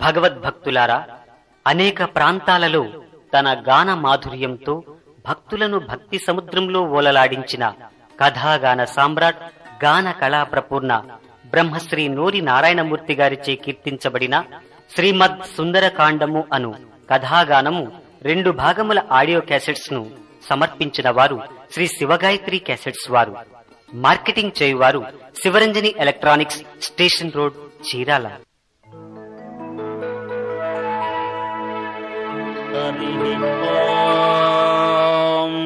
భగవద్భక్తులారా అనేక ప్రాంతాలలో తన గాన మాధుర్యంతో భక్తులను భక్తి సముద్రంలో ఓలలాడించిన కథాగాన సామ్రాట్ గాన కళా ప్రపూర్ణ బ్రహ్మశ్రీ నూరి నారాయణమూర్తి గారిచే కీర్తించబడిన శ్రీమద్ సుందరకాండము అను కథాగానము రెండు భాగముల ఆడియో క్యాసెట్స్ ను సమర్పించిన వారు శ్రీ శివగాయత్రి క్యాసెట్స్ వారు మార్కెటింగ్ చేయువారు Shivaranjani electronics station road Chirala हरिः ॐ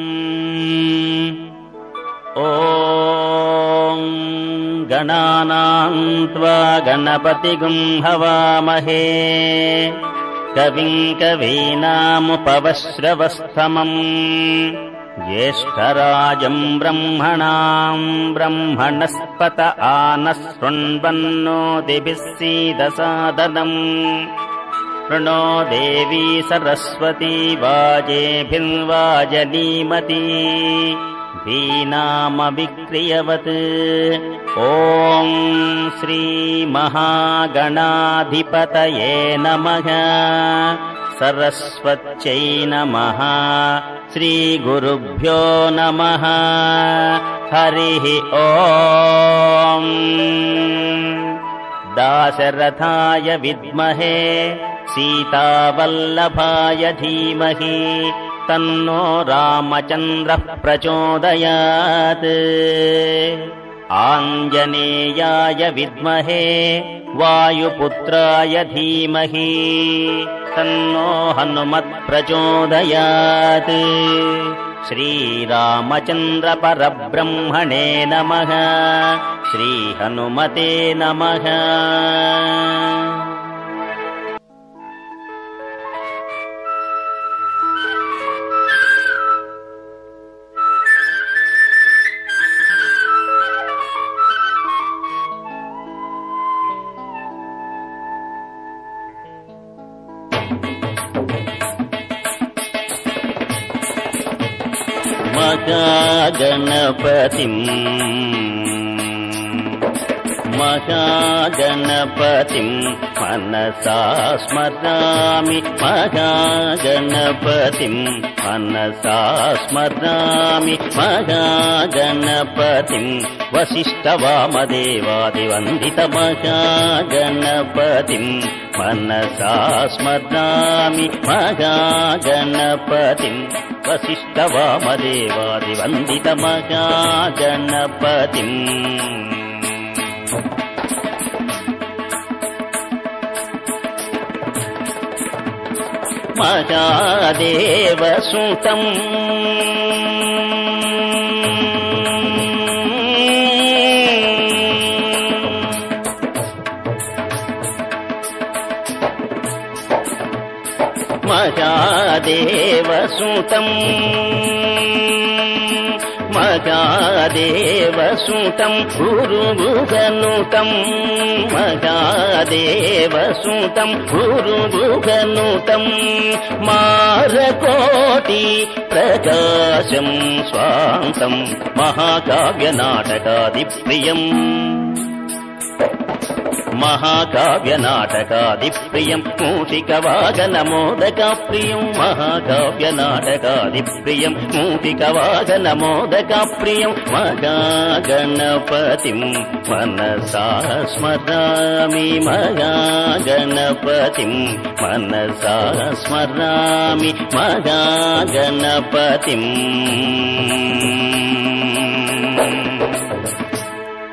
ॐ गणानां त्वा गणपतिगुं हवामहे कविं कवीनामुपवश्रवस्तमम् ज्येष्ठराजम् ब्रह्मणाम् ब्रह्मणस्पत आनः शृण्वन्नो दिभिः सीदसादनम् प्रणो देवी सरस्वती वाजेभिर्वाजनीमती वीणामविक्रियवत् ॐ श्रीमहागणाधिपतये नमः सरस्वत्यै नमः श्रीगुरुभ्यो नमः हरिः ॐ दाशरथाय विद्महे सीतावल्लभाय धीमहि तन्नो रामचन्द्रः प्रचोदयात् आञ्जनेयाय विद्महे वायुपुत्राय धीमहि तन्नो हनुमत्प्रचोदयात् श्रीरामचन्द्रपरब्रह्मणे नमः श्रीहनुमते नमः महागणपतिम् महागणपतिम् मनसा स्मरामि महागणपतिम् मनसा स्मरामि महागणपतिम् वसिष्ठवामदेवादिवन्दितमहागणपतिम् मनसा स्मरामि महागणपतिम् वसिष्ठवामदेवादिवन्दितमहागणपतिम् महादेवसुतम् महादेवसुतम् महादेवसुतम् गुरुगुगनुतम् महादेवसुतम् गुरुगुगनुतम् मारकोटि प्रकाशम् स्वान्तम् महाकाव्यनाटकादिप्रियम् महाकाव्यनाटकादिप्रियम् मूषिकवागनमोदकाप्रियम् महाकाव्यनाटकादिप्रियम् मूषिकवागनमोदकाप्रियम् महागणपतिम् मनसा स्मरामि महागणपतिम् मनसा स्मरामि महागणपतिम्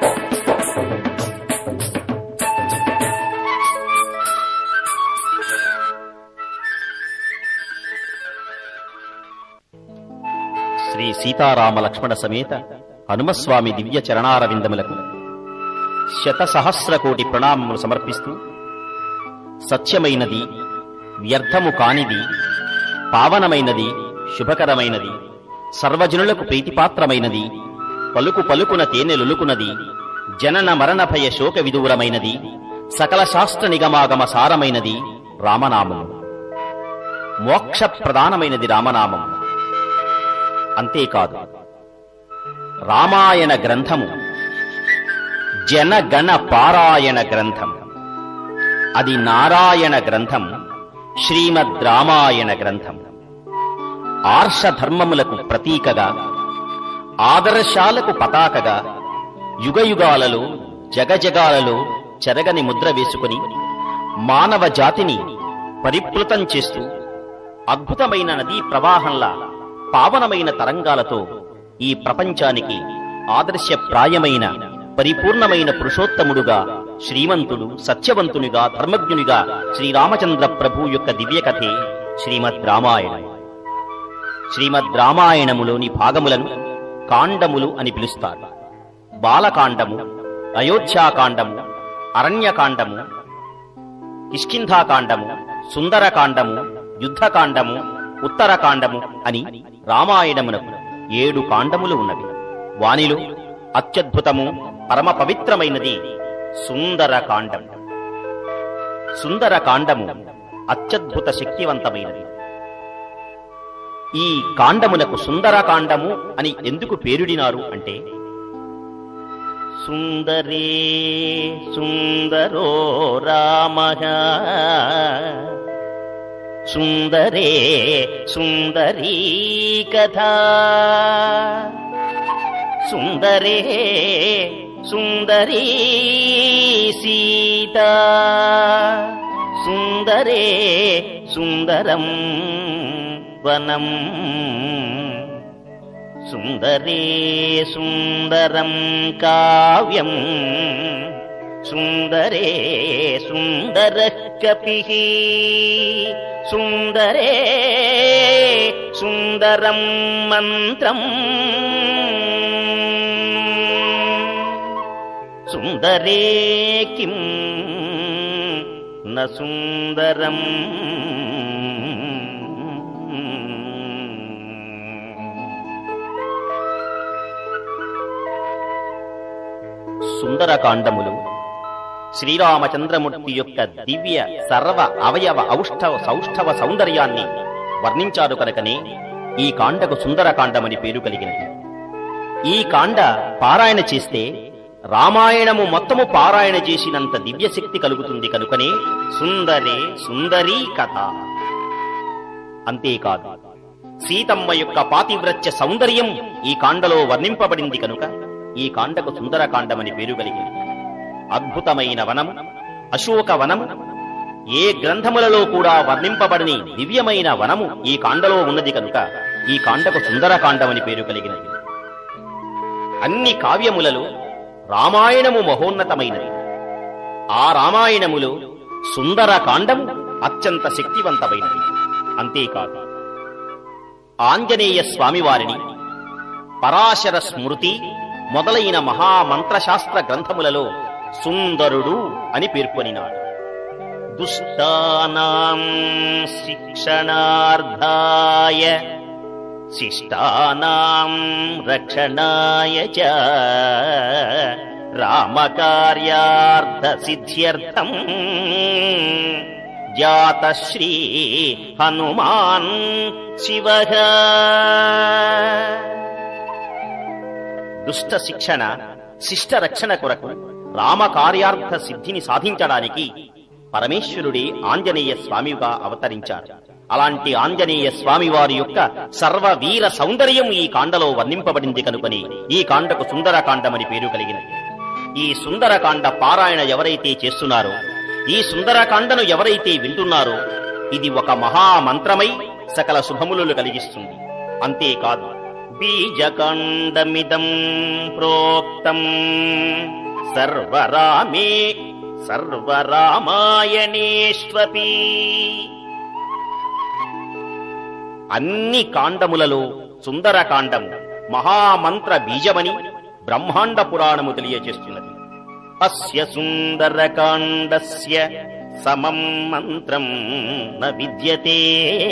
శ్రీ సీతారామ లక్ష్మణ సమేత హనుమస్వామి దివ్య చరణారవిందములకు శత సహస్ర కోటి ప్రణామములు సమర్పిస్తూ సత్యమైనది వ్యర్థము కానిది పావనమైనది శుభకరమైనది సర్వజనులకు ప్రీతిపాత్రమైనది పలుకు పలుకున తేనెలులుకున్నది జనన మరణ భయ శోక విదూరమైనది సకల శాస్త్ర నిగమాగమ సారమైనది రామనామము మోక్ష ప్రధానమైనది రామనామము అంతేకాదు రామాయణ గ్రంథము జనగణ పారాయణ గ్రంథం అది నారాయణ గ్రంథం శ్రీమద్ రామాయణ గ్రంథం ఆర్ష ధర్మములకు ప్రతీకగా ఆదర్శాలకు పతాకగా యుగయుగాలలో జగజగాలలో చెరగని ముద్ర వేసుకుని మానవ జాతిని పరిప్లుతం చేస్తూ అద్భుతమైన నదీ ప్రవాహంలా పావనమైన తరంగాలతో ఈ ప్రపంచానికి ఆదర్శప్రాయమైన పరిపూర్ణమైన పురుషోత్తముడుగా శ్రీమంతుడు సత్యవంతునిగా ధర్మజ్ఞునిగా శ్రీరామచంద్ర ప్రభు యొక్క దివ్యకథే శ్రీమద్ రామాయణం శ్రీమద్ రామాయణములోని భాగములను కాండములు అని పిలుస్తారు బాలకాండము అయోధ్యాకాండము అరణ్యకాండము కిష్కింధాకాండము సుందరకాండము యుద్ధకాండము ఉత్తరకాండము అని రామాయణమునకు ఏడు కాండములు ఉన్నవి వానిలో అత్యద్భుతము పరమ పవిత్రమైనది సుందరకాండం సుందరకాండము అత్యద్భుత శక్తివంతమైనది ఈ కాండమునకు సుందరకాండము అని ఎందుకు పేరుడినారు అంటే సుందరే సుందరో రామ సుందరే సుందరీ కథా సుందరే సుందరీ సీతా సుందరే సుందరం వనం సుందరే సుందరం కావ్యం సుందరే సుందర కపి సుందరే సుందరం మంత్రం సుందరే కిం న సుందరం సుందరకాండములు శ్రీరామచంద్రమూర్తి యొక్క దివ్య సర్వ అవయవ ఔష్ఠవ సౌష్ఠవ సౌందర్యాన్ని వర్ణించారు కనుకనే ఈ కాండకు సుందరకాండమని పేరు కలిగినది ఈ కాండ పారాయణ చేస్తే రామాయణము మొత్తము పారాయణ చేసినంత దివ్యశక్తి కలుగుతుంది కనుకనే సుందరే సుందరీ కథ అంతేకాదు సీతమ్మ యొక్క పాతివ్రత్య సౌందర్యం ఈ కాండలో వర్ణింపబడింది కనుక ఈ కాండకు సుందరకాండమని పేరు కలిగింది అద్భుతమైన వనము అశోక వనము ఏ గ్రంథములలో కూడా వర్ణింపబడని దివ్యమైన వనము ఈ కాండలో ఉన్నది కనుక ఈ కాండకు సుందరకాండమని పేరు కలిగినది అన్ని కావ్యములలో రామాయణము మహోన్నతమైనది ఆ రామాయణములో సుందరకాండము అత్యంత శక్తివంతమైనది అంతేకాదు ఆంజనేయ స్వామివారిని పరాశర స్మృతి మొదలైన మహామంత్రశాస్త్ర గ్రంథములలో సుందరుడు అని పేర్కొనినాడు దుష్టానాం శిక్షణార్థాయ శిష్టానాం రక్షణాయ చ రామకార్యార్థ సిద్ధ్యర్థం జాత శ్రీ హనుమాన్ శివ దుష్ట శిక్షణ శిష్ట రక్షణ కొరకు రామ కార్యార్థ సిద్ధిని సాధించడానికి పరమేశ్వరుడే ఆంజనేయ స్వామిగా అవతరించారు అలాంటి ఆంజనేయ స్వామి వారి యొక్క సర్వ వీర సౌందర్యం ఈ కాండలో వర్ణింపబడింది కనుకని ఈ కాండకు సుందరకాండమని పేరు కలిగినది ఈ సుందరకాండ పారాయణ ఎవరైతే చేస్తున్నారో ఈ సుందరకాండను ఎవరైతే వింటున్నారో ఇది ఒక మహామంత్రమై సకల శుభములు కలిగిస్తుంది అంతేకాదు బీజకాండమిదం ప్రోక్తం సర్వరామే సర్వరామాయణేష్వపి అన్ని కాండములలో సుందరకాండము మహామంత్ర బీజమని బ్రహ్మాండ పురాణము తెలియజేస్తున్నది అస్య సుందరకాండస్య సమం మంత్రం న విద్యతే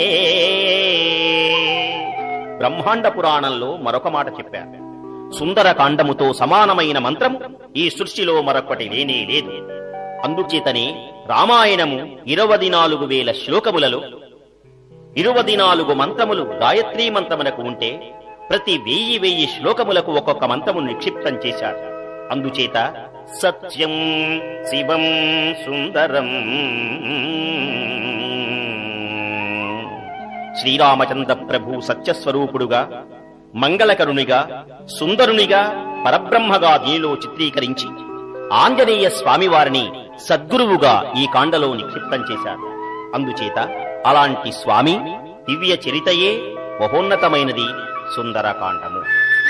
బ్రహ్మాండ పురాణంలో మరొక మాట చెప్పారు సుందరకాండముతో సమానమైన మంత్రము ఈ సృష్టిలో మరొకటి లేనే లేదు అందుచేతనే రామాయణము ఇరవది నాలుగు వేల శ్లోకములలో ఇరువది నాలుగు మంత్రములు గాయత్రీ మంత్రమునకు ఉంటే ప్రతి వెయ్యి వెయ్యి శ్లోకములకు ఒక్కొక్క మంత్రము నిక్షిప్తం చేశారు అందుచేత సత్యం శివం సుందరం శ్రీరామచంద్ర ప్రభు సత్యస్వరూపుడుగా మంగళకరునిగా సుందరునిగా పరబ్రహ్మగా దీనిలో చిత్రీకరించి ఆంజనేయ స్వామివారిని సద్గురువుగా ఈ కాండలో నిక్షిప్తం చేశారు అందుచేత అలాంటి స్వామి దివ్య చరితయే మహోన్నతమైనది సుందరకాండము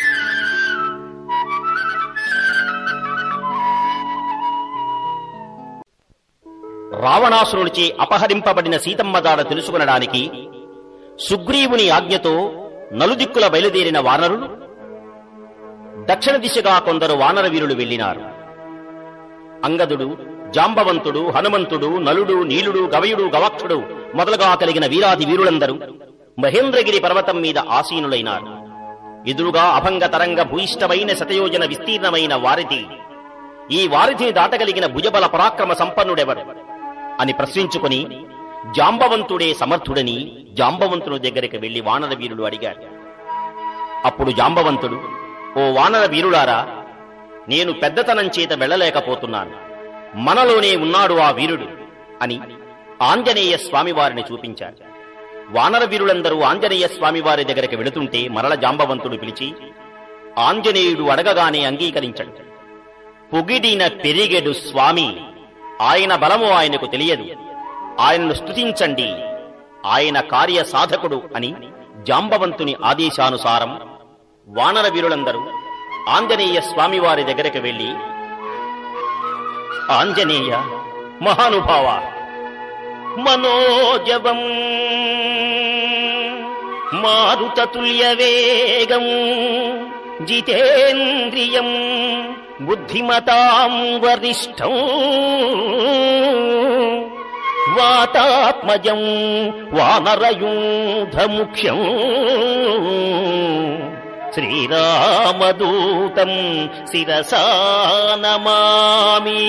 రావణాసురునిచే అపహరింపబడిన సీతమ్మ జాడ తెలుసుకునడానికి సుగ్రీవుని ఆజ్ఞతో నలుదిక్కుల బయలుదేరిన వానరులు దక్షిణ దిశగా కొందరు వానర వీరులు వెళ్ళినారు అంగదుడు జాంబవంతుడు హనుమంతుడు నలుడు నీలుడు గవయుడు గవాక్షుడు మొదలుగా కలిగిన వీరాది వీరులందరూ మహేంద్రగిరి పర్వతం మీద ఆసీనులైనారు ఎదురుగా అభంగ తరంగ భూయిష్టమైన శతయోజన విస్తీర్ణమైన వారిధి ఈ వారిధిని దాటగలిగిన భుజబల పరాక్రమ సంపన్నుడెవరు అని ప్రశ్నించుకుని జాంబవంతుడే సమర్థుడని జాంబవంతుని దగ్గరికి వెళ్లి వానర వీరులు అడిగారు అప్పుడు జాంబవంతుడు ఓ వానర వీరులారా నేను పెద్దతనం చేత వెళ్ళలేకపోతున్నాను మనలోనే ఉన్నాడు ఆ వీరుడు అని ఆంజనేయ స్వామివారిని చూపించారు వానర వీరులందరూ ఆంజనేయ స్వామివారి దగ్గరికి వెళుతుంటే మరల జాంబవంతుడు పిలిచి ఆంజనేయుడు అడగగానే అంగీకరించడు పొగిడిన పెరిగెడు స్వామి ఆయన బలము ఆయనకు తెలియదు ఆయనను స్తుతించండి ఆయన కార్య సాధకుడు అని జాంబవంతుని ఆదేశానుసారం వానర వీరులందరూ ఆంజనేయ స్వామివారి దగ్గరికి వెళ్లి ఆంజనేయ మహానుభావ మనోజవం మారుతతుల్య వేగం జితేంద్రియం బుద్ధిమతాం వరిష్టం వాతాత్మజం వానరయూధముఖ్యం శ్రీరామదూతం శిరసా నమామి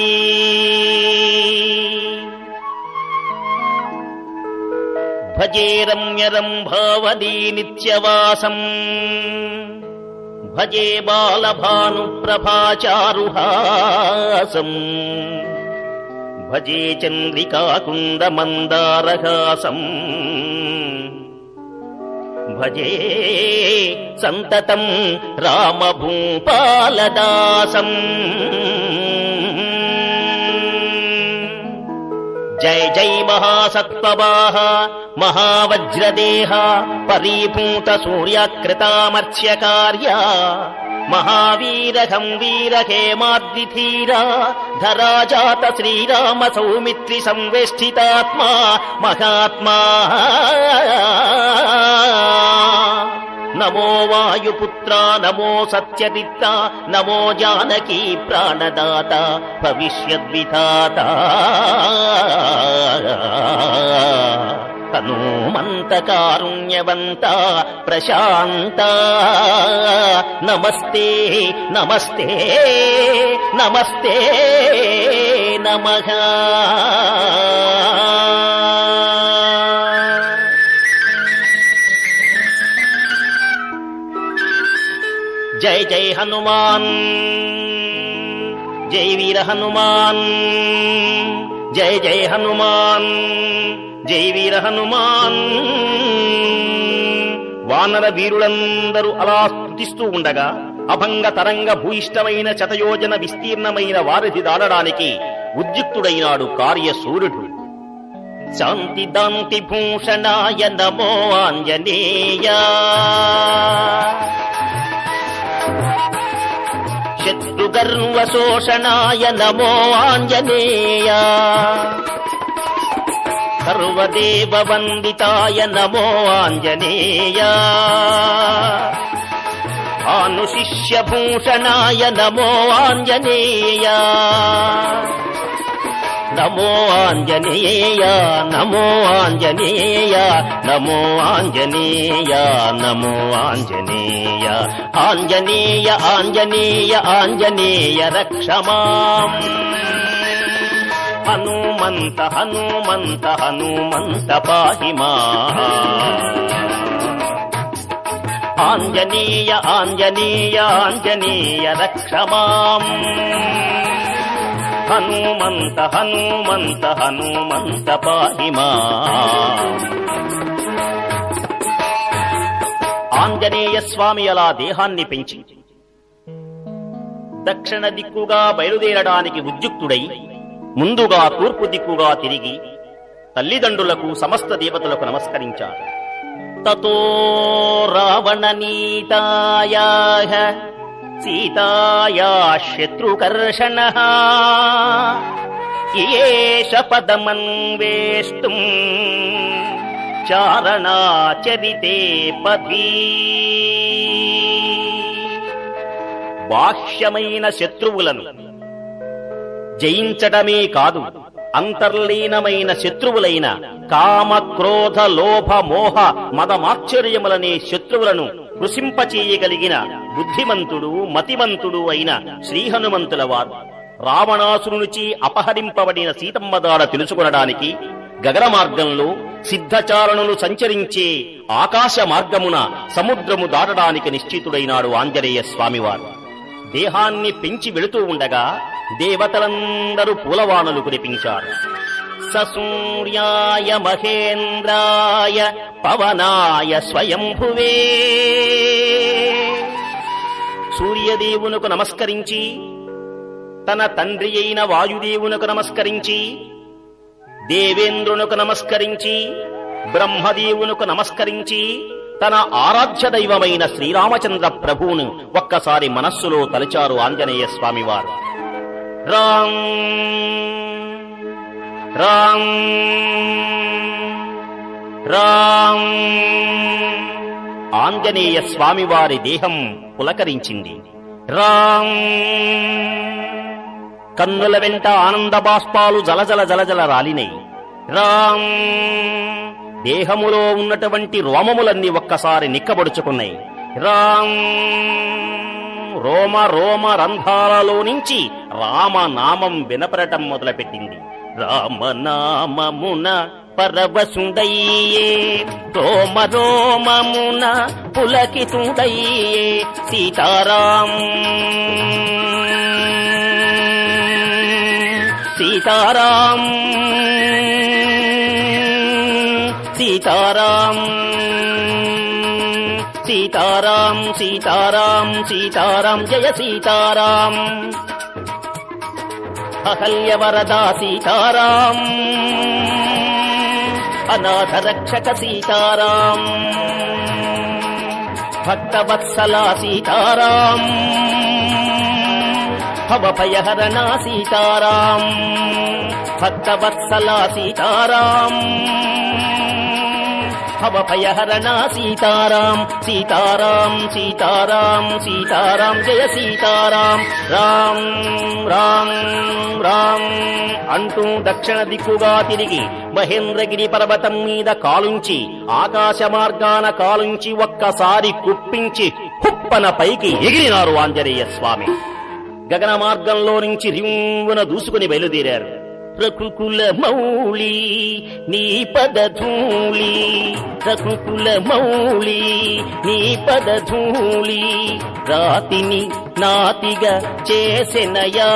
భజే రమ్యరం భావదీ నిత్యవాసం భజే బాలభాను ప్రభాచారుహాసం భజే చంద్రికాకుంద మందారహాసం భజే సంతతం రామభూపాలదాసం జయ జై మహాసత్వవాహ మహావజ్రదేహ పరీభూత సూర్యాకృతామర్చ్యకార్య మహావీరహం వీరహేమాద్విధీర ధరాజాత శ్రీరామ సౌమిత్రి సంవేష్టితాత్మా మహాత్మా నమో వాయుపుత్ర నమో సత్యదిత్త నమో జానకీ ప్రాణదాత భవిష్యద్విధాత హనుమంత కారుణ్యవంత ప్రశాంత నమస్తే నమస్తే నమస్తే నమః జై జై హనుమాన్ జై వీర హనుమాన్ జై జై హనుమాన్ జై వీర హనుమాన్ వానర వీరులందరూ అలా స్తుతిస్తూ ఉండగా అభంగ తరంగ భూయిష్టమైన శతయోజన విస్తీర్ణమైన వారిధి దాడడానికి ఉద్యుక్తుడైనాడు కార్యసూర్యుడు శాంతి దాంతి భూషణాయ నమో ఆంజనేయ శత్రుగర్వశోషణాయ నమో ఆంజనేయ సర్వదేవ వందితాయ నమో ఆంజనేయ భానుశిష్యభూషణాయ నమో ఆంజనేయ నమో ఆంజనేయ నమో ఆంజనేయ నమో ఆంజనేయ నమో ఆంజనేయ ఆంజనేయ ఆంజనేయ ఆంజనేయ రక్షమాం హనుమంత హనుమంత హనుమంత పాహి మా ఆంజనేయ ఆంజనేయ ఆంజనేయ రక్షమాం హనుమంత హనుమంత హనుమంత పాహిమా ఆంజనేయ స్వామి అలా దేహాన్ని పెంచి దక్షిణ దిక్కుగా బయలుదేరడానికి ఉద్యుక్తుడై ముందుగా తూర్పు దిక్కుగా తిరిగి తల్లిదండ్రులకు సమస్త దేవతలకు నమస్కరించాడు తతో రావణ నీతాయా సీతాయా శత్రుకర్షణ ఏష పదమన్వేష్టం చారణాచరితే పథీ బాహ్యమైన శత్రువులను జయించటమే కాదు అంతర్లీనమైన శత్రువులైన కామ క్రోధ లోభ మోహ మదమాశ్చర్యములనే శత్రువులను కృషింపచేయగలిగిన బుద్ధిమంతుడు మతిమంతుడు అయిన శ్రీహనుమంతుల వారు రావణాసురునిచి అపహరింపబడిన సీతమ్మదాడ తెలుసుకొనడానికి గగన మార్గంలో సిద్ధచారణులు సంచరించే ఆకాశ మార్గమున సముద్రము దాటడానికి నిశ్చితుడైనాడు ఆంజనేయ స్వామివారు దేహాన్ని పెంచి వెళుతూ ఉండగా దేవతలందరూ పూలవాణలు కురిపించారు ససూర్యాయ మహేంద్రాయ పవనాయ స్వయంభువే సూర్యదేవునకు నమస్కరించి తన తండ్రి అయిన వాయుదేవునకు నమస్కరించి దేవేంద్రునకు నమస్కరించి బ్రహ్మదేవునకు నమస్కరించి తన ఆరాధ్య దైవమైన శ్రీరామచంద్ర ప్రభువును ఒక్కసారి మనస్సులో తలిచారు ఆంజనేయ స్వామివారు రామ్ రామ్ రామ్ ఆంజనేయ స్వామివారి దేహం పులకరించింది రామ్ కన్నుల వెంట ఆనంద బాష్పాలు జలజల జలజల రాలినై రామ్ దేహములో ఉన్నటువంటి రోమములన్నీ ఒక్కసారి నిక్కబడుచుకున్నాయి రామ్ రోమ రోమ రంధ్రాలలో నుంచి రామనామం వినపడటం మొదలుపెట్టింది రామనామమున పరవశుండయ్యే రోమ రోమమున పులకితుండయ్యే సీతారాం సీతారాం సీతారాం సీతారాం సీతారాం సీతారాం జయ సీతారాం అహల్యవరదా సీతారాం అనాథ రక్షక సీతారాం భక్తవత్సలా సీతారాం భవభయహరణా సీతారాం భక్తవత్సలా సీతారాం భవభయహరణా సీతారాం సీతారాం సీతారాం సీతారాం జయ సీతారాం రామ్ రామ్ రామ్ అంటూ దక్షిణ దిక్కుగా తిరిగి మహేంద్రగిరి పర్వతం మీద కాలుంచి ఆకాశ మార్గాన కాలుంచి ఒక్కసారి కుప్పించి కుప్పన పైకి ఎగిరినారు ఆంజనేయ స్వామి గగన మార్గంలో నుంచి రివ్వున దూసుకుని బయలుదేరారు రఘుకుల మౌళి నీ పదధూళి రఘుకుల మౌళి నీ పదధూళి రాతిని నాతిగా చేసెనయా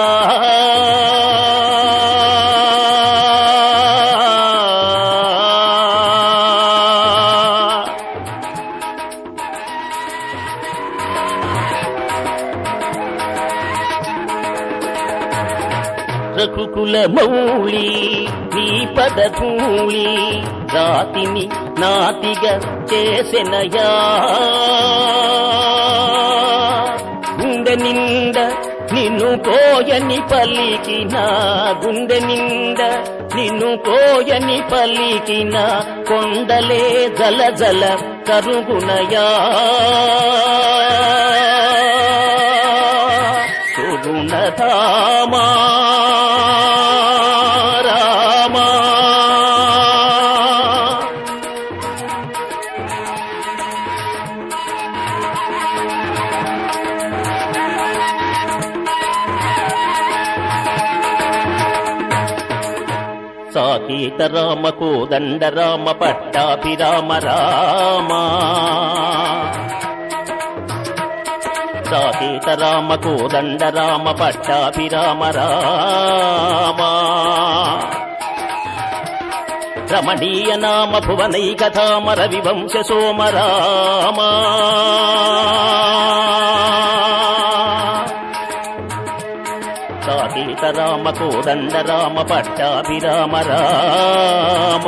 రఘుకుల మౌళి నీ పదధూళి రాతిని నాతిగా చేసెనయా గుండె నిండ నిన్ను కోయని పలికిన గుండె నిండ నిన్ను కోయని పలికిన కొండలే జల జల కరుగునయా సుగుణధామా రామా సాకేత రామ కోదండ రామ పట్టాభిరామ రామ సాకేత రామ కోదండ రామ పట్టాభిరామ రామ రమణీయ నామ భువనైకథామ రవివంశ సోమ రామ సాకేత రామ కోదండ రామ పట్టాభిరామ రామ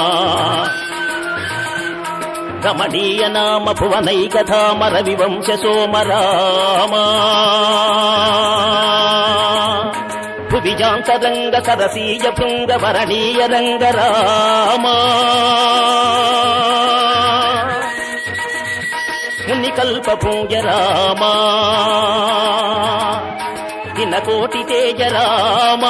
రమణీయ నామ భువనైకథామ రవివంశ సోమ రామ భువిజాంతరంగ సరసీయ భృంగ వరణీయ రంగ రామ మునికల్ప పూజ రామ దినకోటి తేజ రామ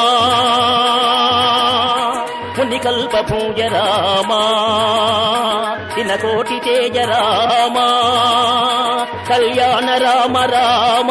మునికల్ప పూజ రామ దినకోటి తేజ రామ కళ్యాణ రామ రామ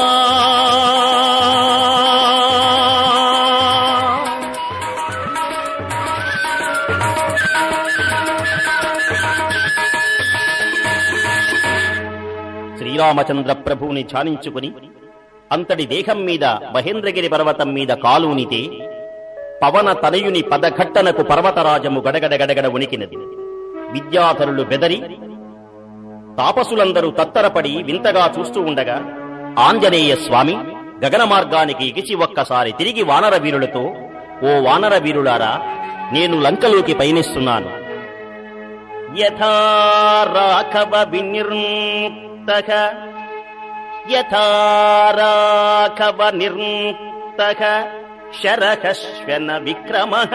శ్రీరామచంద్ర ప్రభువుని ధ్యానించుకుని అంతటి దేహం మీద మహేంద్రగిరి పర్వతం మీద కాలునితే పవన తనయుని పదఘట్టనకు పర్వతరాజము గడగడ గడగడ ఉనికినది విద్యాధరులు బెదరి తాపసులందరూ తత్తరపడి వింతగా చూస్తూ ఉండగా ఆంజనేయ స్వామి గగన మార్గానికి ఎగిసి ఒక్కసారి తిరిగి వానర వీరులతో ఓ వానర వీరులారా నేను లంకలోకి పయనిస్తున్నాను యథా రాఘవ వినిర్ముక్తః యథా రాఘవ నిర్ముక్తః శరహశ్వన విక్రమః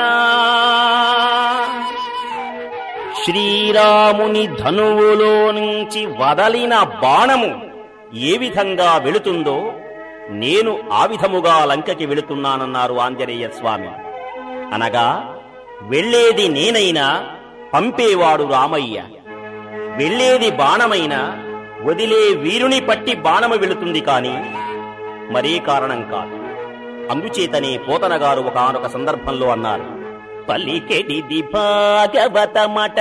శ్రీరాముని ధనువులో నుంచి వదలిన బాణము ఏ విధంగా వెళుతుందో నేను ఆ విధముగా లంకకి వెళుతున్నానన్నారు ఆంజనేయ స్వామి అనగా వెళ్ళేది నేనైనా పంపేవాడు రామయ్య వెళ్ళేది బాణమైనా వదిలే వీరుని పట్టి బాణము వెళుతుంది కాని మరే కారణం కాదు అందుచేతనే పోతన గారు ఒకనొక సందర్భంలో అన్నారు పలికెడిది భాగవతమట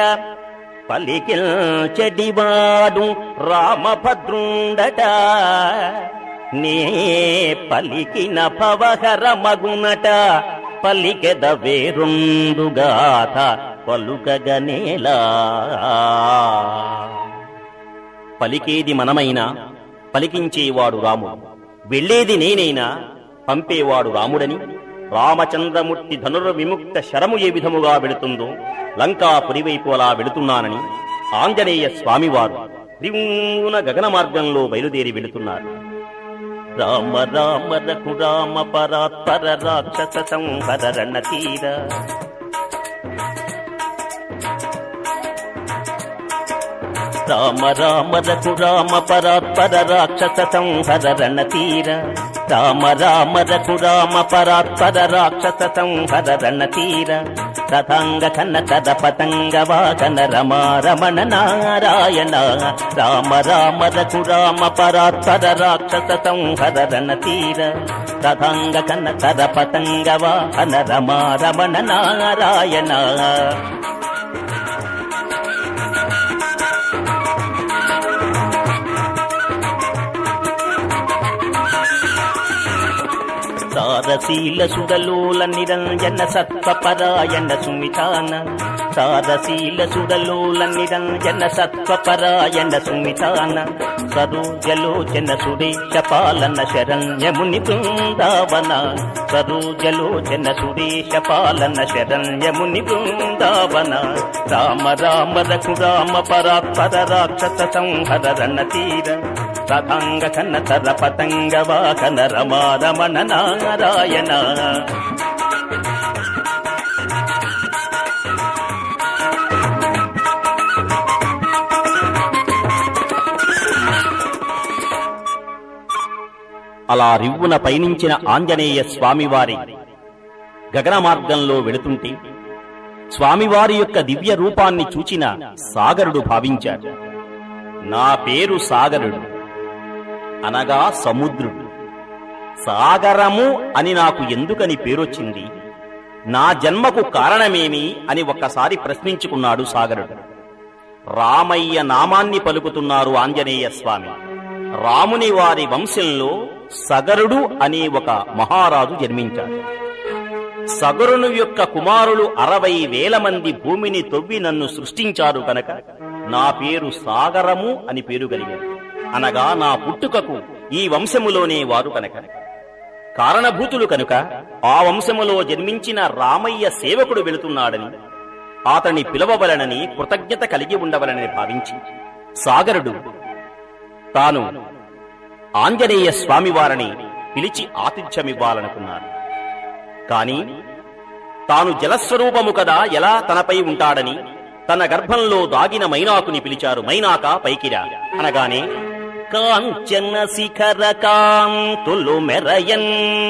పలికిల్చెడివాడు రామభద్రుండట నే పలికిన పవహర మగునట పలికెద వేరుండుగాథ పలుకగనేలా పలికేది మనమైనా పలికించేవాడు రాముడు వెళ్ళేది నేనైనా పంపేవాడు రాముడని రామచంద్రమూర్తి ధనుర్ విముక్త శరము ఏ విధముగా వెళుతుందో లంకాపురి వైపు అలా వెళుతున్నానని ఆంజనేయ స్వామివారు త్రివున గగన మార్గంలో బయలుదేరి వెళుతున్నారు రామ రామ రఘు రామ పరాత్పర రాక్షస సంహర రణ తీర రామ రామ రఘు రామ పరాత్పర రాక్షస సంహర రణ తీర రామ రామ రఘు రామ పరాత్పర రాక్షస సంహర రణ తీర తథంగ కన్న తద పతంగ వాకన రమా రమణ నారాయణ రామ రామ రఘు రామ పరాత్పర రాక్షస సంహర రణ తీర తథంగ కన్న తద పతంగ వాకన రమా రమణ నారాయణ సారశీల సుడలోల నిరంజన సత్వపరాయణ సుమితాన సారశీల సుడలోల నిరంజన సత్వపరాయణ సుమితాన సరోజలోచన సురేశ పాలన శరణ్యముని బృందావన సరోజలోచన సురేశ పాలన శరణ్యముని బృందావన రామ రామ రఘు రామ పరాత్పర రాక్షస సంహర రణ తీర తథంగ కన్న తర పతంగ వాకన రమా రమణ నారాయణ అలా రివ్వున పయనించిన ఆంజనేయ స్వామివారి గగన మార్గంలో వెళుతుంటే స్వామివారి యొక్క దివ్య రూపాన్ని చూచిన సాగరుడు భావించాడు నా పేరు సాగరుడు అనగా సముద్రుడు సాగరము అని నాకు ఎందుకని పేరొచ్చింది నా జన్మకు కారణమేమి అని ఒక్కసారి ప్రశ్నించుకున్నాడు సాగరుడు రామయ్య నామాన్ని పలుకుతున్నారు ఆంజనేయ స్వామి రాముని వారి వంశంలో సగరుడు అనే ఒక మహారాజు జన్మించాడు సగరుని యొక్క కుమారులు అరవై వేల మంది భూమిని తవ్వి నన్ను సృష్టించారు కనుక నా పేరు సాగరము అని పేరు కలిగారు అనగా నా పుట్టుకకు ఈ వంశములోనే వారు కనుక కారణభూతులు కనుక ఆ వంశములో జన్మించిన రామయ్య సేవకుడు వెళుతున్నాడని అతని పిలవవలనని కృతజ్ఞత కలిగి ఉండవలనని భావించి సాగరుడు తాను ఆంజనేయ స్వామివారిని పిలిచి ఆతిథ్యమివ్వాలనుకున్నాడు కాని తాను జలస్వరూపము కదా ఎలా తనపై ఉంటాడని తన గర్భంలో దాగిన మైనాకుని పిలిచారు మైనాక పైకిరా అనగానే కాంచన శిఖర కాంతులు మెరయన్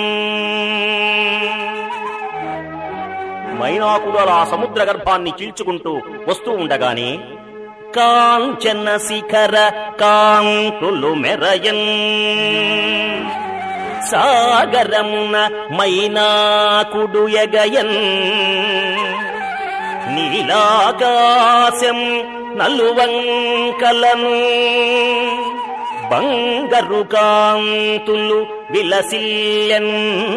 మైనాకుడు అలా సముద్ర గర్భాన్ని చీల్చుకుంటూ వస్తూ ఉండగానే కాంచన శిఖర కాంతులు మెరయన్ సాగరమున మైనాకుడు ఎగయన్ నీలాకాశం నలువంకలను బంగరు కాంతులు విలసిల్లెన్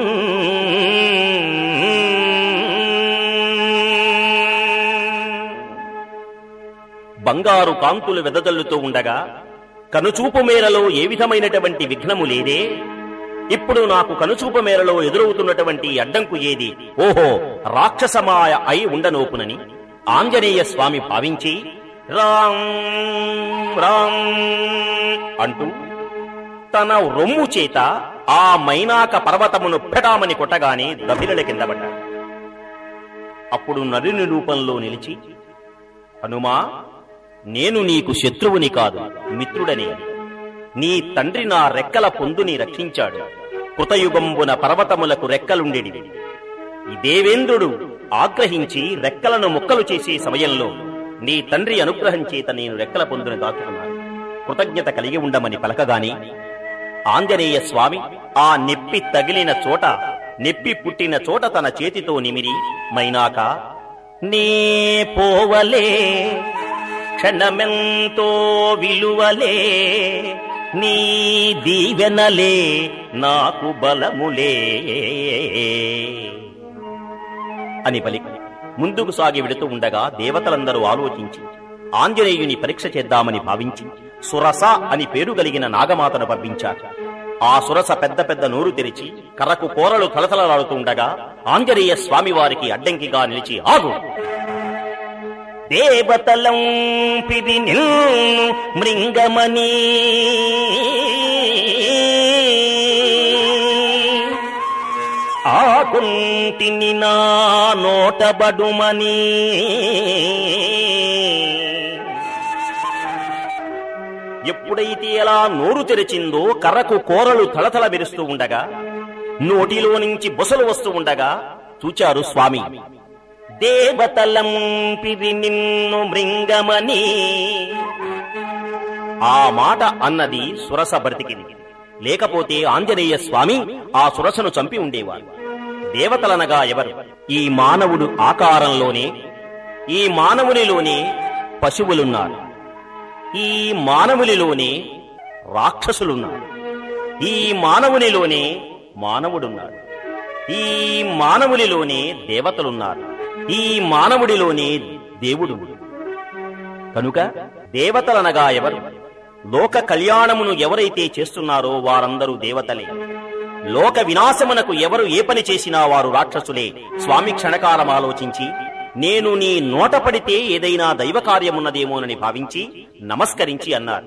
బంగారు కాంతులు వెదజల్లుతూ ఉండగా కనుచూపు మేరలో ఏ విధమైనటువంటి విఘ్నము లేదే ఇప్పుడు నాకు కనుచూపు మేరలో ఎదురవుతున్నటువంటి అడ్డంకు ఏది ఓహో రాక్షసమాయ అయి ఉండనోపునని ఆంజనేయ స్వామి భావించి రామ్ రామ్ అంటూ తన రొమ్ము చేత ఆ మైనాక పర్వతమును పెటామని కొట్టగానే దభిలల కింద పడ్డాడు అప్పుడు నరుని రూపంలో నిలిచి హనుమా నేను నీకు శత్రువుని కాదు మిత్రుడని నీ తండ్రి నా రెక్కల పొందుని రక్షించాడు కృతయుగంబున పర్వతములకు రెక్కలుండేది ఈ దేవేంద్రుడు ఆగ్రహించి రెక్కలను ముక్కలు చేసే సమయంలో నీ తండ్రి అనుగ్రహం చేత నేను రెక్కల పొందుని దాచుకున్నాను కృతజ్ఞత కలిగి ఉండమని పలకగాని ఆంజనేయ స్వామి ఆ నెప్పి తగిలిన చోట నెప్పి పుట్టిన చోట తన చేతితో నిమిరి మైనాక నీ పోవలే క్షణమెంతో విలువలే నీ దీవెనలే నాకు బలములే అని పలికి ముందుకు సాగి వెడుతూ ఉండగా దేవతలందరూ ఆలోచించి ఆంజనేయుని పరీక్ష చేద్దామని భావించి సురస అని పేరు కలిగిన నాగమాతను పంపించారు ఆ సురస పెద్ద పెద్ద నోరు తెరిచి కర్రకు కోరలు తలతలలాడుతుండగా ఆంజనేయ స్వామి వారికి అడ్డంకిగా నిలిచి ఆగు దేవతలం పిది నిల్ను మృంగమని ఆకుంటిని నా నోటబడుమని ఎప్పుడైతే అలా నోరు తెరిచిందో కర్రకు కోరలు తలతల మెరుస్తూ ఉండగా నోటిలో నుంచి బొసలు వస్తూ ఉండగా చూచారు స్వామి దేవతలం పిది నిన్ను మృంగమని ఆ మాట అన్నది సురస బ్రతికింది లేకపోతే ఆంజనేయ స్వామి ఆ సురసను చంపి ఉండేవారు దేవతలనగా ఎవరు ఈ మానవుడు ఆకారంలోనే ఈ మానవునిలోనే పశువులున్నారు ఈ మానవునిలోనే రాక్షసులున్నారు ఈ మానవునిలోనే మానవుడున్నాడు ఈ మానవునిలోనే దేవతలున్నారు ఈ మానవుడిలోనే దేవుడు కనుక దేవతలనగా ఎవరు లోక కళ్యాణమును ఎవరైతే చేస్తున్నారో వారందరూ దేవతలే లోక వినాశమునకు ఎవరు ఏ పని చేసినా వారు రాక్షసులే స్వామి క్షణకాలం ఆలోచించి నేను నీ నోట పడితే ఏదైనా దైవ కార్యమున్నదేమోనని భావించి నమస్కరించి అన్నారు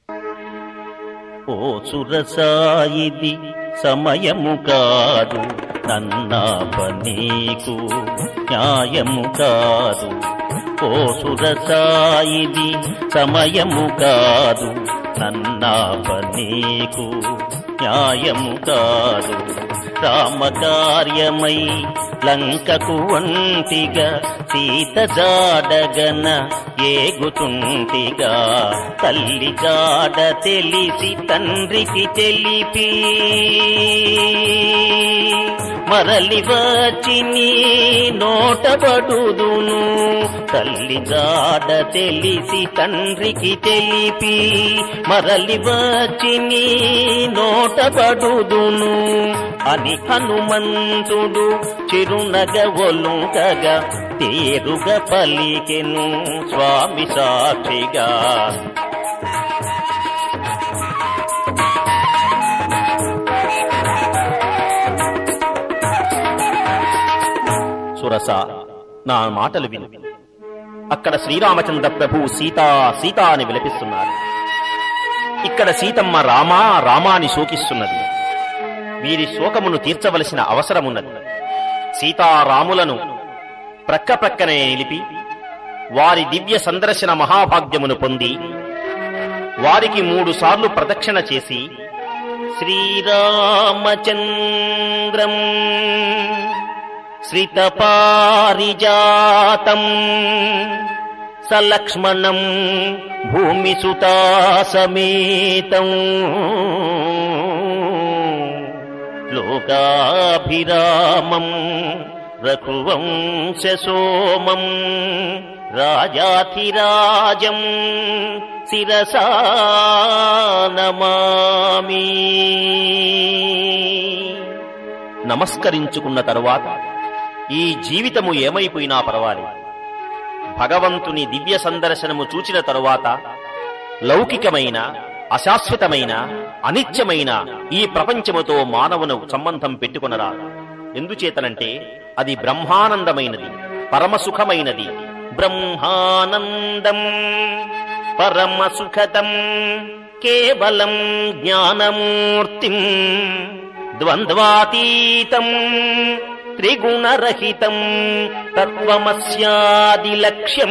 ఓ సురసాయిది సమయము కాదు నన్నాప నీకు న్యాయము కాదు ఓ సురసాయిది సమయము కాదు నన్నాప నీకు న్యాయము కాదు రామకార్యమై లంకకు వంటిగా సీత జాడగన ఏగుతుంటిగా తల్లి జాడ తెలిసి తండ్రికి తెలిపి మరలి వచ్చి నీ నోటబడుదును తల్లి జాడ తెలిసి తండ్రికి తెలిపి మరలి వచ్చి నీ నోటబడుదును అని హనుమంతుడు చిరునగ ఒలుకగా తేరుగా పలికెను స్వామి సాక్షిగా సురస నా మాటలు విను అక్కడ శ్రీరామచంద్ర ప్రభు సీతా సీతా అని విలపిస్తున్నారు ఇక్కడ సీతమ్మ రామా రామా అని శోకిస్తున్నది వీరి శోకమును తీర్చవలసిన అవసరమున్నది సీతారాములను ప్రక్క ప్రక్కనే నిలిపి వారి దివ్య సందర్శన మహాభాగ్యమును పొంది వారికి మూడు సార్లు ప్రదక్షిణ చేసి శ్రీరామచంద్రం శ్రితపారిజాతం సలక్ష్మణం భూమిసుతాసమేతం లోకాభిరామం రఘువంశసోమం రాజాధిరాజం శిరసా నమామి నమస్కరించుకున్న తరువాత ఈ జీవితము ఏమైపోయినా పర్వాలేదు భగవంతుని దివ్య సందర్శనము చూచిన తరువాత లౌకికమైన అశాశ్వతమైన అనిత్యమైన ఈ ప్రపంచముతో మానవును సంబంధం పెట్టుకునరాదు ఎందుచేతనంటే అది బ్రహ్మానందమైనది పరమసుఖమైనది బ్రహ్మానందం పరమసుఖదం కేవలం జ్ఞానమూర్తిం ద్వంద్వాతీతం త్రిగుణరహితం తత్వమస్యాది లక్ష్యం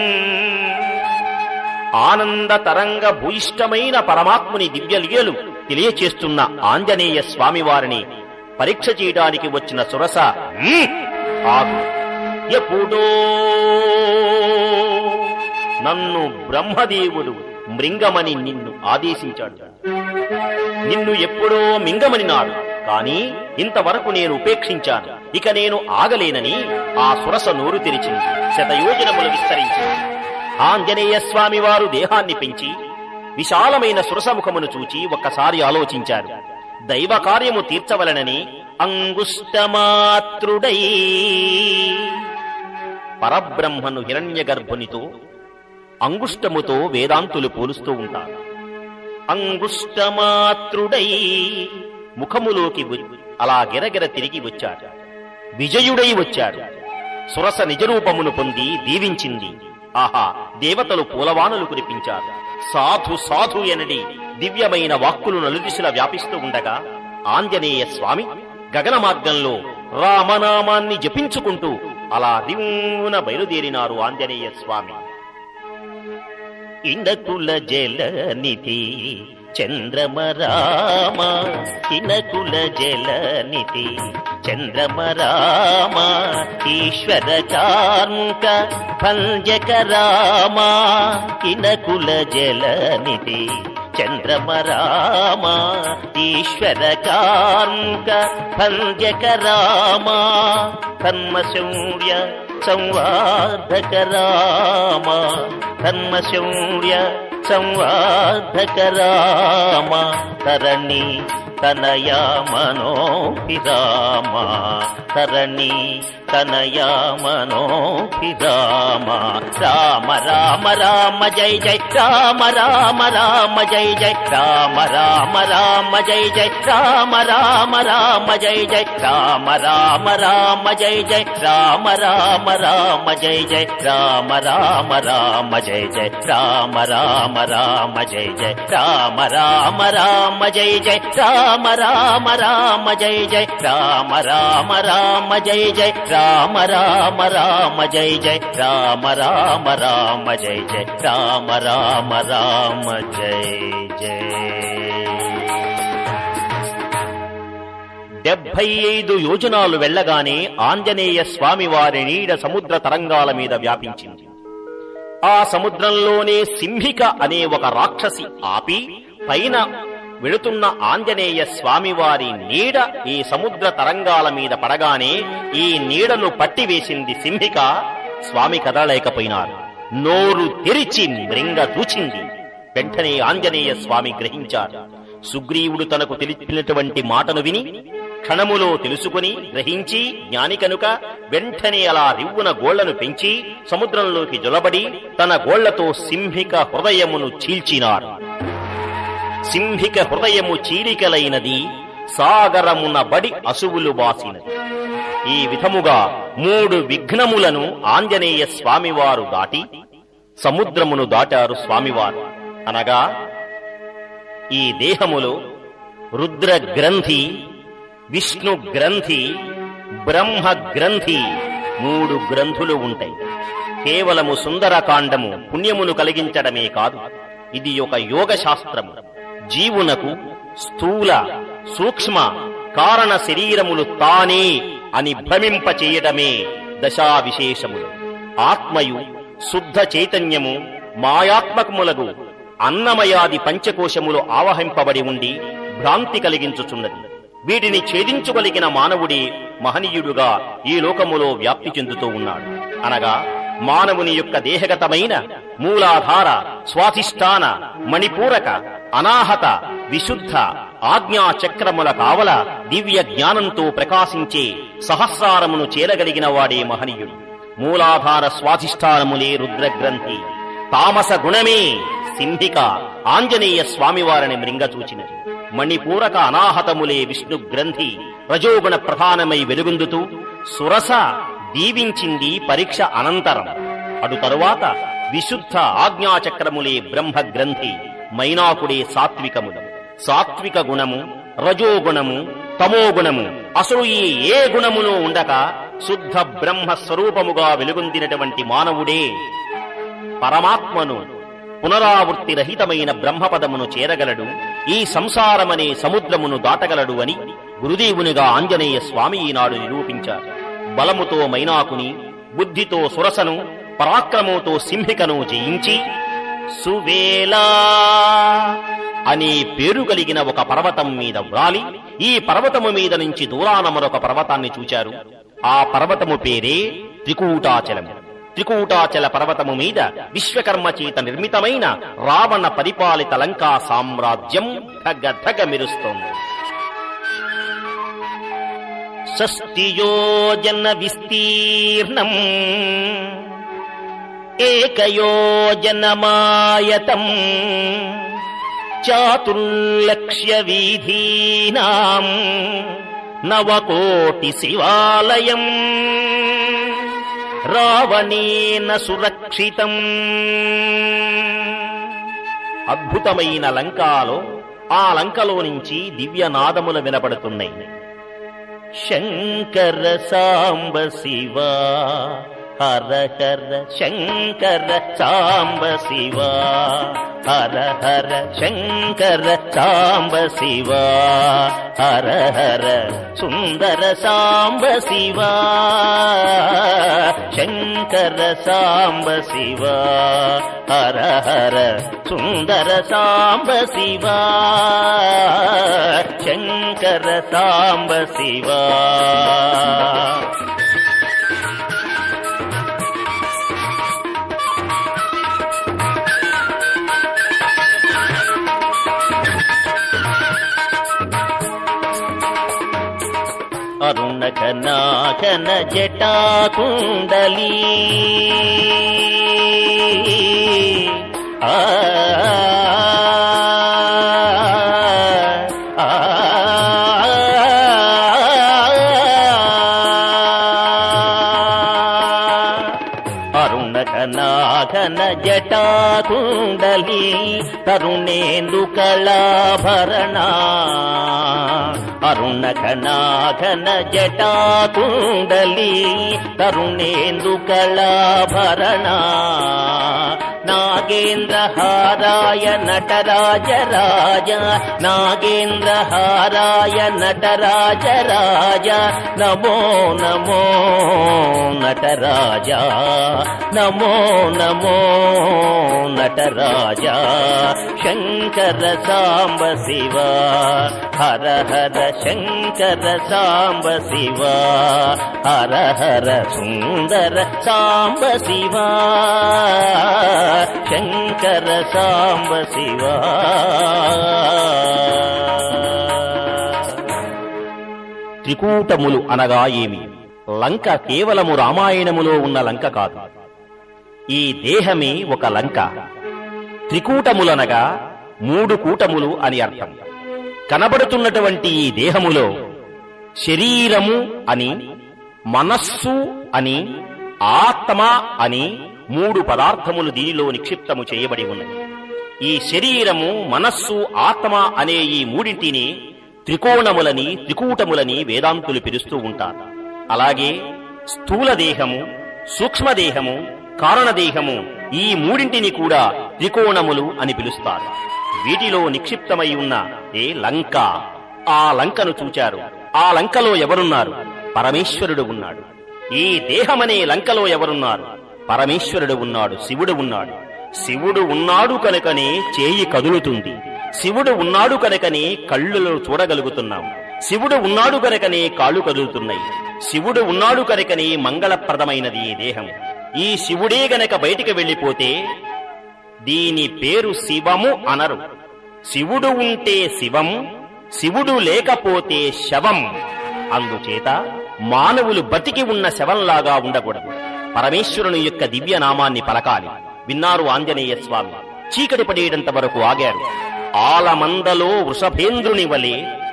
ఆనంద తరంగ భూయిష్టమైన పరమాత్ముని దివ్యలీలలు తెలియచేస్తున్న ఆంజనేయ స్వామి వారిని పరీక్ష చేయడానికి వచ్చిన సురస "ఉమ్, ఆగు ఎప్పుడో నన్ను బ్రహ్మదేవుడు మృంగమని నిన్ను ఆదేశించాడు నిన్ను ఎప్పుడో మింగమనినాడు కాని ఇంతవరకు నేను ఉపేక్షించాను ఇక నేను ఆగలేనని ఆ సురస నోరు తెరిచింది శతయోజనములు విస్తరించింది ఆంజనేయ స్వామి వారు దేహాన్ని పెంచి విశాలమైన సురసముఖమును చూచి ఒక్కసారి ఆలోచించారు దైవ కార్యము తీర్చవలనని అంగుష్టమాత్రుడై పరబ్రహ్మను హిరణ్య గర్భునితో అంగుష్టముతో వేదాంతులు పోలుస్తూ ఉంటారు అంగుష్టమాత్రుడై ముఖములోకి వ- అలా గిరగిర తిరిగి వచ్చాడు విజయుడై వచ్చాడు సురస నిజరూపమును పొంది దీవించింది ఆహా దేవతలు పూలవానలు కురిపించారు సాధు సాధు ఎనడి దివ్యమైన వాక్కులు నలుదిశల వ్యాపిస్తూ ఉండగా ఆంజనేయ స్వామి గగన మార్గంలో రామనామాన్ని జపించుకుంటూ అలా రివ్వున బయలుదేరినారు ఆంజనేయ స్వామి ఇనకుల జలనిధి చంద్రమ రామ ఇనకుల జలనిధి చంద్రమ రామ ఈశ్వర కార్ముక భంజక రామ ఇనకుల జలనిధి చంద్రమ రామ ఈశ్వర కార్ముక భంజక రామ కర్మశౌర్య సంవార్ధక రామ ధర్మశౌర్య సంవార్ధక రామ తరణి తనయా మనోభిరామ తరణి తనయా మనోభిరామ రామ రామ రామ జయ జయ రామ రామ రామ జయ జయ రామ రామ రామ జయ జయ రామ రామ రామ జయ జయ రామ రామ రామ జయ జయ రామ రామ రామ జయ జయ రామ రామ రామ జయ జయ రామ రామ రామ జయ జయ రామ రామ రామ జయ జయ రామ రామ రామ జయ జయ రామ రామ రామ జయ జయ రామ రామ రామ జయ జయ రామ రామ రామ జయ జయ రామ రామ రామ జయ జయ డెబ్బై ఐదు యోజనాలు వెళ్ళగానే ఆంజనేయ స్వామి వారి నీడ సముద్ర తరంగాల మీద వ్యాపించింది ఆ సముద్రంలోనే సింహిక అనే ఒక రాక్షసి ఆపి పైన వెళుతున్న ఆంజనేయ స్వామివారి నీడ ఈ సముద్ర తరంగాల మీద పడగానే ఈ నీడను పట్టివేసింది సింహిక స్వామి కదలలేకపోయినారు నోరు తెరిచి మృంగ దూచింది వెంటనే ఆంజనేయ స్వామి గ్రహించారు సుగ్రీవుడు తనకు తెలిపినటువంటి మాటను విని క్షణములో తెలుసుకుని గ్రహించి జ్ఞాని కనుక వెంటనే అలా రివ్వున గోళ్లను పెంచి సముద్రంలోకి జొలబడి తన గోళ్లతో సింహిక హృదయమును చీల్చినారు సింహిక హృదయము చీలికలైనది సాగరమున బడి అసువులు బాసినది ఈ విధముగా మూడు విఘ్నములను ఆంజనేయ స్వామివారు దాటి సముద్రమును దాటారు స్వామివారు అనగా ఈ దేహములో రుద్ర గ్రంథి విష్ణు గ్రంథి బ్రహ్మ గ్రంథి మూడు గ్రంథులు ఉంటాయి కేవలము సుందరకాండము పుణ్యమును కలిగించడమే కాదు ఇది ఒక యోగ శాస్త్రము జీవునకు స్థూల సూక్ష్మ కారణ శరీరములు తానే అని భ్రమింపచేయడమే దశా విశేషములు ఆత్మయు శుద్ధ చైతన్యము మాయాత్మకములగు అన్నమయాది పంచకోశములు ఆవహింపబడి ఉండి భ్రాంతి కలిగించుచున్నది వీటిని ఛేదించుగలిగిన మానవుడే మహనీయుడుగా ఈ లోకములో వ్యాప్తి చెందుతూ ఉన్నాడు అనగా మానవుని యొక్క దేహగతమైన మూలాధార స్వాధిష్టాన మణిపూరక అనాహత విశుద్ధ ఆజ్ఞా చక్రముల కావల దివ్య జ్ఞానంతో ప్రకాశించే సహస్రారమును చేరగలిగిన వాడే మహనీయుడు మూలాధార స్వాధిష్టానములే రుద్రగ్రంథి తామస గుణమే సింహిక ఆంజనేయ స్వామివారిని మృంగచూచినది మణిపూరక అనాహతములే విష్ణు గ్రంథి రజోగుణ ప్రధానమై వెలుగొందుతూ సురస దీవించింది పరీక్ష అనంతరం అటు తరువాత విశుద్ధ ఆజ్ఞాచక్రములే బ్రహ్మ గ్రంథి మైనాకుడే సాత్వికములు సాత్విక గుణము రజోగుణము తమోగుణము అసలు ఈ ఏ గుణమును ఉండక శుద్ధ బ్రహ్మ స్వరూపముగా వెలుగొందినటువంటి మానవుడే పరమాత్మను పునరావృత్తి రహితమైన బ్రహ్మపదమును చేరగలడు ఈ సంసారమనే సముద్రమును దాటగలడు అని గురుదేవునిగా ఆంజనేయ స్వామి ఈనాడు నిరూపించారు బలముతో మైనాకుని బుద్ధితో సురసను పరాక్రమంతో సింహికను జయించి సువేలా అనే పేరు కలిగిన ఒక పర్వతం మీద వ్రాలి ఈ పర్వతము మీద నుంచి దూరాన మరొక పర్వతాన్ని చూచారు ఆ పర్వతము పేరే త్రికూటాచలము త్రికూటాచల పర్వతము మీద విశ్వకర్మ చేత నిర్మితమైన రావణ పరిపాలిత లంకా సామ్రాజ్యం ధగ ధగ మెరుస్తోంది షష్టియోజన విస్తీర్ణం ఏకయోజనమాయతం చాతుర్లక్ష్య వీధీనాం నవకోటి శివాలయం రావణేన సురక్షితం అద్భుతమైన లంకాలో ఆ లంకలో నుంచి దివ్యనాదములు వినపడుతున్నాయి శంకర సాంబ శివ హర హర శంకర సాంబ శివ హర హర శంకర సాంబ శివ హర హర సుందర సాంబ శివ శంకర సాంబ శివ హర హర సుందర సాంబ శివ శంకర సాంబ శివ అరుణకనాకన జటాకుండలి ఆ ఆ, అరుణకనాకన జటాకుండలి తరుణేందు కళాభరణ అరుణకనాఘన జటాకుండలి తరుణేందు కళాభరణ నాగేంద్రహారాయ నటరాజ రాజ నాగేంద్రహారాయ నటరాజ రాజ నమో నమో నటరాజ నమో నమో నటరాజ శంకర సాంబ శివ హర హర శంకర సాంబ శివ హర హర సుందర సాంబ శివ శంకర సాంబ శివ త్రికూటములు అనగా ఏమి లంక కేవలము రామాయణములో ఉన్న లంక కాదు ఈ దేహమే ఒక లంక త్రికూటములనగా మూడు కూటములు అని అర్థం కనబడుతున్నటువంటి ఈ దేహములో శరీరము అని మనస్సు అని ఆత్మ అని మూడు పదార్థములు దీనిలో నిక్షిప్తము చేయబడి ఉన్నాయి ఈ శరీరము మనస్సు ఆత్మ అనే ఈ మూడింటిని త్రికోణములని త్రికూటములని వేదాంతులు పిలుస్తూ ఉంటారు అలాగే స్థూల దేహము సూక్ష్మదేహము కారణదేహము ఈ మూడింటిని కూడా త్రికోణములు అని పిలుస్తారు వీటిలో నిక్షిప్తమై ఉన్న ఏ లంక ఆ లంకను చూచారు ఆ లంకలో ఎవరున్నారు పరమేశ్వరుడు ఉన్నాడు ఈ దేహమనే లంకలో ఎవరున్నారు పరమేశ్వరుడు ఉన్నాడు శివుడు ఉన్నాడు శివుడు ఉన్నాడు కనుకనే చేయి కదులుతుంది శివుడు ఉన్నాడు కనుకనే కళ్ళులో చూడగలుగుతున్నాం శివుడు ఉన్నాడు కనుకనే కాళ్ళు కదులుతున్నాయి శివుడు ఉన్నాడు కనుకనే మంగళప్రదమైనది ఈ దేహం ఈ శివుడే గనక బయటికి వెళ్ళిపోతే దీని పేరు శివము అనరు శివుడు ఉంటే శివం శివుడు లేకపోతే శవం అందుచేత మానవులు బతికి ఉన్న శవంలాగా ఉండకూడదు పరమేశ్వరుని యొక్క దివ్య నామాన్ని పలకాలి విన్నారు ఆంజనేయ స్వామి చీకటి పడేటంత వరకు ఆగారు ఆలమందలో వృషభేంద్రుని వలె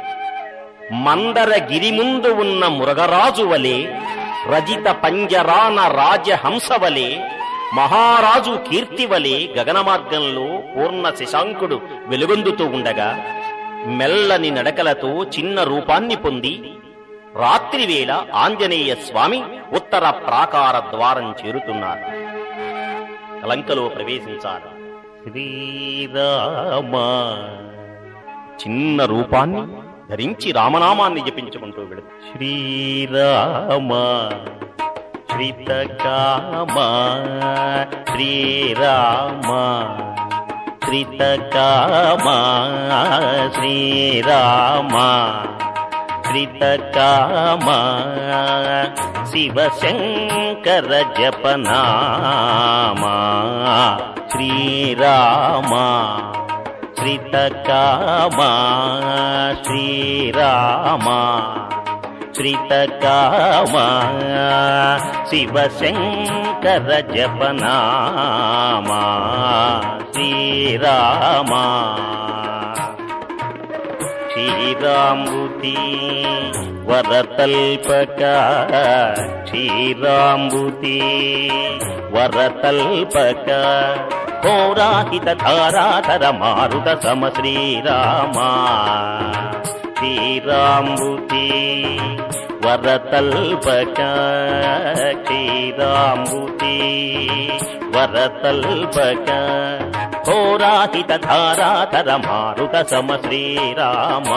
మందర గిరి ముందు ఉన్న మురగరాజు వలె రజిత పంజరాన రాజహంస వలె మహారాజు కీర్తి వలె గగన మార్గంలో పూర్ణ శశాంకుడు వెలుగొందుతూ ఉండగా మెల్లని నడకలతో చిన్న రూపాన్ని పొంది రాత్రివేళ ఆంజనేయ స్వామి ఉత్తర ప్రాకార ద్వారం చేరుతున్నారు లంకలో ప్రవేశించారు శ్రీరామ చిన్న రూపాన్ని ధరించి రామనామాన్ని జపించుకుంటూ వెళుతు శ్రీరామ శ్రీతకామ శ్రీరామ శ్రీతకామ శ్రీరామ శ్రీతకామ శివశంకర జపనామా శ్రీరామ శ్రీతకామ శ్రీరామ శ్రీతకామ శివశంకర జపనామా శ్రీరామ క్షీరాంబుతి వరతల్పక క్షీరాంబుతి వరతల్పక హోరాహిత ధారాధర మారుత సమ శ్రీరామ క్షీరాంబుతి వరతల్పక క్షీరాంబుతి వరతల్పక హోరాహిత ధారాధర మారుత సమ శ్రీరామ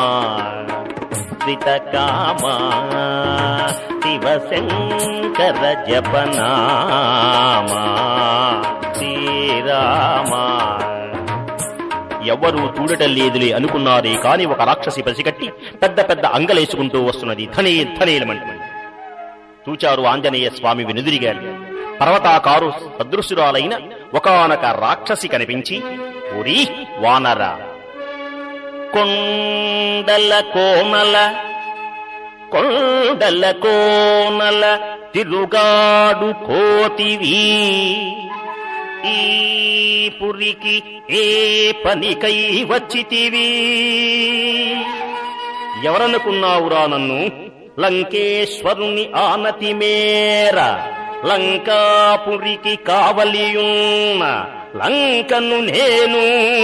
శ్రితకామ శివశంకర జపనామా శ్రీరామ ఎవ్వరూ చూడటం లేదులే అనుకున్నారే కాని ఒక రాక్షసి పసిగట్టి పెద్ద పెద్ద అంగలేసుకుంటూ వస్తున్నది ధనే ధనేలమంటుంది చూచారు ఆంజనేయ స్వామి వెనుదిరిగారు పర్వతాకారు సదృశురాలైన ఒకానొక రాక్షసి కనిపించి ఒరి వానర కొండల కోనల కొండల కోనల తిరుగాడు కోతివి ఈ పురికి ఏ పనికై వచ్చితివి ఎవరనుకున్నావురా నన్ను లంకేశ్వరుని ఆనతి మేర లంకాపురికి కావలియున్న లంకను నేను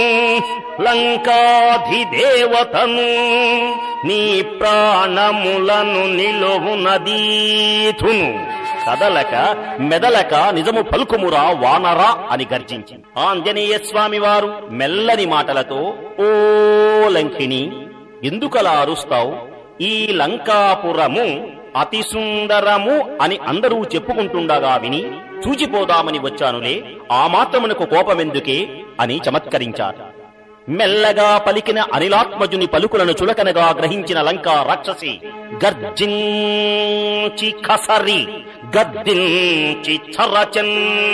లంకాధిదేవతను నీ ప్రాణములను నిలువునదీతును కదలక మెదలక నిజము పలుకుమురా వానరా అని గర్జించి ఆంజనేయ స్వామి వారు మెల్లని మాటలతో ఓ లంకిని ఎందుకలా అరుస్తావు ఈ లంకాపురము అతి సుందరము అని అందరూ చెప్పుకుంటుండగా విని చూచిపోదామని వచ్చానులే ఆ మాత్రమునకు కోపమెందుకే అని చమత్కరించారు మెల్లగా పలికిన అనిలాత్మజుని పలుకులను చులకనగా గ్రహించిన లంకా రాక్షసి గర్జించి కసరి గద్దించి చరచన్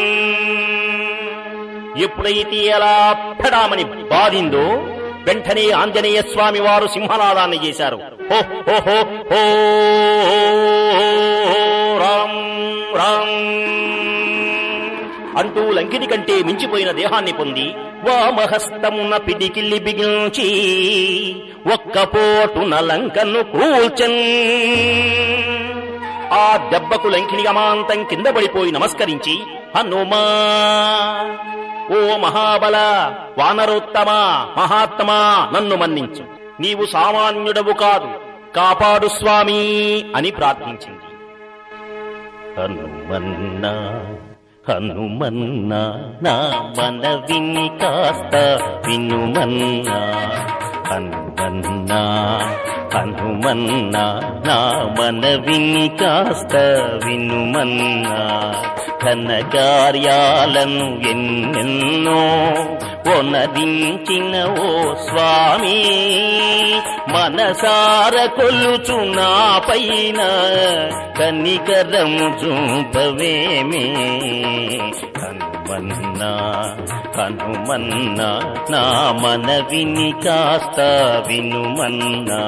ఎప్పుడైతే అలా పెడామని బాధిందో వెంటనే ఆంజనేయ స్వామి వారు సింహనాదాన్ని చేశారు హో హో హో హో రామ్ రామ్ అంటూ లంకిని కంటే మించిపోయిన దేహాన్ని పొంది వామహస్తమున పిడికిల్లి బిగించి ఒక్క పోటున లంకను కూల్చన్ ఆ దెబ్బకు లంకిని అమాంతం కింద పడిపోయి నమస్కరించి హనుమా ఓ మహాబల వానరోత్తమా మహాత్మా నన్ను మన్నించు నీవు సామాన్యుడవు కాదు కాపాడు స్వామి అని ప్రార్థించింది హనుమన్నా హనుమన్నా నా మనవిని కాస్త వినుమన్నా హనుమన్నా హనుమన్నా నా మనవిని కాస్త వినుమన్నా ఘన కార్యాలను ఎన్నెన్నో ఒనదించిన ఓ స్వామి మనసార కొలుచు నా పైన కనికరము చూపవేమే హనుమన్నా హనుమన్నా నా మనవిని కాస్త వినుమన్నా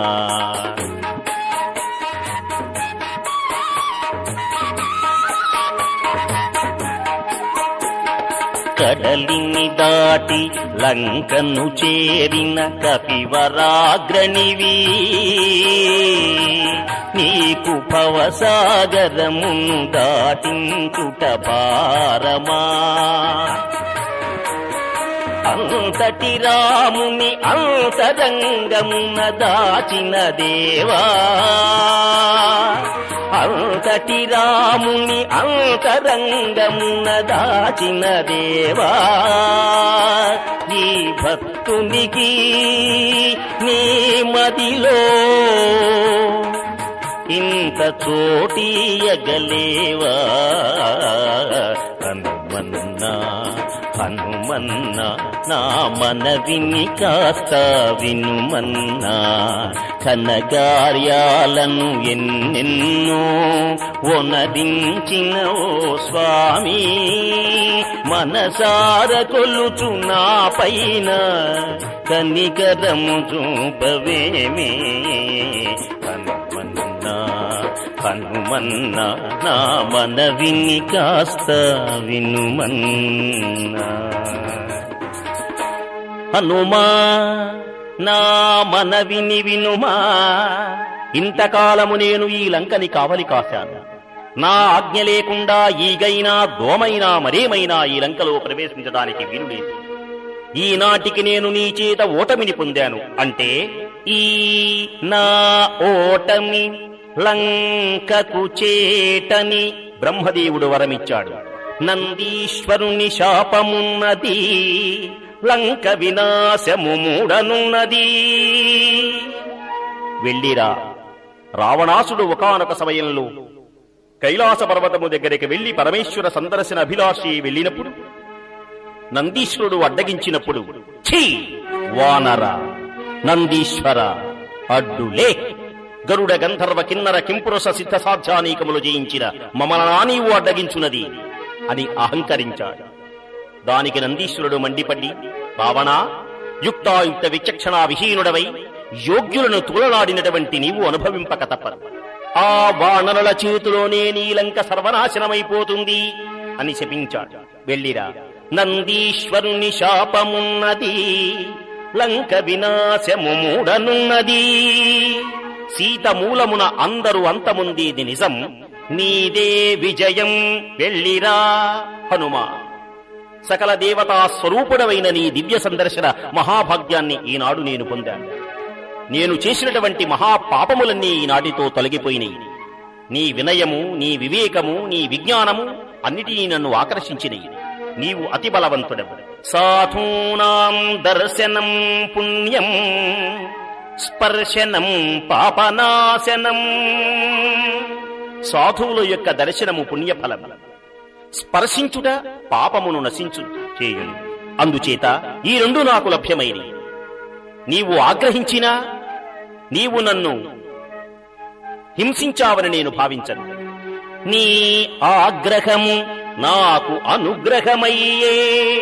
కడలిని దాటి లంకను చేరిన కపివరాగ్రణివి నీకు భవసాగరమును దాటించుట భారమా అంతటి రాముని అంతరంగమున దాచిన దేవా అంతటి రాముని అంతరంగమున దాచిన దేవా ఈ భక్తునికి నీ మదిలో ఇంత చోటీయగలేవా హనుమన్నా హనుమన్నా నా మనవిని కాస్త వినుమన్నా ఘనకార్యాలను ఎన్నెన్నో ఒనదించిన ఓ స్వామి మనసార కొలుచు నా పైన కనికరము చూపవేమే హనుమన్నా హనుమన్నా నా మనవిని కాస్త వినుమన్నా హనుమా నా మనవిని వినుమా ఇంతకాలము నేను ఈ లంకని కావలి కాశాను నా ఆజ్ఞ లేకుండా ఈగైనా దోమైనా మరేమైనా ఈ లంకలో ప్రవేశించడానికి వీలులేదు ఈనాటికి నేను నీ చేత ఓటమిని పొందాను అంటే ఈ నా ఓటమి లంకకు చేటని బ్రహ్మదేవుడు వరమిచ్చాడు నందీశ్వరుని శాపమున్నది లంక వినాశము మూడనున్నది వెళ్ళిరా రావణాసుడు ఒకానొక సమయంలో కైలాస పర్వతము దగ్గరికి వెళ్లి పరమేశ్వర సందర్శన అభిలాషి వెళ్ళినప్పుడు నందీశ్వరుడు అడ్డగించినప్పుడు ఛీ వానర నందీశ్వర అడ్డులే గరుడ గంధర్వ కిన్నర కింపురుష సిద్ధ సాధ్యానీకములు జయించిన మమలనా నీవు అడ్డగించున్నది అని అహంకరించాడు దానికి నందీశ్వరుడు మండిపడి రావణ యుక్తాయుక్త విచక్షణా విహీనుడవై యోగ్యులను తూలనాడినటువంటి నీవు అనుభవింపక తప్పదు ఆ వానరుల చేతిలోనే నీలంక సర్వనాశనమైపోతుంది అని శపించాడు వెళ్ళిరా నందీశ్వరుని శాపమున్నది లంక వినాశము మూడనున్నది సీత మూలమున అందరూ అంతముందేది నిజం నీదే విజయం వెళ్ళిరా హనుమా సకల దేవతా స్వరూపుడవైన నీ దివ్య సందర్శన మహాభాగ్యాన్ని ఈనాడు నేను పొందాను నేను చేసినటువంటి మహాపాపములన్నీ ఈనాటితో తొలగిపోయినాయి నీ వినయము నీ వివేకము నీ విజ్ఞానము అన్నిటినీ నన్ను ఆకర్షించినవి నీవు అతి బలవంతుడవు సాధూనాం దర్శనం పుణ్యం స్పర్శనం పాపనాశనం సాధువుల యొక్క దర్శనము పుణ్యఫలం స్పర్శించుట పాపమును నశించు చేయును అందుచేత ఈ రెండు నాకు లభ్యమైనవి నీవు ఆగ్రహించినా నీవు నన్ను హింసించావని నేను భావించను నీ ఆగ్రహము నాకు అనుగ్రహమయ్యే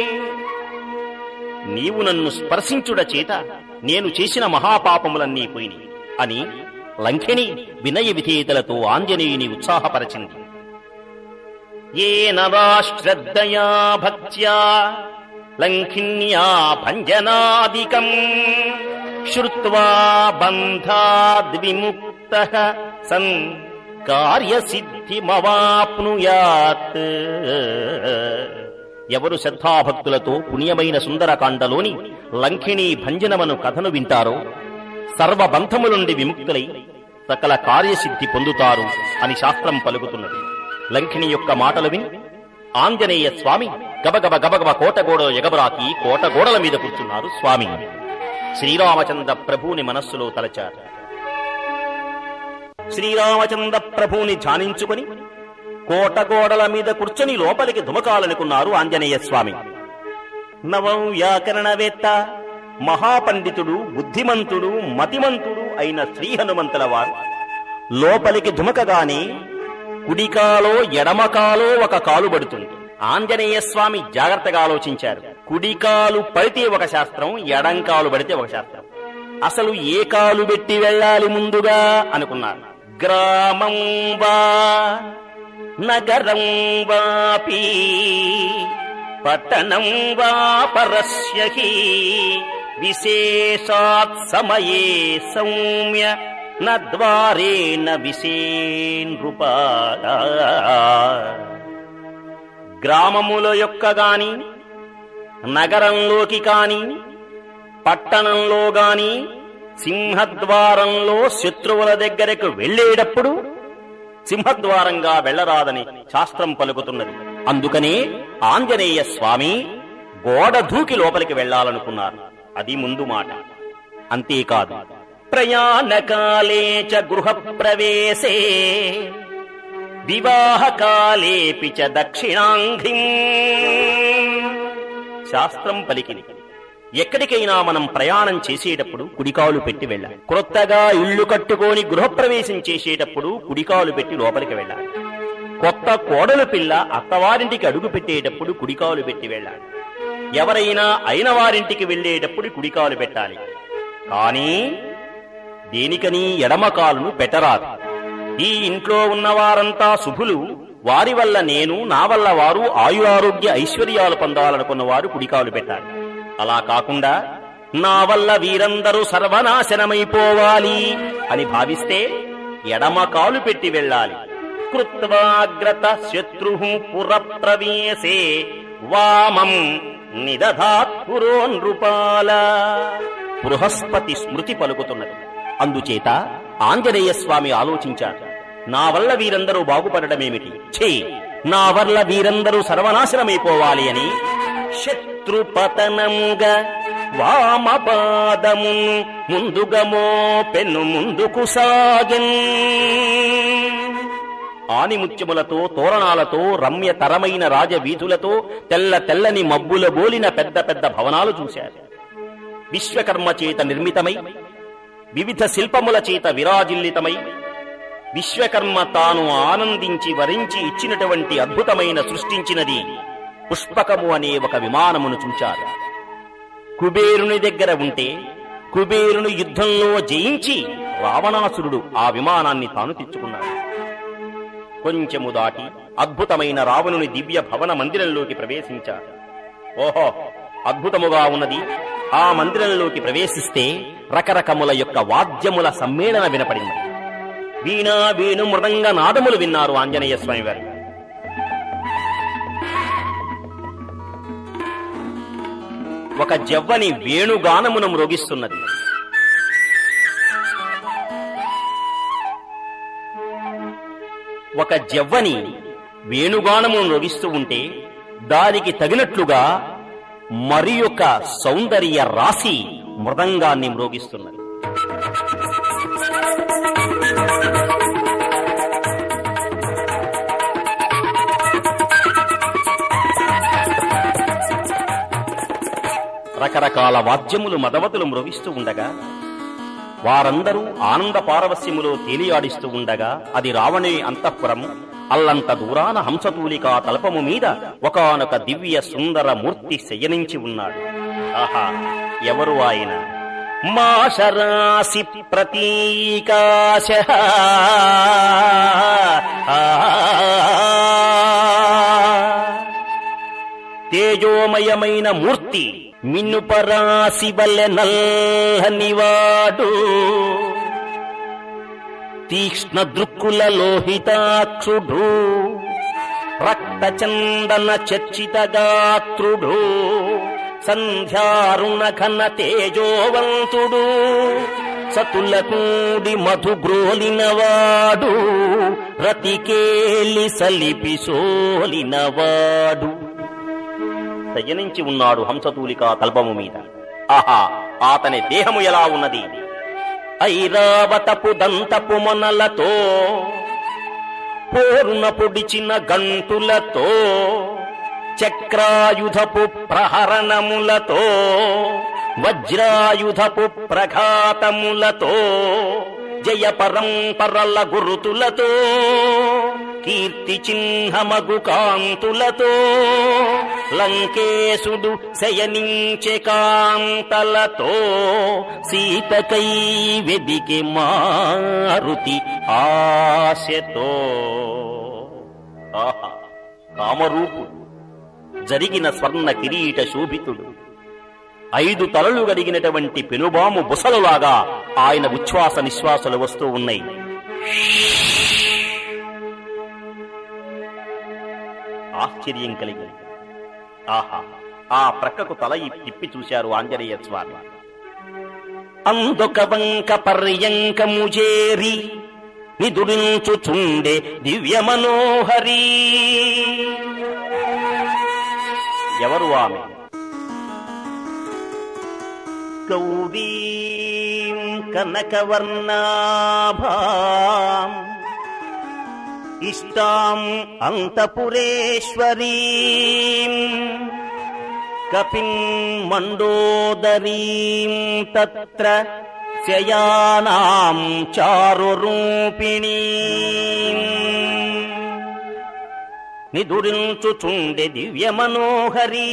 నీవు నన్ను స్పర్శించుట చేత నేను చేసిన మహాపాపములన్నీ పోయినాయి అని లంకిణి వినయ విధేయతలతో ఆంజనేయుని ఉత్సాహపరచింది ఏన వా శ్రద్ధయా భక్త్యా లంకిన్యా భంజనాదికం శ్రుత్వా బంధాద్విముక్త సన్ కార్యసిద్ధిమవాప్నుయాత్ ఎవరు శ్రద్ధాభక్తులతో పుణ్యమైన సుందరకాండలోని లంకిణీ భంజనమను కథను వింటారో సర్వబంధముల నుండి విముక్తులై సకల కార్యసిద్ధి పొందుతారు అని శాస్త్రం పలుకుతున్నది లంకిణి యొక్క మాటలు విని ఆంజనేయ స్వామి గబగబ గబగబ కోటగోడ ఎగబరాకి కోటగోడల మీద కూర్చున్నారు స్వామి శ్రీరామచంద్ర ప్రభువుని మనస్సులో తలచారు శ్రీరామచంద్ర ప్రభువుని ధ్యానించుకుని కోటగోడల మీద కూర్చొని లోపలికి ధుమకాలనుకున్నారు ఆంజనేయ స్వామి నవం వ్యాకరణవేత్త మహాపండితుడు బుద్ధిమంతుడు మతిమంతుడు అయిన శ్రీ హనుమంతుల వారు లోపలికి ధుమకగానే కుడికాలో ఎడమకాలో ఒక కాలు పడుతుంది ఆంజనేయ స్వామి జాగ్రత్తగా ఆలోచించారు కుడికాలు పడితే ఒక శాస్త్రం ఎడంకాలు పడితే ఒక శాస్త్రం అసలు ఏ కాలు పెట్టి వెళ్ళాలి ముందుగా అనుకున్నారు గ్రామం వా నగరం వాపి పట్టణం వా పరస్య హి విశేషాత్ సమయే సౌమ్య నద్వారేణ విశేనృపా గ్రామముల యొక్క గాని నగరంలోకి కాని పట్టణంలో గాని సింహద్వారంలో శత్రువుల దగ్గరకు వెళ్ళేటప్పుడు సింహద్వారంగా వెళ్ళరాదని శాస్త్రం పలుకుతున్నది అందుకనే ఆంజనేయ స్వామి గోడ దూకి లోపలికి వెళ్ళాలనుకున్నారు అది ముందు మాట అంతేకాదు ప్రయాణకాలే చ గృహ ప్రవేశే వివాహకాలేపి చ దక్షిణాంఘ్రిం శాస్త్రం పలికింది ఎక్కడికైనా మనం ప్రయాణం చేసేటప్పుడు కుడికాలు పెట్టి వెళ్ళాలి క్రొత్తగా ఇల్లు కట్టుకొని గృహప్రవేశం చేసేటప్పుడు కుడికాలు పెట్టి లోపలికి వెళ్ళాలి కొత్త కోడలు పిల్ల అత్తవారింటికి అడుగు పెట్టేటప్పుడు కుడికాలు పెట్టి వెళ్ళాలి ఎవరైనా అయిన వారింటికి వెళ్ళేటప్పుడు కుడికాలు పెట్టాలి కానీ దేనికని ఎడమకాలును పెట్టరాదు ఈ ఇంట్లో ఉన్నవారంతా శుభులు వారి వల్ల నేను నా వల్ల వారు ఆయురారోగ్య ఐశ్వర్యాలు పొందాలనుకున్న వారు కుడికాలు పెట్టాలి అలా కాకుండా నా వల్ల వీరందరూ సర్వనాశనమైపోవాలి అని భావిస్తే ఎడమ కాలు పెట్టి వెళ్ళాలి కృత్వాగ్రత శత్రు పురప్రవేశే వామం నిదధాత్ పురో నృపాల బృహస్పతి స్మృతి పలుకుతున్నది అందుచేత ఆంజనేయ స్వామి ఆలోచించారు నా వల్ల వీరందరూ బాగుపడటమేమిటి ఛీ నా వల్ల వీరందరూ సర్వనాశనమైపోవాలి అని శత్రుపతనంగా వామపాదము ముందుగమో పెన్ను ముందుకు సాగన్ ఆనిముత్యములతో తోరణాలతో రమ్యతరమైన రాజవీధులతో తెల్ల తెల్లని మబ్బుల బోలిన పెద్ద పెద్ద భవనాలు చూశారు విశ్వకర్మ చేత నిర్మితమై వివిధ శిల్పముల చేత విరాజిల్లితమై విశ్వకర్మ తాను ఆనందించి వరించి ఇచ్చినటువంటి అద్భుతమైన సృష్టించినది పుష్పకము అనే ఒక విమానమును చూచారు కుబేరుని దగ్గర ఉంటే కుబేరుని యుద్ధంలో జయించి రావణాసురుడు ఆ విమానాన్ని తాను తెచ్చుకున్నాడు కొంచెము దాటి అద్భుతమైన రావణుని దివ్య భవన మందిరంలోకి ప్రవేశించారు ఓహో అద్భుతముగా ఉన్నది ఆ మందిరంలోకి ప్రవేశిస్తే రకరకముల యొక్క వాద్యముల సమ్మేళన వినపడింది వీణా వేణు మృదంగ నాదములు విన్నారు ఆంజనేయ స్వామి వారు ఒక జవ్వని వేణుగానమును మ్రోగిస్తున్నది ఒక జవ్వని వేణుగానమును మ్రోగిస్తూ ఉంటే దానికి తగినట్లుగా మరి యొక్క సౌందర్య రాశి మృదంగాన్ని మ్రోగిస్తున్నది రకరకాల వాద్యములు మదవతులు మ్రవిస్తూ ఉండగా వారందరూ ఆనంద పారవస్యములో తేలియాడిస్తూ ఉండగా అది రావణే అంతఃపురం అల్లంత దూరాన హంసతూలికా తలపము మీద ఒకానొక దివ్య సుందర మూర్తి శయనించి ఉన్నాడు ఆహా ఎవరు ఆయన మాషరాశి ప్రతీకాశ తేజోమయమైన మూర్తి మిన్నుపరాశి వల్లె నల్లనివాడు తీక్ష్ణ దృక్కుల లోహితాక్షుడు రక్త చందన చర్చిత గాత్రుడు సంధ్యారుణ ఘన తేజోవంతుడు సతుల కూడి మధు బ్రోలినవాడు రతికేలి సలిపి సోలినవాడు శయనించి ఉన్నాడు హంసతూలికా తల్పము మీద ఆహా అతని దేహము ఎలా ఉన్నది ఐరావతపు దంతపు మొనలతో పోరున పొడిచిన గంటులతో చక్రాయుధపు ప్రహరణములతో వజ్రాయుధపు ప్రఘాతములతో జయ పరంపరల గురుతులతో కీర్తి చిహ్నమగు కాంతులతో లంకేశుడు శయనించే కాంతలతో సీతకై వెదికి మారుతి ఆశతో ఆహా కామరూపుడు జరిగిన స్వర్ణ కిరీట శోభితుడు ఐదు తలలు కలిగినటువంటి పెనుబాము బుసలులాగా ఆయన ఉచ్ఛ్వాస నిశ్వాసలు వస్తూ ఉన్నాయి ఆశ్చర్యం కలిగింది ఆహా ఆ ప్రక్కకు తల ఇ- తిప్పి చూశారు ఆంజనేయ స్వామి అందొక వంక పర్యంకము చేరి నిదురించుచుండే దివ్య మనోహరి ఎవరు ఆమె గౌరీం కనకవర్ణాభాం ఇష్టాం అంతపురేశ్వరీం కపిం మండోదరీం తత్ర శయానాం చారురూపిణీ నిదురించుచుండె దివ్య మనోహరి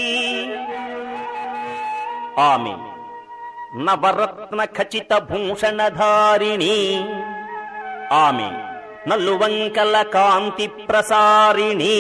ఆమె నవరత్న ఖచిత భూషణధారిణి ఆమె నల్లువంకల కాంతి ప్రసారిణి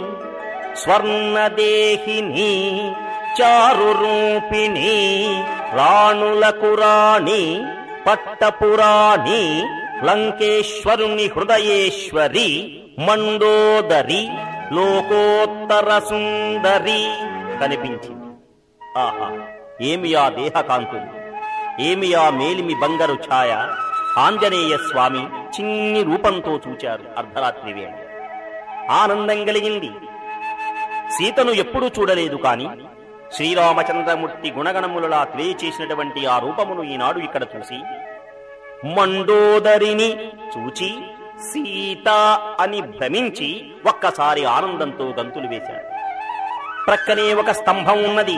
స్వర్ణదేహిని చారురూపిణి రాణులకు రాణి పట్టపురాణి లంకేశ్వరుని హృదయేశ్వరి మండోదరి లోకోత్తర సుందరి కనిపించింది ఆహా ఏమి ఆ దేహకాంతులు ఏమి ఆ మేలిమి బంగారు ఛాయ ఆంజనేయ స్వామి చిన్ని రూపంతో చూచారు అర్ధరాత్రి వేళ ఆనందం కలిగింది సీతను ఎప్పుడూ చూడలేదు కాని శ్రీరామచంద్రమూర్తి గుణగణములలా తెలియచేసినటువంటి ఆ రూపమును ఈనాడు ఇక్కడ చూసి మండోదరిని చూచి సీత అని భ్రమించి ఒక్కసారి ఆనందంతో గంతులు వేశాడు ప్రక్కనే ఒక స్తంభం ఉన్నది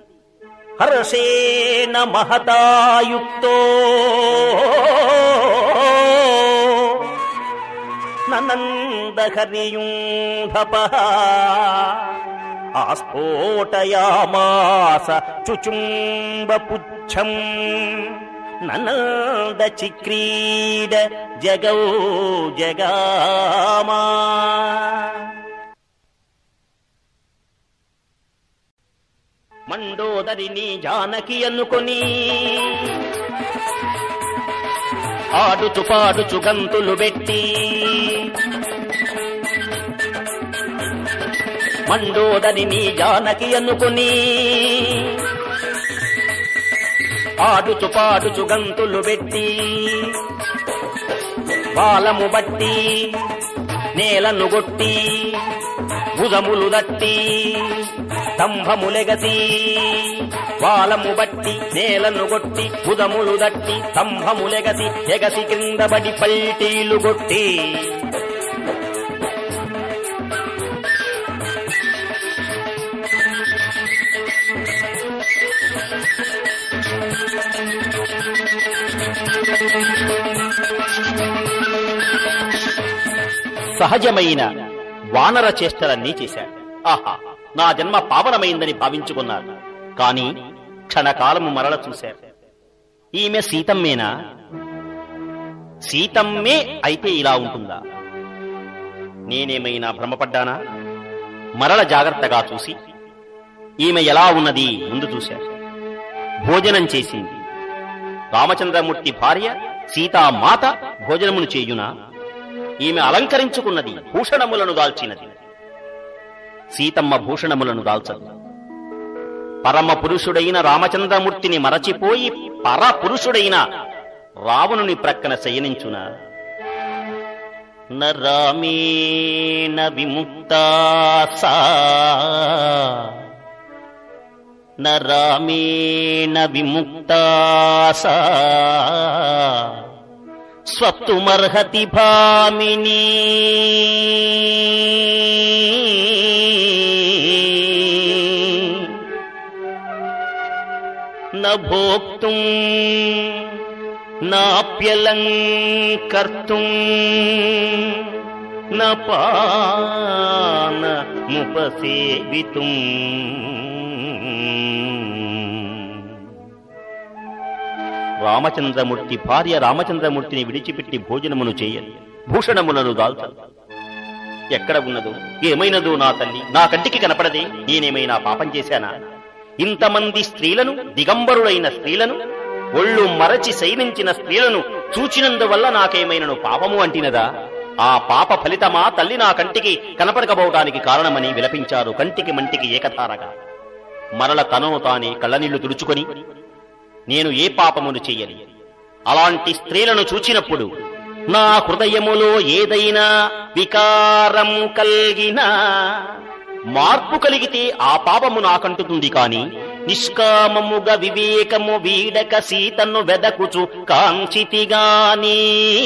హర్షేణ మహతాయుక్తో నందహరియూధప ఆస్ఫోటయామాస చుచుంబపుచ్చం ననంద చిక్రీడ జగౌ జగామా మండోదరిని జానకి అనుకొని ఆడుచు పాడుచు గంతులు పెట్టి మండోదరిని జానకి అనుకొని ఆడుచు పాడుచు గంతులు పెట్టి బాలము బట్టి నేలను గొట్టి భుజములు దట్టి స్తంభములెగసి వాలము బట్టి నేలను గొట్టి భుజములు దట్టి స్తంభములెగసి ఎగసి క్రిందబడి పల్టీలు గొట్టి సహజమైన వానర చేష్టలన్నీ చేశాడు ఆహా నా జన్మ పావనమైందని భావించుకున్నారు కాని క్షణకాలము మరల చూశారు ఈమె సీతమ్మేనా సీతమ్మే అయితే ఇలా ఉంటుందా నేనేమైనా భ్రమపడ్డానా మరల జాగ్రత్తగా చూసి ఈమె ఎలా ఉన్నది ముందు చూశారు భోజనం చేసింది రామచంద్రమూర్తి భార్య సీతామాత భోజనమును చేయునా ఈమె అలంకరించుకున్నది భూషణములను దాల్చినది సీతమ్మ భూషణములను దాల్చదు పరమ పురుషుడైన రామచంద్రమూర్తిని మరచిపోయి పర పురుషుడైన రావణుని ప్రక్కన శయనించున నరామేణ విముక్తా సా నరామేణ విముక్తా సా స్వప్తుమర్హతి భామిని న భోక్తుం నాప్యలంకర్తుం న పాన ముపసేవితుం రామచంద్రమూర్తి భార్య రామచంద్రమూర్తిని విడిచిపెట్టి భోజనమును చేయదు భూషణములను దాల్చదు ఎక్కడ ఉన్నదో ఏమైనదో నా తల్లి నా కంటికి కనపడదే నేనేమైనా పాపం చేశానా ఇంతమంది స్త్రీలను దిగంబరులైన స్త్రీలను ఒళ్ళు మరచి శయనించిన స్త్రీలను చూచినందువల్ల నాకేమైనను పాపము అంటినదా ఆ పాప ఫలితమా తల్లి నా కంటికి కనపడకపోవటానికి కారణమని విలపించారు కంటికి మంటికి ఏకధారగా మరల తనను తానే కళ్ళనీళ్లు తుడుచుకొని నేను ఏ పాపమును చెయ్యని అలాంటి స్త్రీలను చూచినప్పుడు నా హృదయములో ఏదైనా వికారం కలిగినా మార్పు కలిగితే ఆ పాపము నాకంటుతుంది కాని నిష్కామముగా వివేకము వీడక సీతను వెదకుచు కాంచితిగాని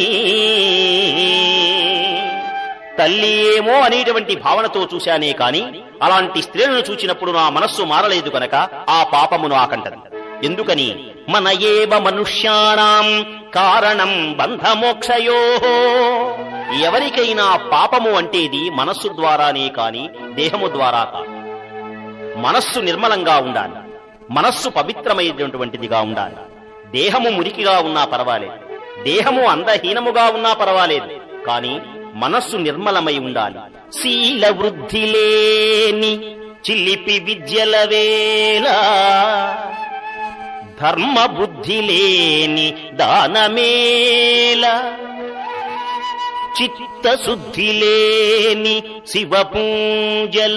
తల్లి ఏమో అనేటువంటి భావనతో చూశానే కాని అలాంటి స్త్రీలను చూచినప్పుడు నా మనస్సు మారలేదు కనుక ఆ పాపము నాకంటది ఎందుకని మన ఏవ మనుష్యాణం కారణం బంధమోక్షయో ఎవరికైనా పాపము అంటేది మనస్సు ద్వారానే కాని దేహము ద్వారా కాదు మనస్సు నిర్మలంగా ఉండాలి మనస్సు పవిత్రమైనటువంటిదిగా ఉండాలి దేహము మురికిగా ఉన్నా పర్వాలేదు దేహము అందహీనముగా ఉన్నా పర్వాలేదు కాని మనస్సు నిర్మలమై ఉండాలి శీల వృద్ధి లేని చిలిపి విద్యల వేళ ధర్మ బుద్ధి లేని దానమేల చిత్తశుద్ధి లేని శివ పూజల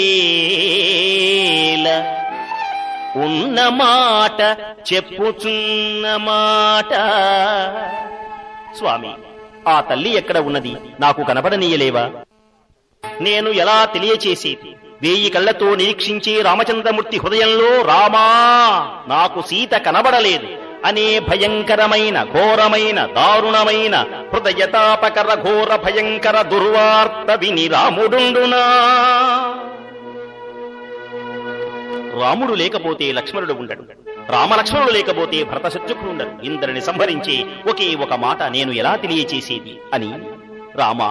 వియేల ఉన్న మాట చెప్పుచున్న మాట స్వామి ఆ తల్లి ఎక్కడ ఉన్నది నాకు కనపడనీయలేవా నేను ఎలా తెలియచేసేది వేయి కళ్ళతో నిరీక్షించి రామచంద్రమూర్తి హృదయంలో రామా నాకు సీత కనబడలేదు అనే భయంకరమైన ఘోరమైన దారుణమైన హృదయతాపకర ఘోర భయంకర దుర్వార్త విని రాముడుండునా రాముడు లేకపోతే లక్ష్మణుడు ఉండడు రామలక్ష్మణుడు లేకపోతే భరత శత్రుఘ్నుడు ఉండడు ఇందరిని సంహరించి ఒకే ఒక మాట నేను ఎలా తెలియచేసేది అని రామా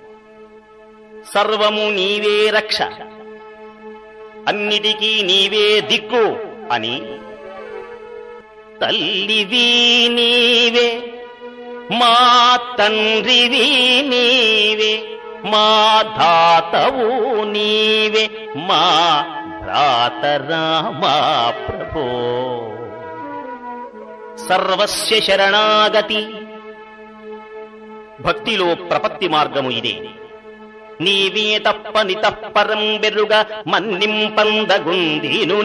సర్వము నీవే రక్ష అన్నిటికీ నీవే దిక్కు అని తల్లివి నీవే మా తండ్రివి నీవే మా ధాతవు నీవే మా భ్రాతరామా ప్రభో సర్వస్య శరణాగతి భక్తిలో ప్రపత్తి మార్గము ఇదే నీవే తప్ప నితప్పరం బెరుగ మన్నింపందగుందీను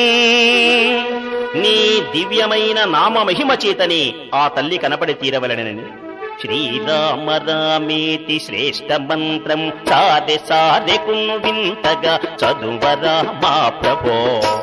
నీ దివ్యమైన నామ మహిమ చేతనే ఆ తల్లి కనపడి తీరవలనని శ్రీరామ రామేతి శ్రేష్ఠ మంత్రం సారె సారెకును వింతగా చదువరా మా ప్రభో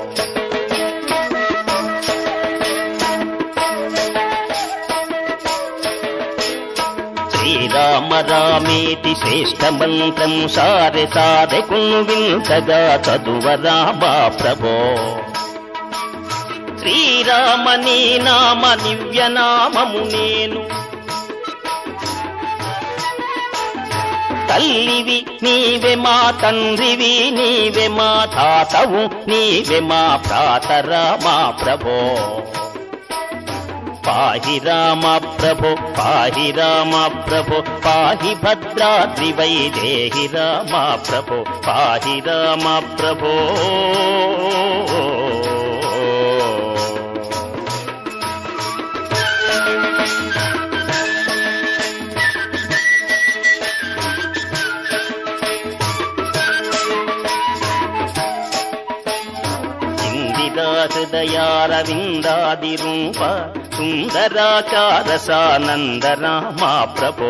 శ్రీరామ రామేతి శ్రేష్ఠ మంత్రం సారె సారెకును వింతగా చదువరా మా ప్రభో శ్రీరామ నీ నామ నివ్య నామము నేను తల్లివి నీవే మా తండ్రివి నీవే మా తాతవు నీవే మా ప్రాతరా మా ప్రభో పాహి రామ ప్రభో పాహి రామ ప్రభో పాహి భద్రాద్రి వైదేహి రామ ప్రభో పాహి రామ ప్రభో ఇందిరా హృదయారవిందాది రూప సుందరాచార సానంద రామా ప్రభో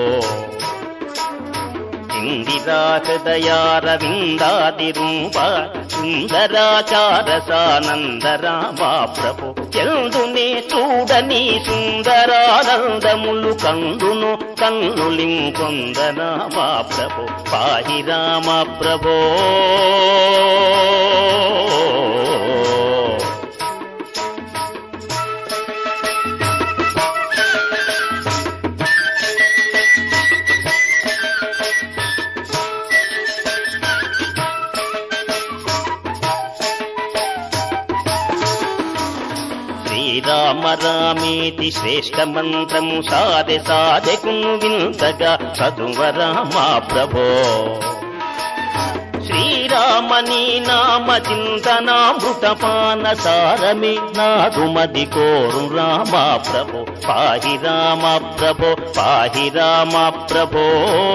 ఇందిరా హృదయారవిందాది రూప సుందరాచార సానంద రామా ప్రభో ఎందునే చూడని సుందరానందములు కందును కన్నులింకొందనా మా ప్రభో పాహి రామ ప్రభో శ్రీరామ రామేతి శ్రేష్ఠ మంత్రము సాధె సాధెకును వింతగా చదువ రామా ప్రభో శ్రీరామ నీ నామ చింతనామృతపాన సారమి నాదుమది కోరు రామా ప్రభో పాహి రామ ప్రభో పాహి రామ ప్రభో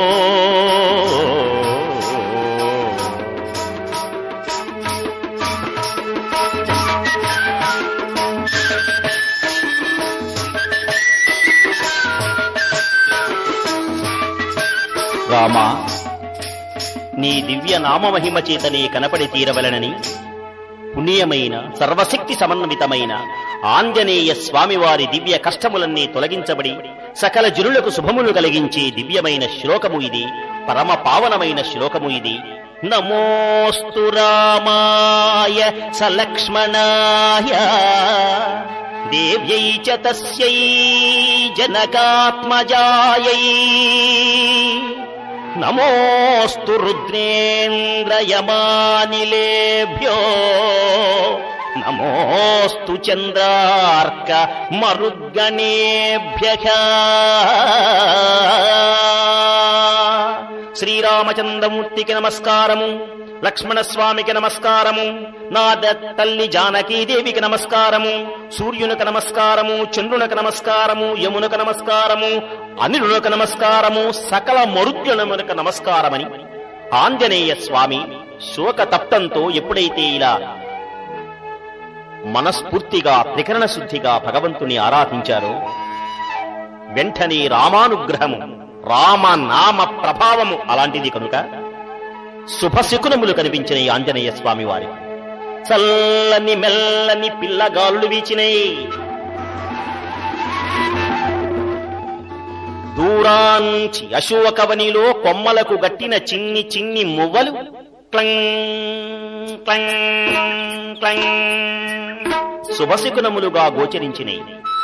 రామా నీ దివ్య నామమహిమ చేతనే కనపడి తీరవలనని పుణ్యమైన సర్వశక్తి సమన్వితమైన ఆంజనేయ స్వామివారి దివ్య కష్టములన్నీ తొలగించబడి సకల జనులకు శుభములు కలిగించే దివ్యమైన శ్లోకము ఇది పరమ పావనమైన శ్లోకము ఇది నమోస్తు రామాయ సలక్ష్మణాయ దేవ్యై చ తస్యై జనకాత్మజాయై నమోస్తు రుద్రేంద్రయమానిలేభ్యో నమోస్తు చంద్రార్క మరుద్గణేభ్య శ్రీరామచంద్రమూర్తికి నమస్కారము లక్ష్మణస్వామికి నమస్కారము నా ద- తల్లి జానకీదేవికి నమస్కారము సూర్యునికి నమస్కారము చంద్రునికి నమస్కారము యమునకు నమస్కారము అనిరునకు నమస్కారము సకల మరుద్యునమునకు నమస్కారమని ఆంజనేయ స్వామి శోక తప్తంతో ఎప్పుడైతే ఇలా మనస్ఫూర్తిగా త్రికరణ శుద్ధిగా భగవంతుని ఆరాధించారో వెంటనే రామానుగ్రహము రామనామ ప్రభావము అలాంటిది కనుక శుభశకునములు కనిపించిన ఈ ఆంజనేయ స్వామి వారి చల్లని మెల్లని పిల్లగాలులు వీచినాయి దూరాంచి అశోకవనిలో కొమ్మలకు గట్టిన చిన్ని చిన్ని మువ్వలు క్లంగ్ క్లంగ్ క్లంగ్ శుభశకునములుగా గోచరించినాయి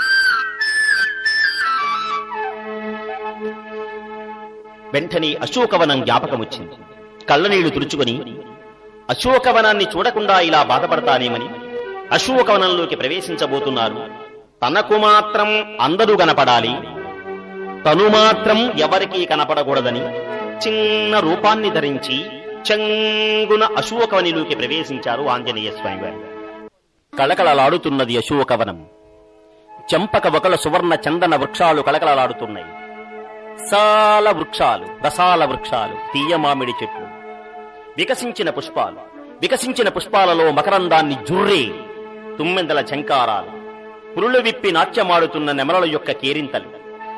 వెంటనే అశోకవనం జ్ఞాపకమొచ్చింది కళ్ళనీళ్లు తుడుచుకొని అశోకవనాన్ని చూడకుండా ఇలా బాధపడతానేమని అశోకవనంలోకి ప్రవేశించబోతున్నారు తనకు మాత్రం అందరూ కనపడాలి తను మాత్రం ఎవరికీ కనపడకూడదని చిన్న రూపాన్ని ధరించి చంగున అశోకవనిలోకి ప్రవేశించారు ఆంజనేయ స్వామి వారు కళకళలాడుతున్నది అశోకవనం చెంపక ఒకల సువర్ణ చందన వృక్షాలు కళకళలాడుతున్నాయి సాల వృక్షాలు రసాల వృక్షాలు తీయ మామిడి చెట్లు వికసించిన పుష్పాలు వికసించిన పుష్పాలలో మకరందాన్ని జుర్రే తుమ్మెందల చంకారాలు పురులు విప్పి నాట్యమాడుతున్న నెమలల యొక్క కేరింతలు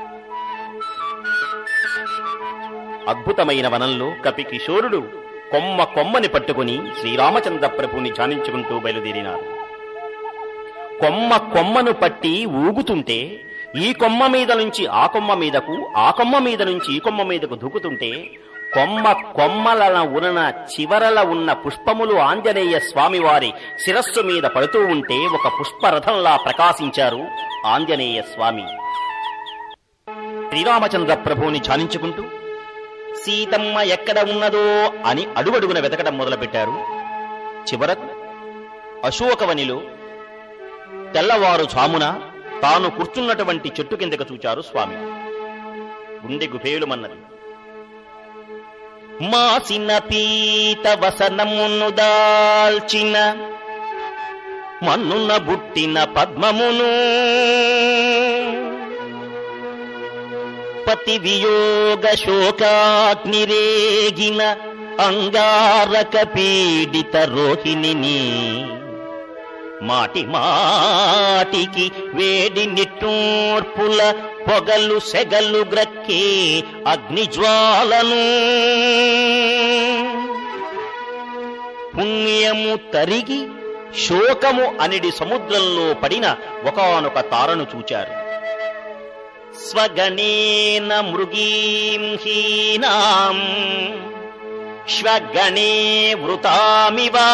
అద్భుతమైన వనంలో కపి కిషోరుడు కొమ్మ కొమ్మని పట్టుకుని శ్రీరామచంద్ర ప్రభుని ధ్యానించుకుంటూ బయలుదేరినారు కొమ్మ కొమ్మను పట్టి ఊగుతుంటే ఈ కొమ్మ మీద నుంచి ఆ కొమ్మ మీదకు ఆ కొమ్మ మీద నుంచి ఈ కొమ్మ మీదకు దూకుతుంటే కొమ్మ కొమ్మలన ఉన్న చివరల ఉన్న పుష్పములు ఆంజనేయ స్వామివారి శిరస్సు మీద పడుతూ ఉంటే ఒక పుష్పరథంలా ప్రకాశించారు ఆంజనేయ స్వామి శ్రీరామచంద్ర ప్రభువుని ధ్యానించుకుంటూ సీతమ్మ ఎక్కడ ఉన్నదో అని అడుగడుగున వెతకడం మొదలుపెట్టారు చివరకు అశోకవనిలో తెల్లవారు జామున తాను కూర్చున్నటువంటి చెట్టు కిందకు చూచారు స్వామి గుండె గుభేలుమన్నది మాసిన పీత వసనమును దాల్చిన మన్నున బుట్టిన పద్మమును పతి వియోగ శోకాగ్నిరేగిన అంగారక పీడిత రోహిణిని మాటి మాటికి వేడి నిట్టూర్పుల పొగలు సెగలు గ్రక్కే అగ్నిజ్వాలను పుణ్యము తరిగి శోకము అనిడి సముద్రంలో పడిన ఒకానొక తారను చూచారు స్వగణేన మృగీం హీనాం శ్వగణే వృతామివా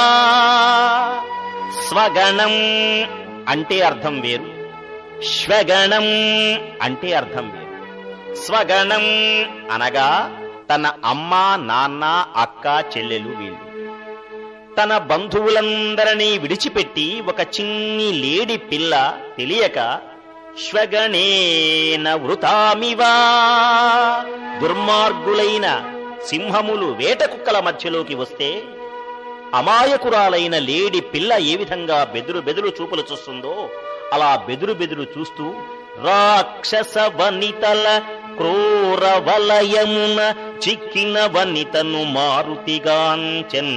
స్వగణం అంటే అర్థం వేరు శ్వగణం అంటే అర్థం వేరు స్వగణం అనగా తన అమ్మ నాన్న అక్క చెల్లెలు వీళ్ళు తన బంధువులందరినీ విడిచిపెట్టి ఒక చిన్ని లేడి పిల్ల తెలియక శ్వగణేన వృతామివా దుర్మార్గులైన సింహములు వేట కుక్కల మధ్యలోకి వస్తే అమాయకురాలైన లేడి పిల్ల ఏ విధంగా బెదురు బెదురు చూపులు చూస్తుందో అలా బెదురు బెదురు చూస్తూ రాక్షస వనితల క్రూర వలయమున చిక్కిన వనితను మారుతిగాంచెన్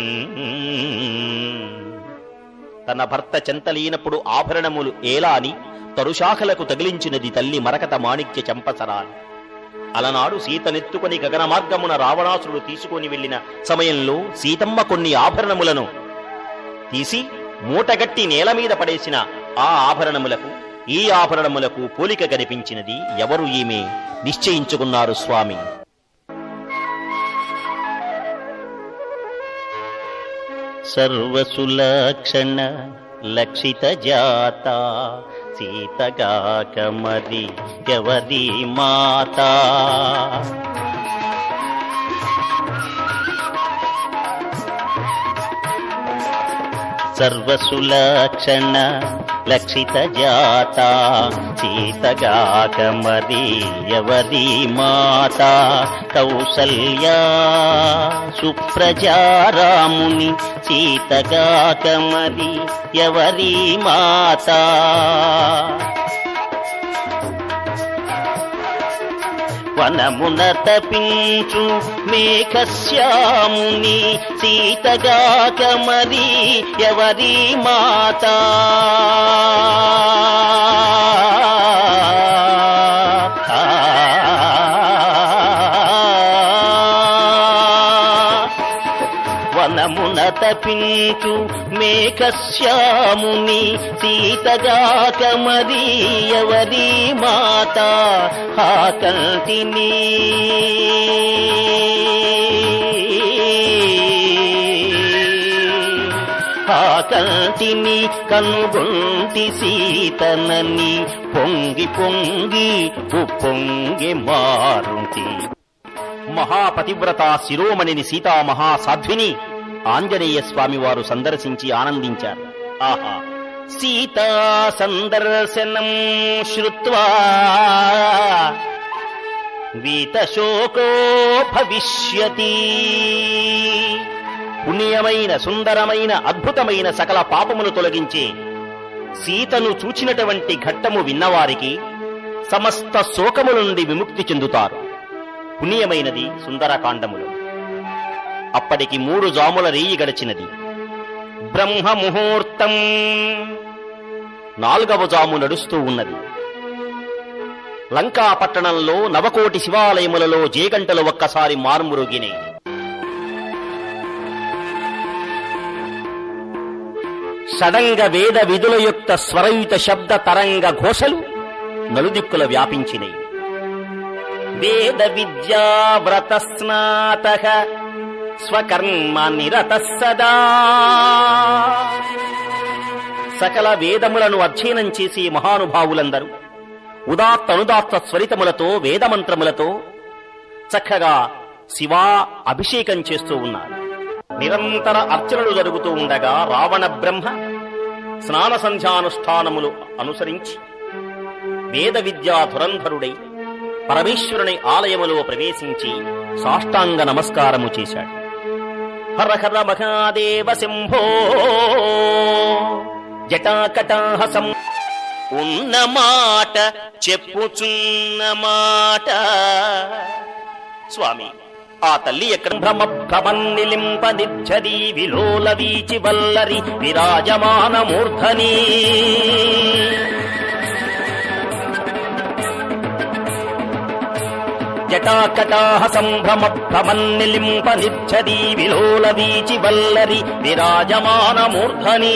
తన భర్త చెంతలేనప్పుడు ఆభరణములు ఏలా అని తరుశాఖలకు తగిలించినది తల్లి మరకత మాణిక్య చంపసరాలు అలనాడు సీతనెత్తుకొని గగన మార్గమున రావణాసురుడు తీసుకొని వెళ్లిన సమయంలో సీతమ్మ కొన్ని ఆభరణములను తీసి మూటగట్టి నేల మీద పడేసిన ఆ ఆభరణములకు ఈ ఆభరణములకు పోలిక కనిపించినది ఎవరు ఈమె నిశ్చయించుకున్నారు స్వామి సర్వసులక్షణ లక్షిత జాత సీతగాక మరి ఎవరి మాత సర్వసులక్షణ లక్షిత జాత సీతగాక మరి ఎవరి మాత కౌసల్యా సుప్రజారాముని సీతగాక మరి ఎవరి మాత వనమున తపించు మేఘశ్యాముని సీతగాక మరి ఎవరి మాత వనమున తపించు మేఘశ్యాముని సీతగాక మరి ఎవరి మాత హాకంటిని హాకంటిని కనుగొంటి సీతనని పొంగి పొంగి ఉప్పొంగి మారుంటి మహాపతివ్రత శిరోమణిని సీతా మహాసాధ్విని ఆంజనేయ స్వామి వారు సందర్శించి ఆనందించారు ఆహా సీతా సందర్శనం శ్రుత్వా వీతశోకో భవిష్యతి పుణ్యమైన సుందరమైన అద్భుతమైన సకల పాపమును తొలగించే సీతను చూచినటువంటి ఘట్టము విన్నవారికి సమస్త శోకము నుండి విముక్తి చెందుతారు పుణ్యమైనది సుందరకాండములు అప్పటికి మూడు జాముల రేయి గడిచినది బ్రహ్మ ముహూర్తం నాలుగవ జాము నడుస్తూ ఉన్నది లంకా పట్టణంలో నవకోటి శివాలయములలో జేగంటలు ఒక్కసారి మార్మురుగినాయి షడంగ వేద విధుల యొక్క స్వరయుత శబ్ద తరంగ ఘోషలు నలుదిక్కుల వ్యాపించినాయి వేద విద్యా వ్రత స్నాత స్వకర్మ నిరత సదా సకల వేదములను అధ్యయనం చేసి మహానుభావులందరూ ఉదాత్త అనుదాత్త స్వరితములతో వేదమంత్రములతో చక్కగా శివా అభిషేకం చేస్తూ ఉన్నారు నిరంతర అర్చనలు జరుగుతూ ఉండగా రావణ బ్రహ్మ స్నాన సంధ్యానుష్ఠానములు అనుసరించి వేద విద్యా ధురంధరుడై పరమేశ్వరుని ఆలయములో ప్రవేశించి సాష్టాంగ నమస్కారము చేశాడు హర హర మహాదేవ శంభో జటాకటాహసం ఉన్న మాట చెప్పుచున్న మాట స్వామి ఆ తల్లి ఎక్కడ భ్రమ భ్రమన్నిలింప నిచ్చరి విలోల వీచి వల్లరి విరాజమాన మూర్ధని జటాకటాహ సంభ్రమ భ్రమన్నిలింప నిచ్చరి విలోల వీచి వల్లరి విరాజమాన మూర్ధని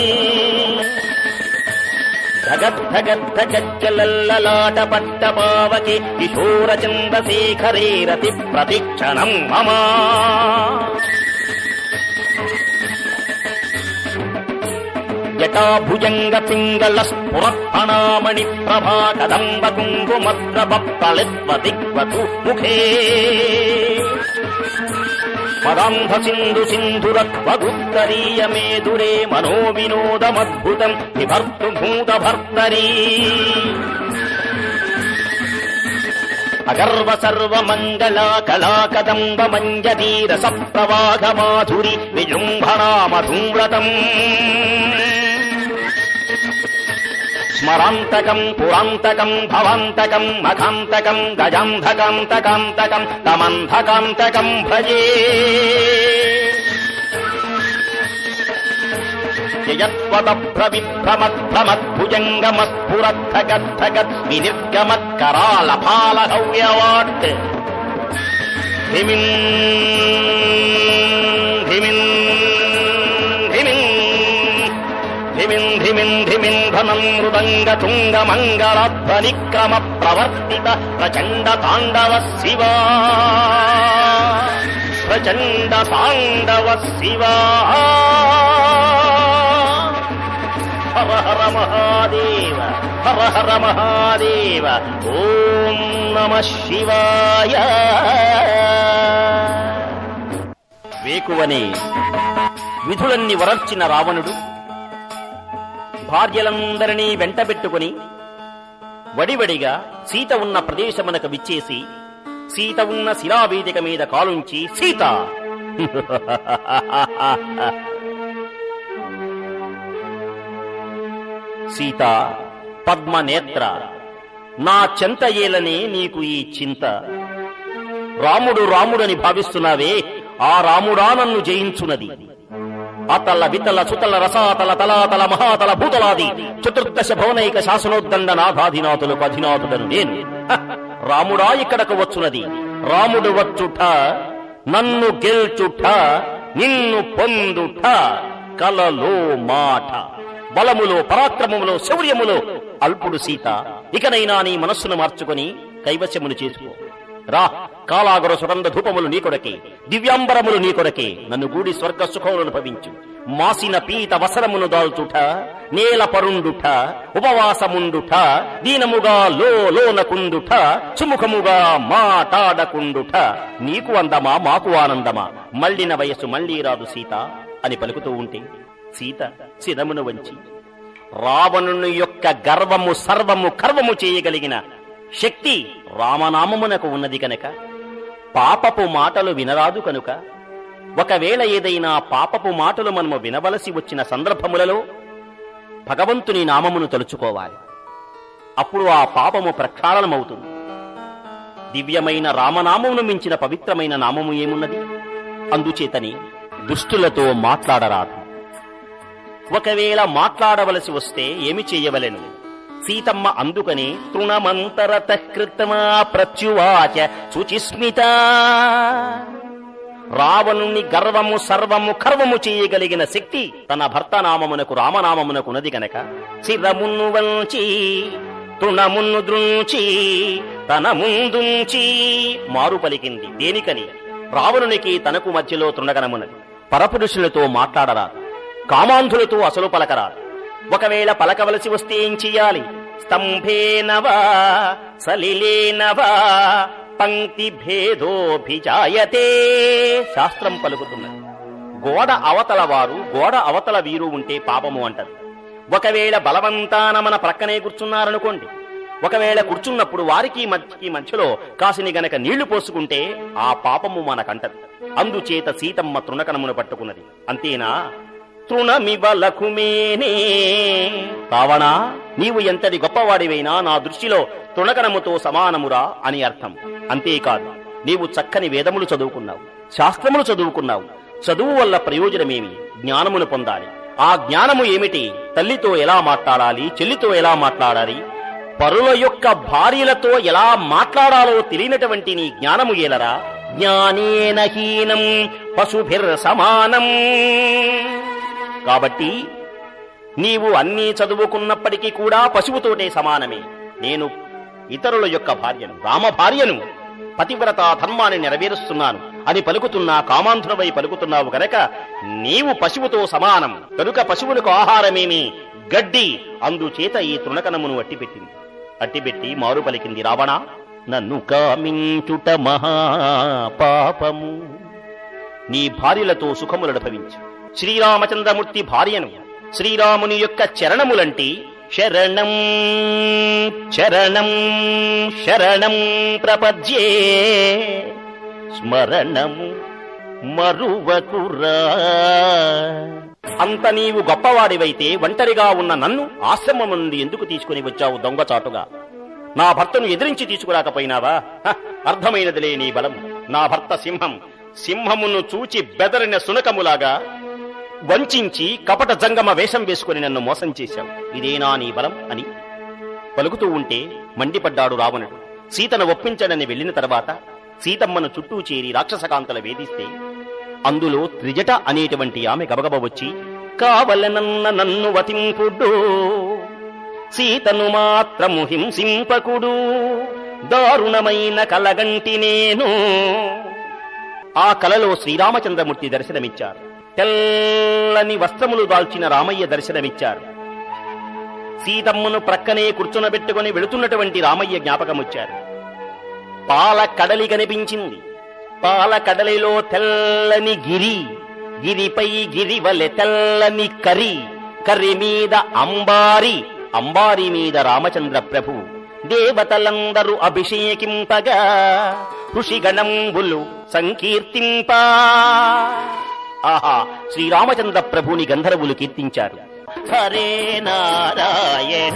ధగద్ధగద్ధగజ్జలల్లలాట పట్ట పావకి కిశోర చంద్రశేఖరే రతి ప్రతిక్షణం మమ జటాభుజంగ పింగళ స్ఫురత్ఫణామణి ప్రభా కదంబ కుంకుమద్రవ ప్రళిత్వ దిగ్వతు ముఖే పదాంధ సింధు సింధురత్వగుత్తరీయ మేదురే మనో వినోదమద్భుతం విభర్తు భూత భర్తరీ అగర్వ సర్వ మంగళ కళా కదంబ మంజరీ రస ప్రవాహ మాధురి విజృంభణా మధువ్రతం స్మరాంతకం పురాంతకం భవాంతకం మఖాంతకం గజాంధకాంతకాంతకం తమంధకాంతకం భజే జయత్వద భ్రవిభ్రమద్భ్రమద్భుజంగమస్ఫురద్ధగద్ధగద్ వినిర్గమత్కరాల ఫాల హవ్యవాట్ ధిమిన్ ధిమిన్ ధిమిన్ ధిమిన్ ధిమిన్ ధిమిన్ ధనం మృదంగ తుంగ మంగళధ్వని క్రమ ప్రవర్తిత ప్రచండ తాండవ శివా ప్రచండ తాండవ శివా హర హర మహాదేవ హర హర మహాదేవ ఓం నమ శివాయ వేకువనే విధులన్నీ వరర్చిన రావణుడు భార్యలందరినీ వెంటబెట్టుకుని వడివడిగా సీత ఉన్న ప్రదేశమునకు విచ్చేసి సీత ఉన్న శిలావేదిక మీద కాలుంచి సీత సీత పద్మనేత్ర నా చెంత ఏలనే నీకు ఈ చింత రాముడు రాముడని భావిస్తున్నావే ఆ రాముడా నన్ను జయించునది అతల వితల సుతల రసాతల తలాతల మహాతల భూతలాది చతుర్దశ భవనైక శాసనోద్దండ నాథాధినాథులకు అధినాథుడను నేను హ! రాముడా ఇక్కడకు వచ్చునది రాముడు వచ్చుట నన్ను గెల్చుట నిన్ను పొందుట కలలో మాట బలములో పరాక్రమములో శౌర్యములో అల్పుడు సీత ఇకనైనా నీ మనస్సును మార్చుకొని కైవశమును చేసుకో రా కాలాగర సుగంధ ధూపములు నీ కొరకే దివ్యాంబరములు నీ కొరకే నన్ను గూడి స్వర్గ సుఖములను భవించు మాసిన పీత వసరమును దాల్చుట నేల పరుండుట ఉపవాసముండుట దీనముగా లో లోనకుండుట సుముఖముగా మాటాడకుండుట నీకు అందమా మాకు ఆనందమా మళ్ళిన వయస్సు మళ్ళీ రాదు సీత అని పలుకుతూ ఉంటే సీత శిరమును వంచి రావణుని యొక్క గర్వము సర్వము కర్వము చేయగలిగిన శక్తి రామనామమునకు ఉన్నది కనుక పాపపు మాటలు వినరాదు కనుక ఒకవేళ ఏదైనా పాపపు మాటలు మనము వినవలసి వచ్చిన సందర్భములలో భగవంతుని నామమును తలుచుకోవాలి అప్పుడు ఆ పాపము ప్రక్షాళనమవుతుంది దివ్యమైన రామనామమును మించిన పవిత్రమైన నామము ఏమున్నది అందుచేతని దుష్టులతో మాట్లాడరాదు ఒకవేళ మాట్లాడవలసి వస్తే ఏమి చెయ్యవలెను సీతమ్మ అందుకని తృణమంతరత కృతమా ప్రత్యువాచ శుచిస్మిత రావణుని గర్వము సర్వము కర్వము చేయగలిగిన శక్తి తన భర్త నామమునకు రామనామమునకు ఉన్నది గనక శిరమును వంచి తృణమును దృంచి తన ముందుంచి మారు పలికింది దేనికని రావణునికి తనకు మధ్యలో తృణగనమున్నది పరపురుషులతో మాట్లాడరాదు కామాంధులతో అసలు పలకరాదు ఒకవేళ పలకవలసి వస్తే ఏం చెయ్యాలి స్తంభేనవా సలిలేనవా పంక్తి భేదోభిజాయతే శాస్త్రం పలుకుతున్నది గోడ అవతల వారు గోడ అవతల వీరు ఉంటే పాపము అంటారు ఒకవేళ బలవంతాన మన ప్రక్కనే కూర్చున్నారనుకోండి ఒకవేళ కూర్చున్నప్పుడు వారికి మధ్యకి మధ్యలో కాసిని గనక నీళ్లు పోసుకుంటే ఆ పాపము మనకంటది అందుచేత సీతమ్మ తృణకణమును పట్టుకున్నది అంతేనా తృణమివ లకుమేనే రావణా నీవు ఎంతటి గొప్పవాడివైనా నా దృష్టిలో తృణకణముతో సమానమురా అని అర్థం అంతేకాదు నీవు చక్కని వేదములు చదువుకున్నావు శాస్త్రములు చదువుకున్నావు చదువు వల్ల ప్రయోజనమేమి జ్ఞానమును పొందాలి ఆ జ్ఞానము ఏమిటి తల్లితో ఎలా మాట్లాడాలి చెల్లితో ఎలా మాట్లాడాలి పరుల యొక్క భార్యలతో ఎలా మాట్లాడాలో తెలియనటువంటి నీ జ్ఞానము ఏలరా జ్ఞానేన హీనం పశుభిర్ సమానం కాబట్టి నీవు అన్నీ చదువుకున్నప్పటికీ కూడా పశువుతోటే సమానమే నేను ఇతరుల యొక్క భార్యను రామ భార్యను పతివ్రత ధర్మాన్ని నెరవేరుస్తున్నాను అని పలుకుతున్నా కామాంధుడవై పలుకుతున్నావు గనక నీవు పశువుతో సమానం కనుక పశువులకు ఆహారమేమి గడ్డి అందుచేత ఈ తృణకనమును అట్టిపెట్టింది అట్టిపెట్టి మారు పలికింది రావణ నన్ను కామించుట మహాపాపము నీ భార్యలతో సుఖములను భవించు శ్రీరామచంద్రమూర్తి భార్యను శ్రీరాముని యొక్క చరణములంటి శరణం చరణం శరణం ప్రపద్యే స్మరణము మరువకురా అంత నీవు గొప్పవాడివైతే ఒంటరిగా ఉన్న నన్ను ఆశ్రమం నుండి ఎందుకు తీసుకుని వచ్చావు దొంగచాటుగా నా భర్తను ఎదిరించి తీసుకురాకపోయినావా హ, అర్థమైనదిలే నీ బలం నా భర్త సింహం సింహమును చూచి బెదరిన సునకములాగా వంచించి కపట జంగమ వేషం వేసుకుని నన్ను మోసం చేశావు ఇదేనా నీ బలం అని పలుకుతూ ఉంటే మండిపడ్డాడు రావణుడు సీతను ఒప్పించడని వెళ్లిన తర్వాత సీతమ్మను చుట్టూ చేరి రాక్షసకాంతలు వేధిస్తే అందులో త్రిజట అనేటువంటి ఆమె గబగబ వచ్చి కావలనన్న నన్ను వతింపుడు సీతను మాత్రము హింసింపకుడు దారుణమైన కలగంటి నేను ఆ కలలో శ్రీరామచంద్రమూర్తి దర్శనమిచ్చారు తెల్లని వస్త్రములు దాల్చిన రామయ్య దర్శనమిచ్చారు సీతమ్మను ప్రక్కనే కూర్చునబెట్టుకుని వెళుతున్నటువంటి రామయ్య జ్ఞాపకమొచ్చారు పాల కడలి కనిపించింది పాల కడలిలో తెల్లని గిరి గిరిపై గిరి వలె తెల్లని కరి కర్రి మీద అంబారి అంబారి మీద రామచంద్ర ప్రభు దేవతలందరూ అభిషేకింపగా ఋషిగణంబులు సంకీర్తింప ఆహా శ్రీరామచంద్ర ప్రభుని గంధర్వులు కీర్తించారు హరే నారాయణ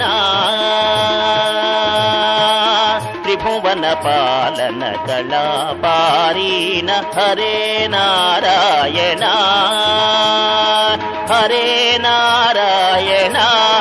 త్రిభువన పాలన కళాపారీన హరే నారాయణ హరే నారాయణ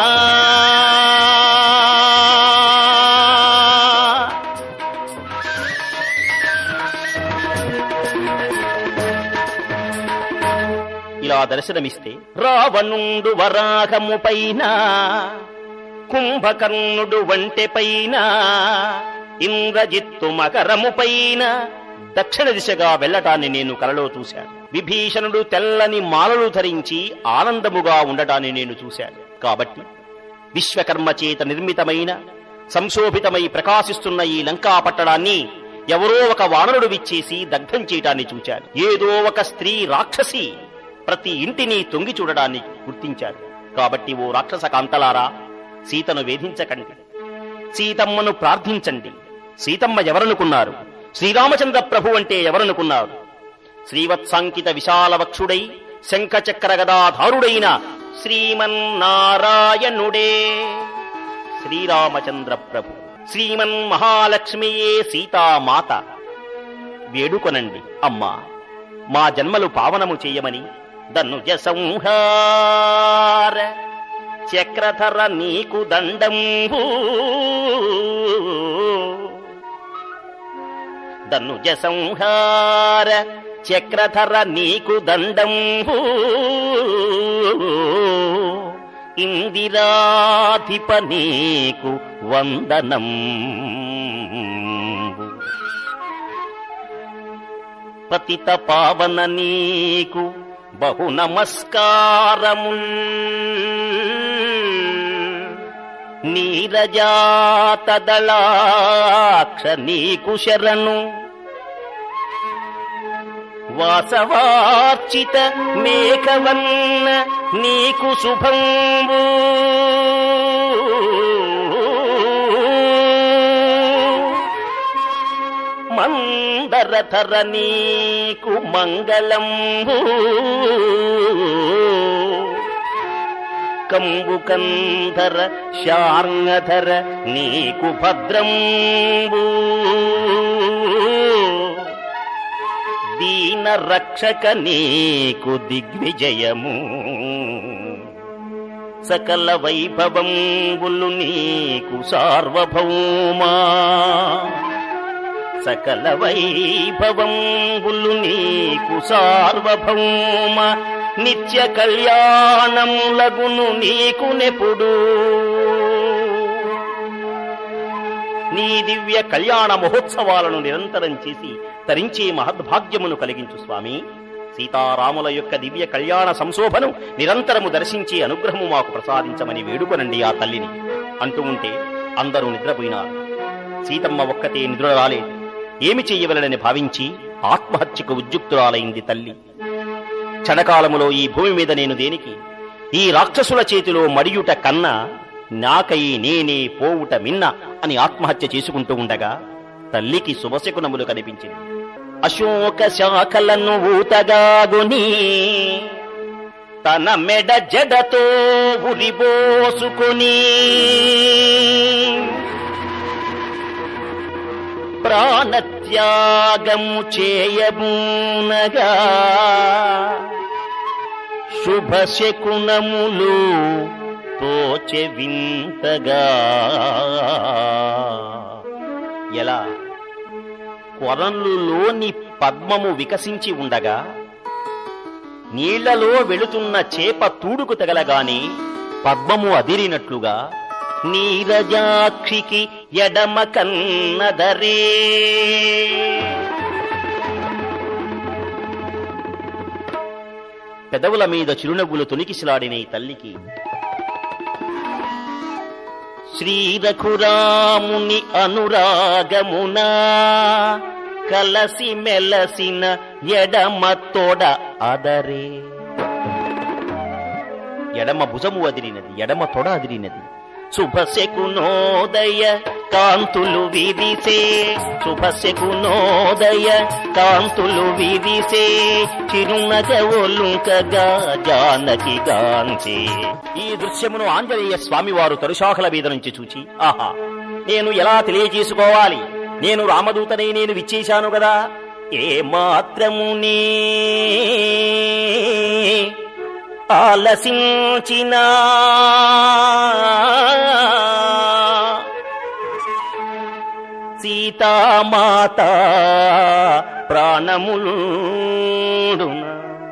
ఇలా దర్శనమిస్తే రావణుండు వరాహము పైన కుంభకర్ణుడు వంటె పైన ఇంద్రజిత్తు మకరము పైన దక్షిణ దిశగా వెళ్ళటాన్ని నేను కలలో చూశాను విభీషణుడు తెల్లని మాలలు ధరించి ఆనందముగా ఉండటాన్ని నేను చూశాను కాబట్టి విశ్వకర్మ చేత నిర్మితమైన సంశోభితమై ప్రకాశిస్తున్న ఈ లంకా పట్టణాన్ని ఎవరో ఒక వానరుడు విచ్చేసి దగ్ధం చేయటాన్ని చూచారు ఏదో ఒక స్త్రీ రాక్షసి ప్రతి ఇంటిని తొంగి చూడడాన్ని గుర్తించారు కాబట్టి ఓ రాక్షస కాంతలారా సీతను వేధించకండి సీతమ్మను ప్రార్థించండి సీతమ్మ ఎవరనుకున్నారు శ్రీరామచంద్ర ప్రభు అంటే ఎవరనుకున్నారు శ్రీవత్సాంకిత విశాల వక్షుడై శంఖచక్ర గదాధారుడైన శ్రీమన్నారాయణుడే శ్రీరామచంద్ర ప్రభు శ్రీమన్ మహాలక్ష్మియే సీతామాత వేడుకొనండి అమ్మా మా జన్మలు పావనము చేయమని దన్నుజ సంహార చక్రధర నీకు దండంబు దన్నుజ సంహార చక్రధర నీకు దండంబు ఇందిరాధిప నీకు వందనం పతిత పావన నీకు బహు నమస్కారము నీరజాత దళాక్ష నీకు శరణు వాసవార్చిత మేకవన్న నీకు శుభంబు మందరధర నీకు మంగళంబు కంబుకంధర శార్ంగధర నీకు భద్రంబు దీన రక్షక నీకు దిగ్విజయము సకల వైభవంబులు నీకు సార్వభౌమా సకల వైభవంబులు నీకు సార్వభౌమ నిత్య కళ్యాణములగును నీకు నెప్పుడు నీ దివ్య కళ్యాణ మహోత్సవాలను నిరంతరం చేసి తరించే మహద్భాగ్యమును కలిగించు స్వామి సీతారాముల యొక్క దివ్య కళ్యాణ సంశోభను నిరంతరము దర్శించే అనుగ్రహము మాకు ప్రసాదించమని వేడుకొనండి ఆ తల్లిని అంటూ ఉంటే అందరూ నిద్రపోయినారు సీతమ్మ ఒక్కతే నిద్ర రాలేదు ఏమి చెయ్యవలనని భావించి ఆత్మహత్యకు ఉద్యుక్తురాలైంది తల్లి క్షణకాలములో ఈ భూమి మీద నేను దేనికి ఈ రాక్షసుల చేతిలో మడియుట కన్నా నాకై నేనే పోవుట మిన్న అని ఆత్మహత్య చేసుకుంటూ ఉండగా తల్లికి శుభశకునములు కనిపించింది అశోక శాఖలను ఊతగాగుని తన మెడ జడతో ఉరిబోసుకొని ప్రాణత్యాగము చేయబూనగా శుభశకునములు తోచె వింతగా ఎలా కొరలులోని పద్మము వికసించి ఉండగా నీళ్లలో వెళుతున్న చేప తూడుకు తగలగాని పద్మము అదిరినట్లుగా నీరజాక్షికి ఎడమ కన్నదరే పెదవుల మీద చిరునవ్వులు తొలికిసిలాడిన ఈ తల్లికి శ్రీరఘురాముని అనురాగమున కలసి మెలసిన ఎడమ తోడ అదరే ఎడమ భుజము అదిరినది ఎడమ తొడ అదిరినది శుభశకునోదయ కాంతులు విరిసే శుభశకునోదయ కాంతులు విరిసే చిరునగ ఒలుకగా జానకి గాంచే ఈ దృశ్యమును ఆంజనేయ స్వామి వారు తరుశాఖల మీద నుంచి చూచి ఆహా నేను ఎలా తెలియజేసుకోవాలి నేను రామదూతనే నేను విచ్చేశాను కదా ఏ మాత్రమునే ఆలసించినా సీతామాత ప్రాణములుడునా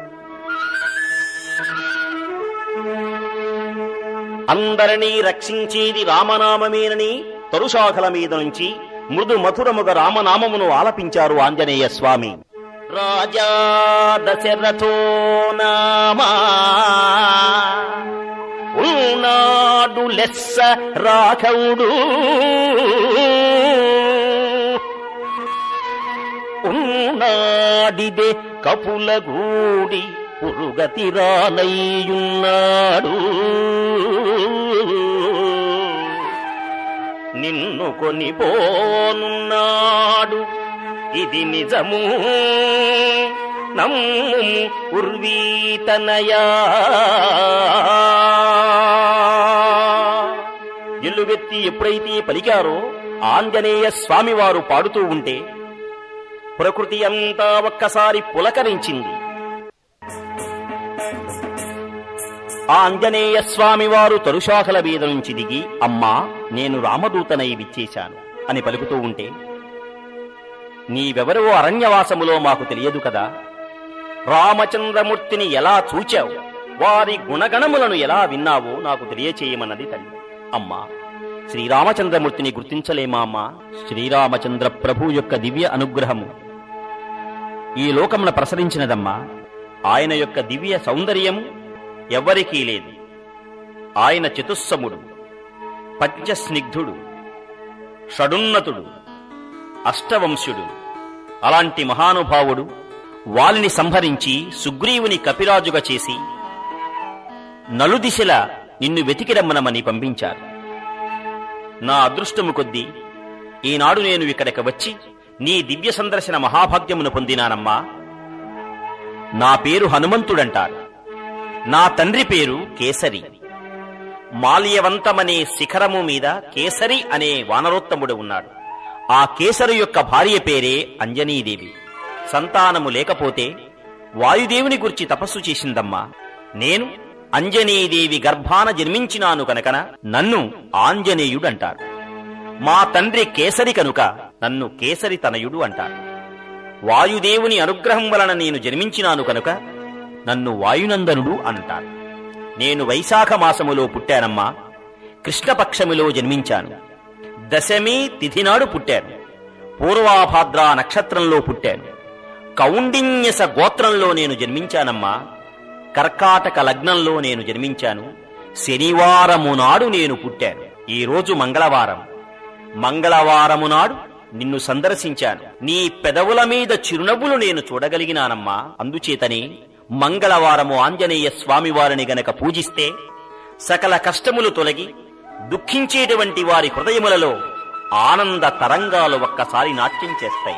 అందరినీ రక్షించేది రామనామమేనని తరుశాఖల మీద నుంచి మృదు మధురముగ రామనామమును ఆలపించారు ఆంజనేయ స్వామి రాజా దశరథో నామా ఉన్నాడు లెస్స రాఘవుడు ఉన్నాడిదే కపులగూడి పురుగతి రానయ్యున్నాడు నిన్ను కొనిపోనున్నాడు ఇది నిజము నమ్ము ఉర్వీతనయా ఎల్లువెత్తి ఎప్పుడైతే పలికారో ఆంజనేయ స్వామివారు పాడుతూ ఉంటే ప్రకృతి అంతా ఒక్కసారి పులకరించింది ఆ ఆంజనేయ స్వామి వారు తరుశాఖల మీద నుంచి దిగి అమ్మా నేను రామదూతనై విచ్చేశాను అని పలుకుతూ ఉంటే నీవెవరో అరణ్యవాసములో మాకు తెలియదు కదా రామచంద్రమూర్తిని ఎలా చూచావు వారి గుణగణములను ఎలా విన్నావో నాకు తెలియచేయమన్నది తల్లి అమ్మా శ్రీరామచంద్రమూర్తిని గుర్తించలేమా అమ్మా శ్రీరామచంద్ర ప్రభు యొక్క దివ్య అనుగ్రహము ఈ లోకమున ప్రసరించినదమ్మా ఆయన యొక్క దివ్య సౌందర్యము ఎవ్వరికీ లేదు ఆయన చతుస్సముడు పంచస్నిగ్ధుడు షడున్నతుడు అష్టవంశుడు అలాంటి మహానుభావుడు వాలిని సంహరించి సుగ్రీవుని కపిరాజుగా చేసి నలుదిశల నిన్ను వెతికిరమ్మనమని పంపించారు నా అదృష్టము కొద్దీ ఈనాడు నేను ఇక్కడికి వచ్చి నీ దివ్య సందర్శన మహాభాగ్యమును పొందినానమ్మా నా పేరు హనుమంతుడంటారు నా తండ్రి పేరు కేసరి మాల్యవంతమనే శిఖరము మీద కేసరి అనే వానరోత్తముడు ఉన్నాడు ఆ కేసరి యొక్క భార్య పేరే అంజనీదేవి సంతానము లేకపోతే వాయుదేవుని గురించి తపస్సు చేసిందమ్మా నేను అంజనీదేవి గర్భాన జన్మించినాను కనుకన నన్ను ఆంజనేయుడంటారు మా తండ్రి కేసరి కనుక నన్ను కేసరి తనయుడు అంటారు వాయుదేవుని అనుగ్రహం వలన నేను జన్మించినాను కనుక నన్ను వాయునందనుడు అంటారు నేను వైశాఖ మాసములో పుట్టానమ్మా కృష్ణపక్షములో జన్మించాను దశమి తిథినాడు పుట్టాను పూర్వాభాద్ర నక్షత్రంలో పుట్టాను కౌండిన్యస గోత్రంలో నేను జన్మించానమ్మా కర్కాటక లగ్నంలో నేను జన్మించాను శనివారము నాడు నేను పుట్టాను ఈ రోజు మంగళవారం మంగళవారము నాడు నిన్ను సందర్శించాను నీ పెదవుల మీద చిరునవ్వులు నేను చూడగలిగినానమ్మా అందుచేతనే మంగళవారము ఆంజనేయ స్వామివారిని గనక పూజిస్తే సకల కష్టములు తొలగి దుఃఖించేటువంటి వారి హృదయములలో ఆనంద తరంగాలు ఒక్కసారి నాట్యం చేస్తాయి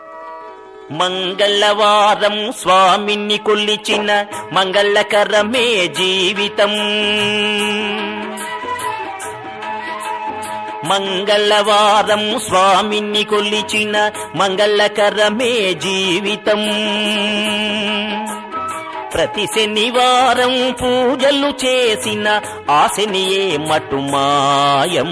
మంగళవారం స్వామిని కొల్లిచిన మంగళకరమే జీవితం మంగళవారం స్వామిని కొల్లిచిన మంగళకరమే జీవితం ప్రతి శనివారం పూజలు చేసిన ఆ శనియే మటు మాయం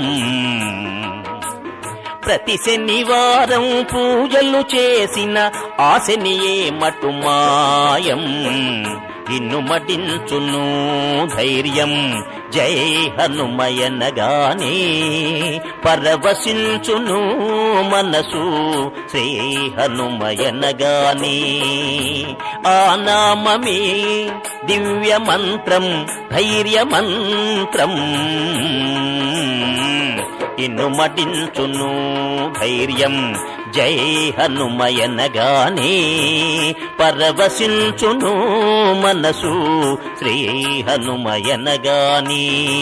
ప్రతి శనివారం పూజలు చేసిన ఆ శనియే మటు మాయం ఇన్ను మటించును ధైర్యం జై హనుమయనగానే పరవశించును మనసు శ్రీ హనుమయనగానే ఆ నామమే దివ్య మంత్రం ధైర్య మంత్రం ఇన్ను మటించును ధైర్యం జై హనుమయనగానే పరవశించును మనసు శ్రీ హనుమయనగానే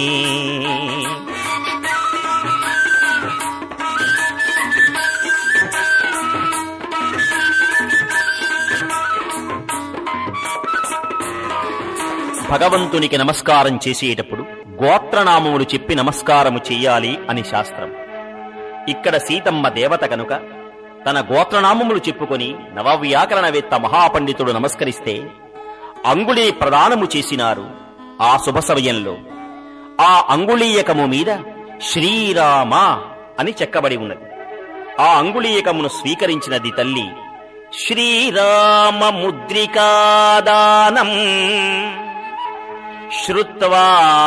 భగవంతునికి నమస్కారం చేసేటప్పుడు గోత్రనామములు చెప్పి నమస్కారము చెయ్యాలి అని శాస్త్రం ఇక్కడ సీతమ్మ దేవత కనుక తన గోత్రనామములు చెప్పుకొని నవవ్యాకరణవేత్త మహాపండితుడు నమస్కరిస్తే అంగుళీ ప్రదానము చేసినారు ఆ శుభ సమయంలో ఆ అంగుళీయకము మీద శ్రీరామ అని చెక్కబడి ఉన్నది ఆ అంగుళీయకమును స్వీకరించినది తల్లి శ్రీరామ ముద్రికాదానం శ్రుత్వా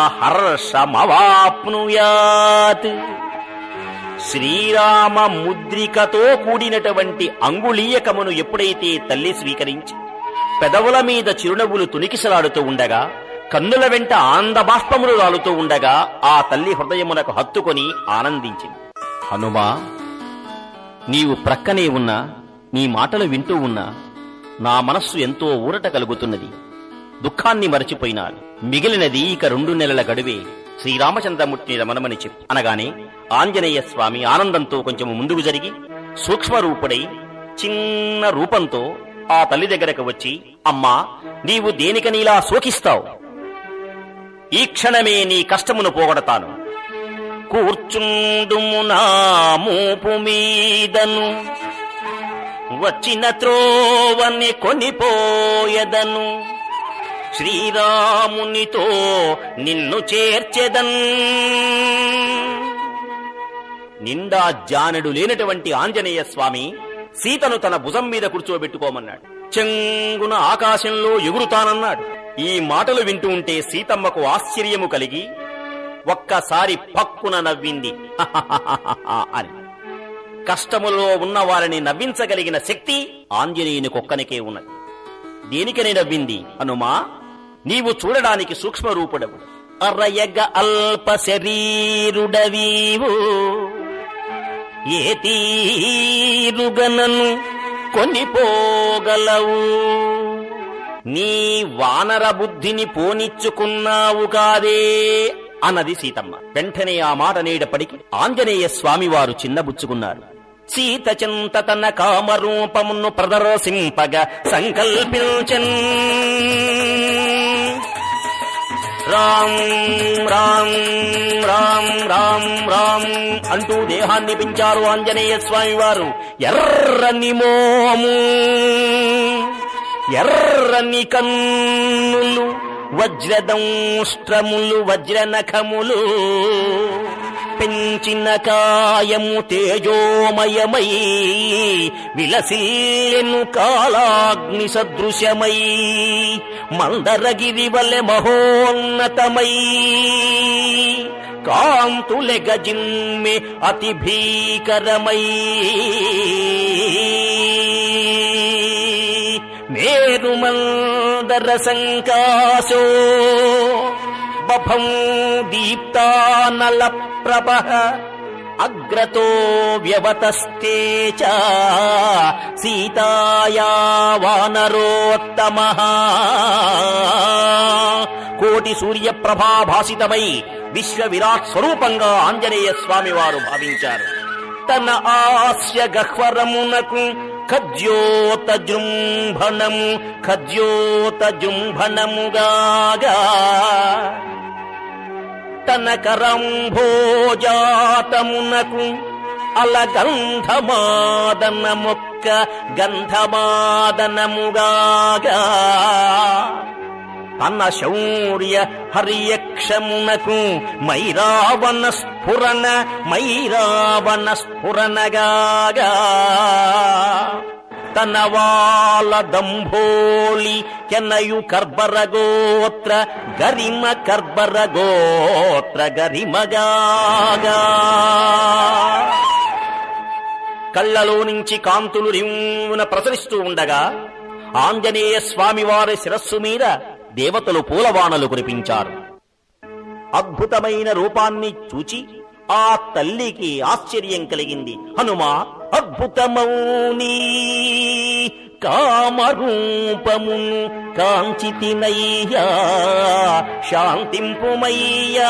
హర్షమవాప్నుయాత్ శ్రీరామ ముద్రికతో కూడినటువంటి అంగుళీయకమును ఎప్పుడైతే తల్లి స్వీకరించి పెదవుల మీద చిరునవ్వులు తునికిసలాడుతూ ఉండగా కన్నుల వెంట ఆనందబాష్పములు రాలుతూ ఉండగా ఆ తల్లి హృదయమునకు హత్తుకొని ఆనందించింది హనుమా నీవు ప్రక్కనే ఉన్నా నీ మాటలు వింటూ ఉన్నా నా మనస్సు ఎంతో ఊరట కలుగుతున్నది దుఃఖాన్ని మరచిపోయినారు మిగిలినది ఇక రెండు నెలల గడువే శ్రీరామచంద్రమూర్తిని రమణమని చెప్పు అనగానే ఆంజనేయ స్వామి ఆనందంతో కొంచెం ముందుకు జరిగి సూక్ష్మ రూపుడై చిన్న రూపంతో ఆ తల్లి దగ్గరకు వచ్చి అమ్మా నీవు దేనికనీలా శోకిస్తావు ఈ క్షణమే నీ కష్టమును పోగొడతాను కూర్చుండుము నా మూపు మీదను వచ్చిన త్రోవని కొనిపోయదను శ్రీరామునితో నిన్ను చేర్చెదన్ నిండా జానడు లేనటువంటి ఆంజనేయ స్వామి సీతను తన భుజం మీద కూర్చోబెట్టుకోమన్నాడు చెంగున ఆకాశంలో ఎగురుతానన్నాడు ఈ మాటలు వింటూ ఉంటే సీతమ్మకు ఆశ్చర్యము కలిగి ఒక్కసారి పక్కున నవ్వింది అని కష్టములో ఉన్న వారిని నవ్వించగలిగిన శక్తి ఆంజనేయునికొక్కనికే ఉన్నది దేనికని నవ్వింది హనుమా నీవు చూడడానికి సూక్ష్మ రూపుడవు అర్రయగ అల్ప శరీరుడవీవు ఏ తీరుగనను కొనిపోగలవు నీ వానర బుద్ధిని పోనిచ్చుకున్నావు కాదే అన్నది సీతమ్మ వెంటనే ఆ మాట నేడపడికి ఆంజనేయ స్వామి వారు చిన్నబుచ్చుకున్నారు సీత చింత తన కామరూపమును ప్రదర్శింపగా సంకల్పించన్ రామ్ రామ్ రామ్ రామ్ రామ్ అంటూ దేహాన్ని పెంచారు ఆంజనేయ స్వామి వారు ఎర్రని మోము ఎర్రని కన్నులు వజ్రదంష్ట్రములు వజ్రనఖములు పెంచిన కాయము తేజోమయమై విలసిల్లెను కాలాగ్ని సదృశమై మందరగిరి వలె మహోన్నతమై కాంతులెగజిమ్మె అతి భీకరమై మేరుమందర సంకాశో బభం దీప్తానల ప్రభ అగ్రతో వ్యవతస్తే చ సీతాయా వానరోత్తమ కోటి సూర్య ప్రభాభాసితమై విశ్వ విరాట్ స్వరూపంగా ఆంజనేయ స్వామి వారు భావించారు తన ఆస్య గహ్వరమునకు ఖద్యోత జృంభణము ఖద్యోత జృంభణముగాగా తన కరంభోజాతమునకు అలగంధమాదన మొక్క గంధమాదనముగాగా తన శౌర్య హరియక్షమునకు మైరావణ స్ఫురణ మైరావణ స్ఫురణగాగా తన వాల దంభోలి కెనయు కర్బరగోత్ర గరిమ కర్బరగోత్ర గరిమగాగా కళ్ళలో నుంచి కాంతులు రిమ్మున ప్రసరిస్తూ ఉండగా ఆంజనేయ స్వామి వారి శిరస్సు మీద దేవతలు పూలవాణలు కురిపించారు అద్భుతమైన రూపాన్ని చూచి ఆ తల్లికి ఆశ్చర్యం కలిగింది హనుమా అద్భుతమౌని కామరూపమును కాంచితినయ్యా శాంతింపుమయ్యా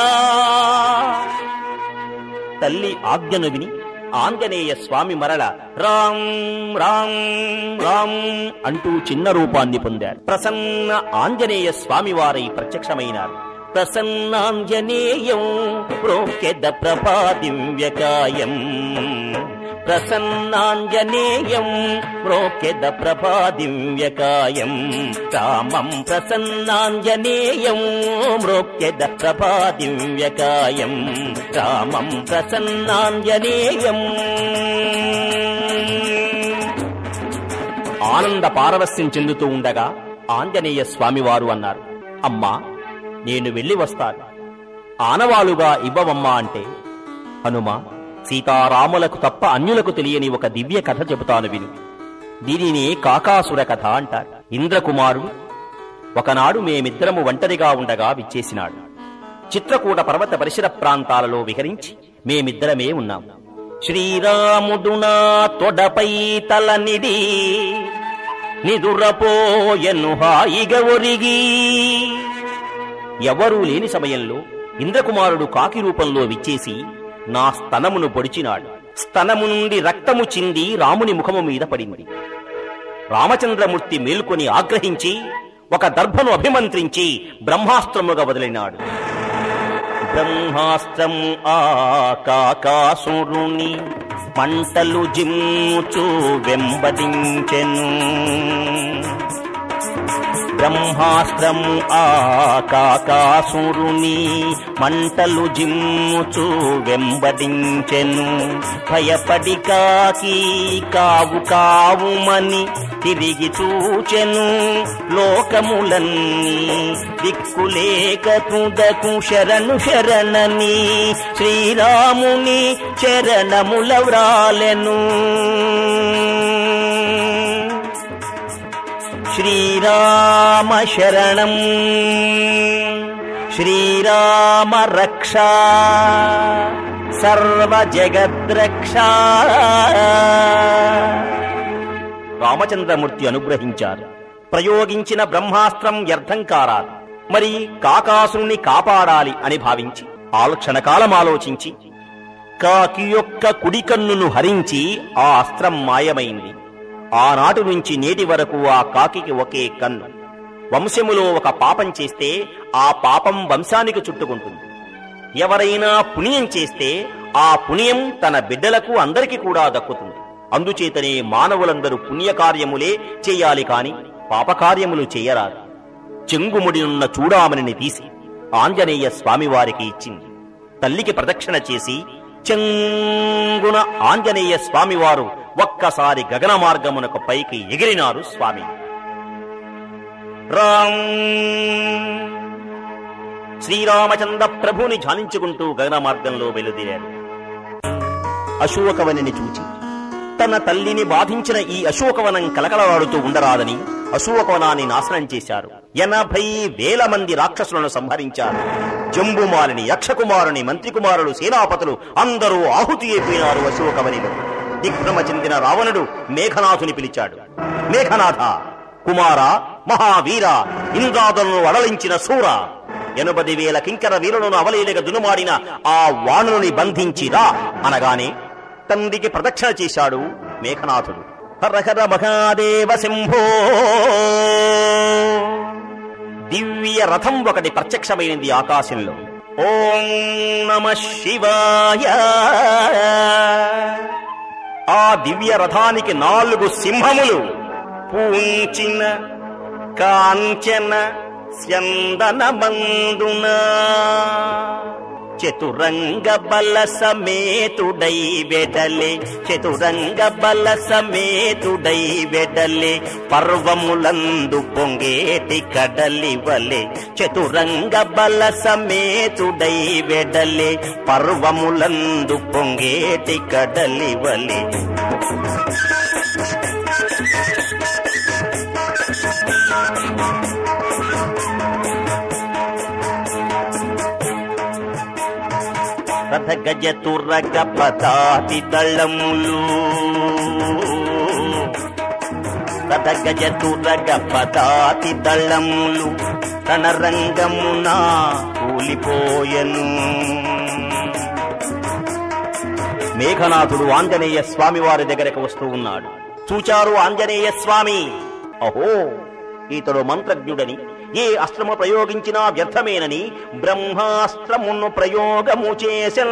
తల్లి ఆజ్ఞను విని ఆంజనేయ స్వామి మరల రామ్ రామ్ రామ్ అంటూ చిన్న రూపాన్ని పొందారు ప్రసన్న ఆంజనేయ స్వామి వారై ప్రత్యక్షమైనారు ప్రసన్నాంజనేయం ప్రోక్యద ప్రభాదివ్యకాయం ప్రసన్నాంజనేయం ప్రోక్యద ప్రభాదివ్యకాయం రామం ప్రసన్నాంజనేయం మ్రోక్యద ప్రభాదివ్యకాయం రామం ప్రసన్నాంజనేయం ఆనంద పారవస్యం చెందుతూ ఉండగా ఆంజనేయ స్వామివారు అన్నారు అమ్మా నేను వెళ్ళి వస్తాను ఆనవాలుగా ఇవ్వవమ్మా అంటే హనుమ సీతారాములకు తప్ప అన్యులకు తెలియని ఒక దివ్య కథ చెబుతాను విను దీనిని కాకాసుర కథ అంటారు ఇంద్రకుమారుడు ఒకనాడు మేమిద్దరము ఒంటరిగా ఉండగా విచ్చేసినాడు చిత్రకూట పర్వత పరిసర ప్రాంతాలలో విహరించి మేమిద్దరమే ఉన్నాం శ్రీరాముడు నా తొడపై తలనిడి నిదురపోయను హాయిగా ఒరిగి ఎవరూ లేని సమయంలో ఇంద్రకుమారుడు కాకి రూపంలో విచ్చేసి నా స్తనమును పొడిచినాడు స్తనము నుండి రక్తము చింది రాముని ముఖము మీద పడింది రామచంద్రమూర్తి మేల్కొని ఆగ్రహించి ఒక దర్భను అభిమంత్రించి బ్రహ్మాస్త్రముగా వదిలినాడు బ్రహ్మాస్త్రం ఆ కాకాసురుని మంటలు జిమ్ముచు వెంబడించెను బ్రహ్మాస్త్రం ఆ కాకాసురుని మంటలు జిమ్ముచు వెంబడించెను భయపడి కాకి కావు కావుమని తిరిగి చూచెను లోకములన్నీ దిక్కులేక తుదకు శరణు శరణని శ్రీరాముని చరణముల వ్రాలెను శ్రీరామ శరణం శ్రీరామ రక్ష సర్వ జగద్రక్ష రామచంద్రమూర్తి అనుగ్రహించారు ప్రయోగించిన బ్రహ్మాస్త్రం వ్యర్థం కారాదు మరి కాకాసుని కాపాడాలి అని భావించి ఆలోచన కాలం ఆలోచించి కాకి యొక్క కుడి కన్నును హరించి ఆ అస్త్రం మాయమైంది ఆనాటి నుంచి నేటి వరకు ఆ కాకికి ఒకే కన్ను వంశములో ఒక పాపం చేస్తే ఆ పాపం వంశానికి చుట్టుకుంటుంది ఎవరైనా పుణ్యం చేస్తే ఆ పుణ్యం తన బిడ్డలకు అందరికీ కూడా దక్కుతుంది అందుచేతనే మానవులందరూ పుణ్యకార్యములే చెయ్యాలి కాని పాపకార్యములు చెయ్యరాదు చెంగుముడినున్న చూడామణిని తీసి ఆంజనేయ స్వామివారికి ఇచ్చింది తల్లికి ప్రదక్షిణ చేసి చెంగున ఆంజనేయ స్వామివారు ఒక్కసారి గగన మార్గమునకు పైకి ఎగిరినారు స్వామి రామ్ శ్రీరామచంద్ర ప్రభుని ధ్యానించుకుంటూ గగన మార్గంలో బయలుదేరారు అశోకవనిని చూచి తన తల్లిని బాధించిన ఈ అశోకవనం కలకలలాడుతూ ఉండరాదని అశోకవనాన్ని నాశనం చేశారు ఎనభై వేల మంది రాక్షసులను సంహరించారు జంబుమాలిని యక్షకుమారుని మంత్రికుమారులు సేనాపతులు అందరూ ఆహుతి అయిపోయినారు అశోకవనిలో దిగ్భ్రమ చెందిన రావణుడు మేఘనాథుని పిలిచాడు మేఘనాథ కుమార మహావీర ఇంద్రాదులను అడలించిన శూర ఎనభది వేల కింకర వీరులను అవలీలగా దునుమాడిన ఆ వాణుని బంధించి రా అనగానే తండ్రికి ప్రదక్షిణ చేశాడు మేఘనాథుడు హర హర మహాదేవ శంభో దివ్య రథం ఒకటి ప్రత్యక్షమైనది ఆకాశంలో ఓం నమ శివాయ ఆ దివ్య రథానికి నాలుగు సింహములు పూంచిన కాంచన స్యందన మందున చతురంగ బల సమేతుడై వెడలే చతురంగ బల సమేతుడై వెడలే పర్వములందు పొంగేటి కడలి వలె చతురంగ బల సమేతుడై వెడలే పర్వములందు పొంగేటి కడలి వలె రథ గజ తుర్రగ పదాతి దళములు రథ గజ తుర్రగ పదాతి దళములు రణరంగమున కూలిపోయను మేఘనాథుడు ఆంజనేయ స్వామి వారి దగ్గరకు వస్తూ ఉన్నాడు చూచారు ఆంజనేయ స్వామి అహో ఇతడు మంత్రజ్ఞుడని ఏ అస్త్రము ప్రయోగించినా వ్యర్థమేనని బ్రహ్మాస్త్రమును ప్రయోగము చేసెన్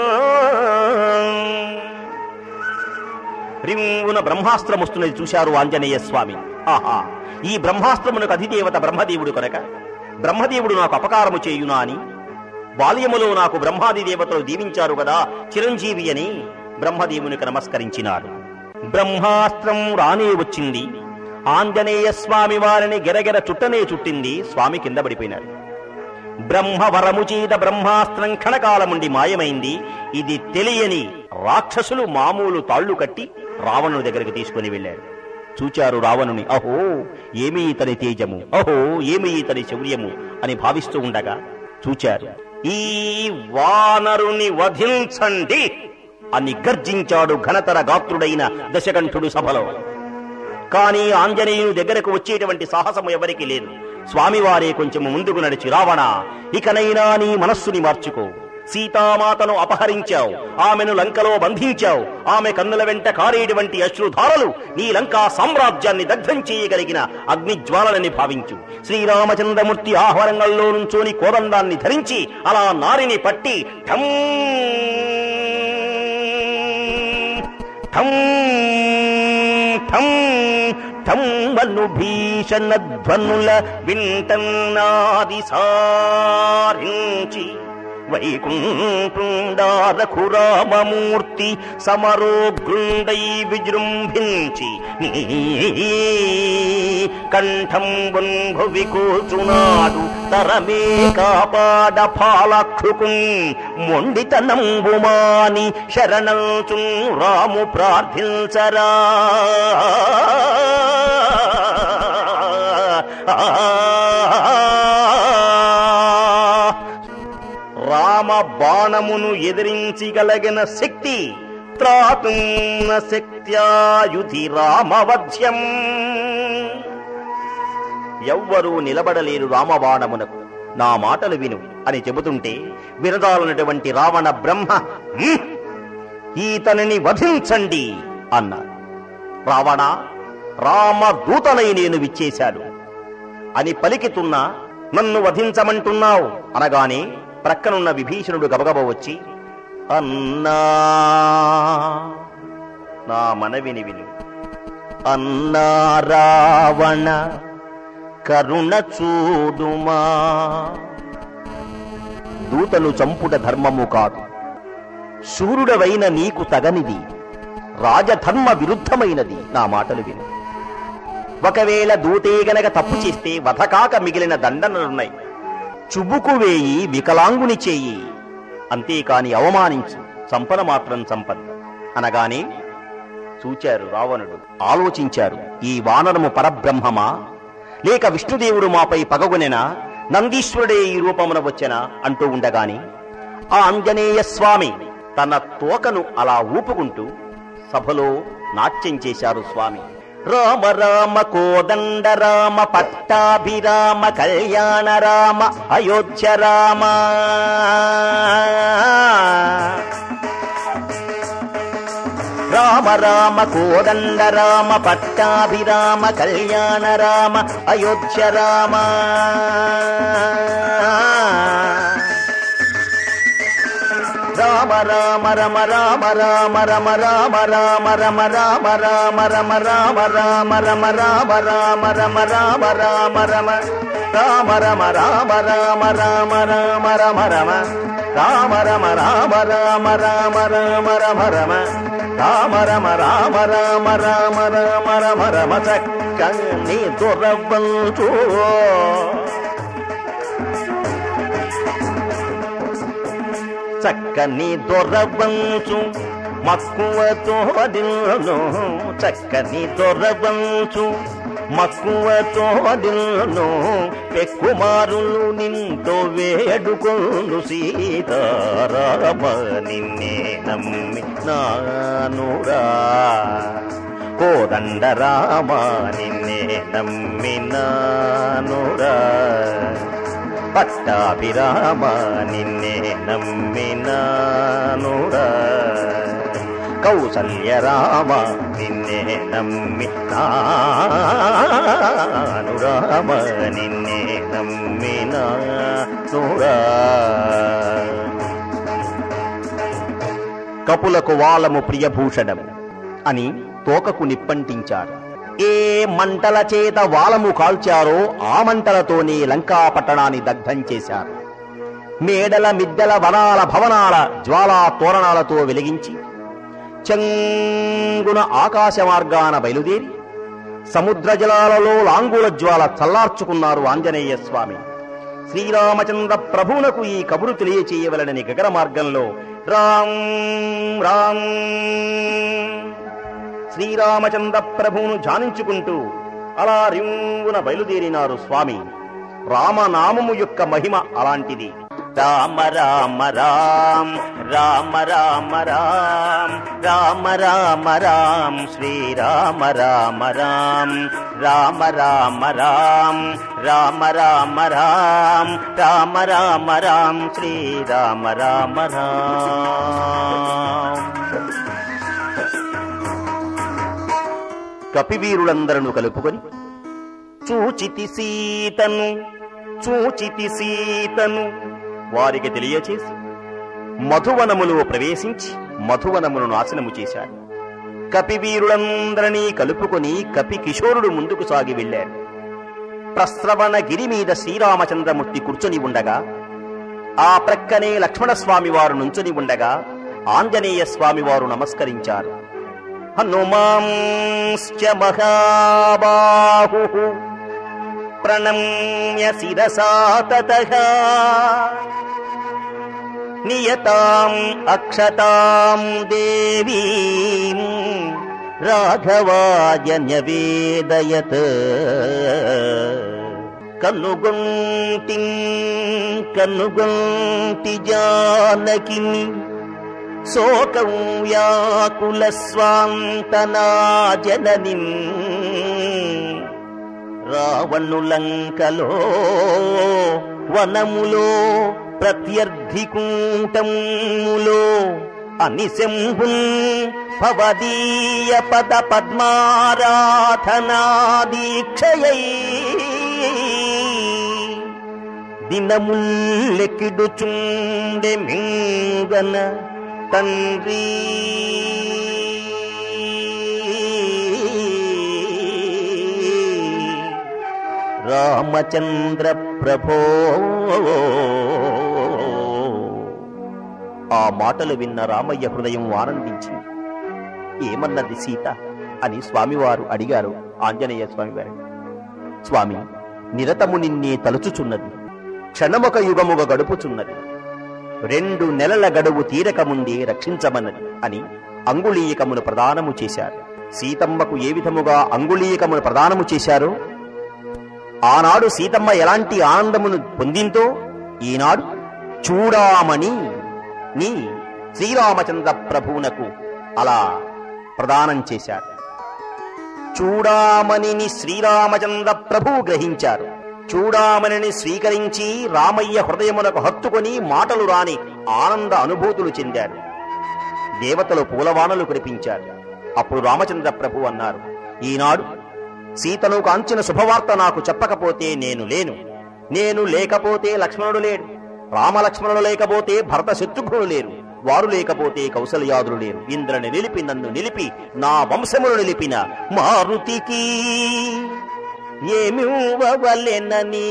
రింగున బ్రహ్మాస్త్రం వస్తున్నది చూశారు ఆంజనేయ స్వామి ఆహా ఈ బ్రహ్మాస్త్రమునకు అధిదేవత బ్రహ్మదేవుడు కనుక బ్రహ్మదేవుడు నాకు అపకారము చేయునా అని బాల్యములో నాకు బ్రహ్మాది దేవతలు దీవించారు కదా చిరంజీవి అని బ్రహ్మదేవునికి నమస్కరించినాడు బ్రహ్మాస్త్రం రానే వచ్చింది ఆంజనేయ స్వామి వారిని గెరగెర చుట్టనే చుట్టింది స్వామి కింద పడిపోయినాడు బ్రహ్మవరము చేత బ్రహ్మాస్త్రం క్షణకాలముండి మాయమైంది ఇది తెలియని రాక్షసులు మామూలు తాళ్లు కట్టి రావణుని దగ్గరికి తీసుకుని వెళ్ళారు చూచారు రావణుని అహో ఏమి ఇతని తేజము అహో ఏమి ఇతని శౌర్యము అని భావిస్తూ ఉండగా చూచారు ఈ వానరుని వధించండి అని గర్జించాడు ఘనతర గాత్రుడైన దశకంఠుడు సభలో కానీ ఆంజనేయుని దగ్గరకు వచ్చేటువంటి సాహసము ఎవరికి లేదు స్వామివారే కొంచెం ముందుకు నడిచి రావణ ఇకనైనా నీ మనస్సుని మార్చుకో సీతామాతను అపహరించావు ఆమెను లంకలో బంధించావు ఆమె కన్నుల వెంట కారేటువంటి అశ్రుధారలు నీ లంకా సామ్రాజ్యాన్ని దగ్ధం చేయగలిగిన అగ్నిజ్వాలలని భావించు శ్రీరామచంద్రమూర్తి ఆహ్వానంలో నుంచోని కోదండాన్ని ధరించి అలా నారిని పట్టి ఠమ్ ఠమ్ ఠమ్ కంఠంబను భీషణ ధ్వనుల వింటన్నాది సారించి వైకుంఠుండారఘురామమూర్తి సమరోగృండై విజృంభించి నీ కంఠం భువి కూచునాడు తరమే కాపాడ పాలక్షుకున్ మొండితనంబుమాని శరణంచు రాము ప్రార్థించరా రామ బాణమును ఎదిరించగలిగిన శక్తి త్రాతున్న శక్త్యాయుధి రామవధ్యం ఎవ్వరూ నిలబడలేరు రామబాణమునకు నా మాటలు విను అని చెబుతుంటే వినదాలనటువంటి రావణ బ్రహ్మ "హ్మ్, ఈతనిని వధించండి అన్నారు రావణ రామ దూతనై నేను విచ్చేశాను అని పలికితున్నా నన్ను వధించమంటున్నావు అనగానే ప్రక్కనున్న విభీషణుడు గబగబ వచ్చి అన్నా నా మనవిని విను అన్నా రావణ కరుణ చూడుమా దూతను చంపుట ధర్మము కాదు శూరుడవైన నీకు తగనిది రాజధర్మ విరుద్ధమైనది నా మాటలు విను ఒకవేళ దూతే గనక తప్పు చేస్తే వధకాక మిగిలిన దండనలున్నాయి చుబుకు వేయి వికలాంగుని చేయి అంతేకాని అవమానించు చంపన మాత్రం సంపద అనగానే చూచారు రావణుడు ఆలోచించారు ఈ వానరము పరబ్రహ్మమా లేక విష్ణుదేవుడు మాపై పగగునెనా నందీశ్వరుడే ఈ రూపమున వచ్చెనా అంటూ ఉండగాని ఆ ఆంజనేయ స్వామి తన తోకను అలా ఊపుకుంటూ సభలో నాట్యం చేశారు స్వామి రామ రామ కోదండ రామ పట్టాభిరామ కళ్యాణ రామ అయోధ్య రామ రామ రామ కోదండ రామ పట్టాభిరామ కళ్యాణ రామ అయోధ్య రామ రామ రామ రమ రామ రామ రమ రామ రామ రమ రామ రామ రమ రామ రామ రమ రామ రామ రమ రామ రామ రమ రామ రమ రామ రామ రామ రామ రమ రమ రామ రమ రామ రామ రామ రామ రమ రమ రామ రమ రామ రామ రామ రామ రమ రమ చక్కని దొరవంచు చక్కని దొరవంచు మక్కువతో దిల్ను చక్కని దొరవంచు మక్కువతో దిల్ను పెక్కుమారులు నింతో వేడుకొను సీతారామ నిన్నే నమ్మి నానురా కోదండ రామ నిన్నే నమ్మినానురా పట్టాభిరామ నిన్నే నమ్మినానురా కౌసల్య రామ నిన్నే నమ్మినాను రామ నిన్నే నమ్మినానురా కపులకు వాలము ప్రియభూషణము అని తోకకు నిప్పంటించారు ఏ మంటల చేత వాలము కాల్చారో ఆ మంటలతోనే లంకా పట్టణాన్ని దగ్ధం చేశారు మేడల మిద్దెల వనాల భవనాల జ్వాలా తోరణాలతో వెలిగించి చెంగున ఆకాశ మార్గాన బయలుదేరి సముద్ర జలాలలో లాంగుల జ్వాల చల్లార్చుకున్నారు ఆంజనేయ స్వామి శ్రీరామచంద్ర ప్రభువునకు ఈ కబురు తెలియచేయవలనని గగన మార్గంలో రామ్ రామ్ శ్రీరామచంద్ర ప్రభువును ధ్యానించుకుంటూ అలా రింగున బయలుదేరినారు స్వామి రామనామము యొక్క మహిమ అలాంటిది రామ రామ రామ్ రామ రామ రామ్ రామ రామ రామ్ శ్రీరామ రామ రామ్ రామ రామ రామ్ రామ రామ రామ్ రామ రామ రామ్ శ్రీరామ రామ రామ్ కపివీరులందరూ కలుపుకొని చూచితి సీతను చూచితి సీతను వారికి తెలియచేసి మధువనములో ప్రవేశించి మధువనమును నాశనము చేశాడు కపివీరులందరినీ కలుపుకొని కపి కిషోరుడు ముందుకు సాగి వెళ్ళారు ప్రస్రవణ గిరి మీద శ్రీరామచంద్రమూర్తి కూర్చొని ఉండగా ఆ ప్రక్కనే లక్ష్మణస్వామి వారు నుంచుని ఉండగా ఆంజనేయ స్వామి వారు నమస్కరించారు హనుమాంశ్చ మహాబాహు ప్రణమ్య శిరసా తతః నియతాం అక్షతాం దేవీం రాఘవాయ న్యవేదయత్ కన్నుగొంటి కన్నుగొంటి జానకిని శోకం వ్యాకుల స్వాంతనా జనని రావణులంకలో వనములో ప్రత్యర్థికూటములో అనిశంభున్ భవదీయ పద పద్మారాధనా దీక్షయై దినముల్లెకిడుచుండె మింగన తండ్రి రామచంద్ర ప్రభో ఆ మాటలు విన్న రామయ్య హృదయం ఆనందించి ఏమన్నది సీత అని స్వామివారు అడిగారు ఆంజనేయ స్వామివారు స్వామి నిరతము నిన్నే తలుచుచున్నది క్షణమొక యుగముగ గడుపుచున్నది రెండు నెలల గడువు తీరకముందే రక్షించమన్నది అని అంగుళీయకమును ప్రదానము చేశారు సీతమ్మకు ఏ విధముగా అంగుళీయకమును ప్రదానము చేశారో ఆనాడు సీతమ్మ ఎలాంటి ఆనందమును పొందిందో ఈనాడు చూడామని నీ శ్రీరామచంద్ర ప్రభువునకు అలా ప్రదానం చేశారు చూడామణిని శ్రీరామచంద్ర ప్రభువు గ్రహించారు చూడామణిని స్వీకరించి రామయ్య హృదయమునకు హత్తుకొని మాటలు రాని ఆనంద అనుభూతులు చెందారు దేవతలు పూలవానలు కురిపించారు అప్పుడు రామచంద్ర ప్రభు అన్నారు ఈనాడు సీతను కాంచిన శుభవార్త నాకు చెప్పకపోతే నేను లేను నేను లేకపోతే లక్ష్మణుడు లేడు రామలక్ష్మణుడు లేకపోతే భరత శత్రుఘ్నుడు లేరు వారు లేకపోతే కౌసల్యాదులు లేరు ఇంద్రని నిలిపి నన్ను నిలిపి నా వంశమును నిలిపిన మారుతికి ఏమివ్వవలెనని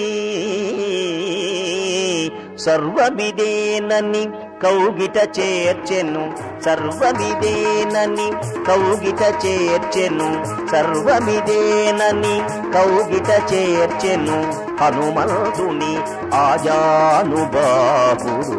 సర్వమిదేనని కౌగిట చేర్చెను సర్వమిదేనని కౌగిట చేర్చెను సర్వమిదేనని కౌగిట చేర్చెను హనుమంతుని ఆజానుబాహుడు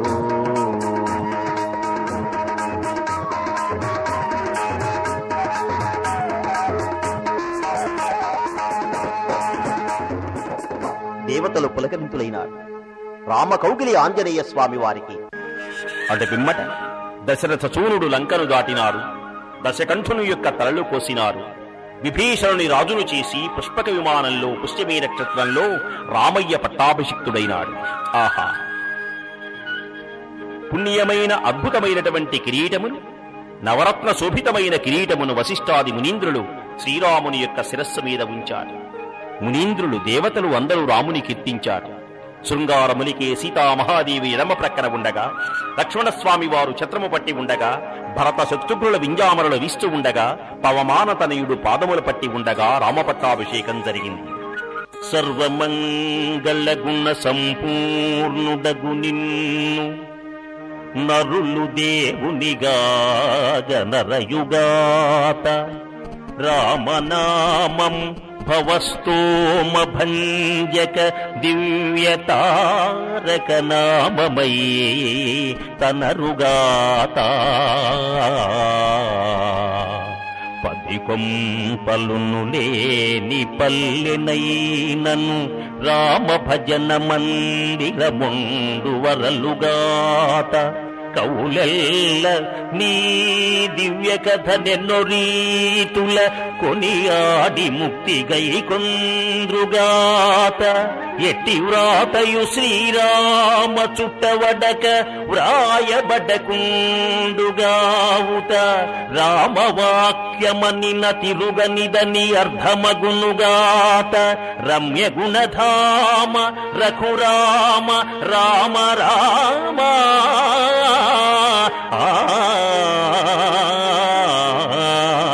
దేవతలు పులకరింతులైనారు రామ కౌగిలి ఆంజనేయ స్వామి వారికి అటు పిమ్మట దశరథ సూనుడు లంకను దాటినారు దశకంఠుని యొక్క తలలు కోసినారు విభీషణుని రాజును చేసి పుష్పక విమానంలో పుష్యమీ నక్షత్రంలో రామయ్య పట్టాభిషిక్తుడైనాడు ఆహా పుణ్యమైన అద్భుతమైనటువంటి కిరీటమును నవరత్న శోభితమైన కిరీటమును వశిష్ఠాది మునీంద్రులు శ్రీరాముని యొక్క శిరస్సు మీద ఉంచారు మునీంద్రులు దేవతలు అందరూ రాముని కీర్తించారు శృంగారమునికే సీతామహాదేవి ఎడమ ప్రక్కన ఉండగా లక్ష్మణస్వామి వారు ఛత్రము పట్టి ఉండగా భరత శత్రుఘ్నుల వింజామరులు వీస్తూ ఉండగా పవమానతనయుడు పాదములు పట్టి ఉండగా రామపట్టాభిషేకం జరిగింది సర్వమంగళ గుణ సంపూర్ణుడగు నిన్ను నరులు దేవునిగా గనరయుగాత రామనామం భవస్తోమ భంజక దివ్యతారక నామమై తనరుగాత పది కొంపలును లేని పల్లెనైనను రామ భజన మందిరముండు వరలుగాత కౌలెల్ల నీ దివ్య కథ నెన్నో రీతుల కొనియాడి ముక్తి గై కొంద్రుగాత ఎట్టి వ్రాతయు శ్రీరామ చుట్టవడక వ్రాయబడకుండుగావుట రామవాక్యమని తిరుగనిదని అర్ధమగునుగాత రమ్య గుణధామ రఘురామ రామ రామ ఆ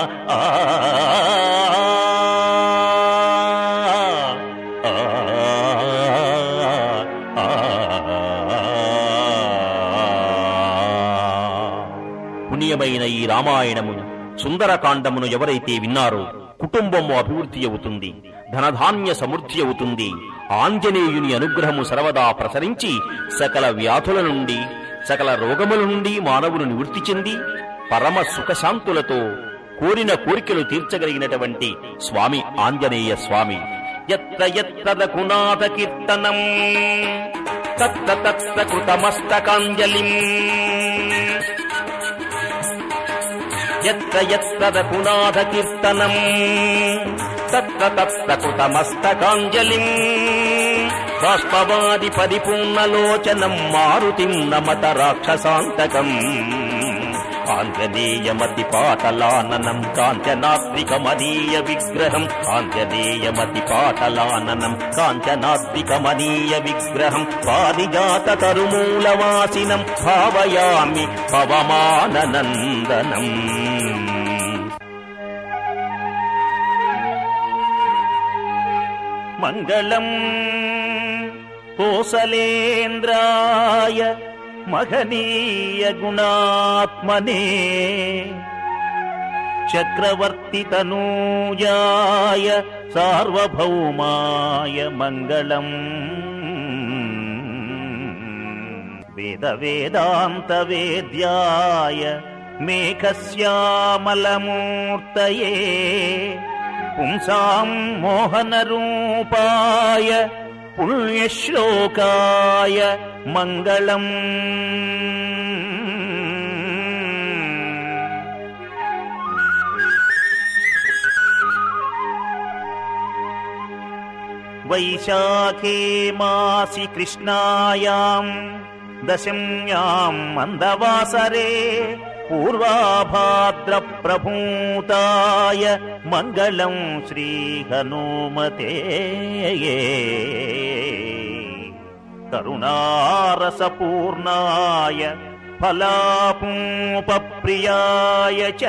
పుణ్యమైన ఈ రామాయణమును సుందరకాండమును ఎవరైతే విన్నారో కుటుంబము అభివృద్ధి అవుతుంది ధనధాన్య సమృద్ధి అవుతుంది ఆంజనేయుని అనుగ్రహము సర్వదా ప్రసరించి సకల వ్యాధుల నుండి సకల రోగముల నుండి మానవులు నివృత్తి చెంది పరమ సుఖశాంతులతో కోరిన కోరికలు తీర్చగలిగినటువంటి స్వామి ఆంజనేయ స్వామి ఎత్ర ఎత్ర రఘునాథ కీర్తనం తత్ర తత్ర కృతమస్తకాంజలిం ఎత్ర ఎత్ర రఘునాథ కీర్తనం తత్ర తత్ర కృతమస్తకాంజలిం బాష్పవాది పరిపూర్ణలోచనం మారుతిం నమత రాక్షసాంతకం ఆంజనేయమతి పాటలాననం కాంచనాద్రికమనీయ విగ్రహం ఆంజనేయమతి పాటలాననం కాంచనాద్రికమనీయ విగ్రహం పారిజాత తరుమూలవాసినం భావయామి పవమాననందనం మంగళం కోసలేంద్రాయ మహనీయ గుణాత్మనే చక్రవర్తి తనూజాయ సార్వభౌమాయ మంగళం వేద వేదాంత వేద్యాయ మేఘశ్యామలమూర్తయే పుంసాం మోహన రూపాయ పుణ్యశ్లోకాయ మంగళం వైశాఖే మాసి కృష్ణాయాం దశమ్యాం మందవాసరే పూర్వాభాద్ర ప్రభూతాయ మంగళం శ్రీ హనుమతే కరుణారసపూర్ణాయ ఫలాపూపప్రియాయ చ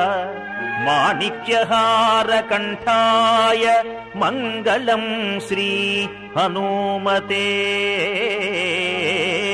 మాణిక్యహారకంఠాయ మంగళం శ్రీ హనుమతే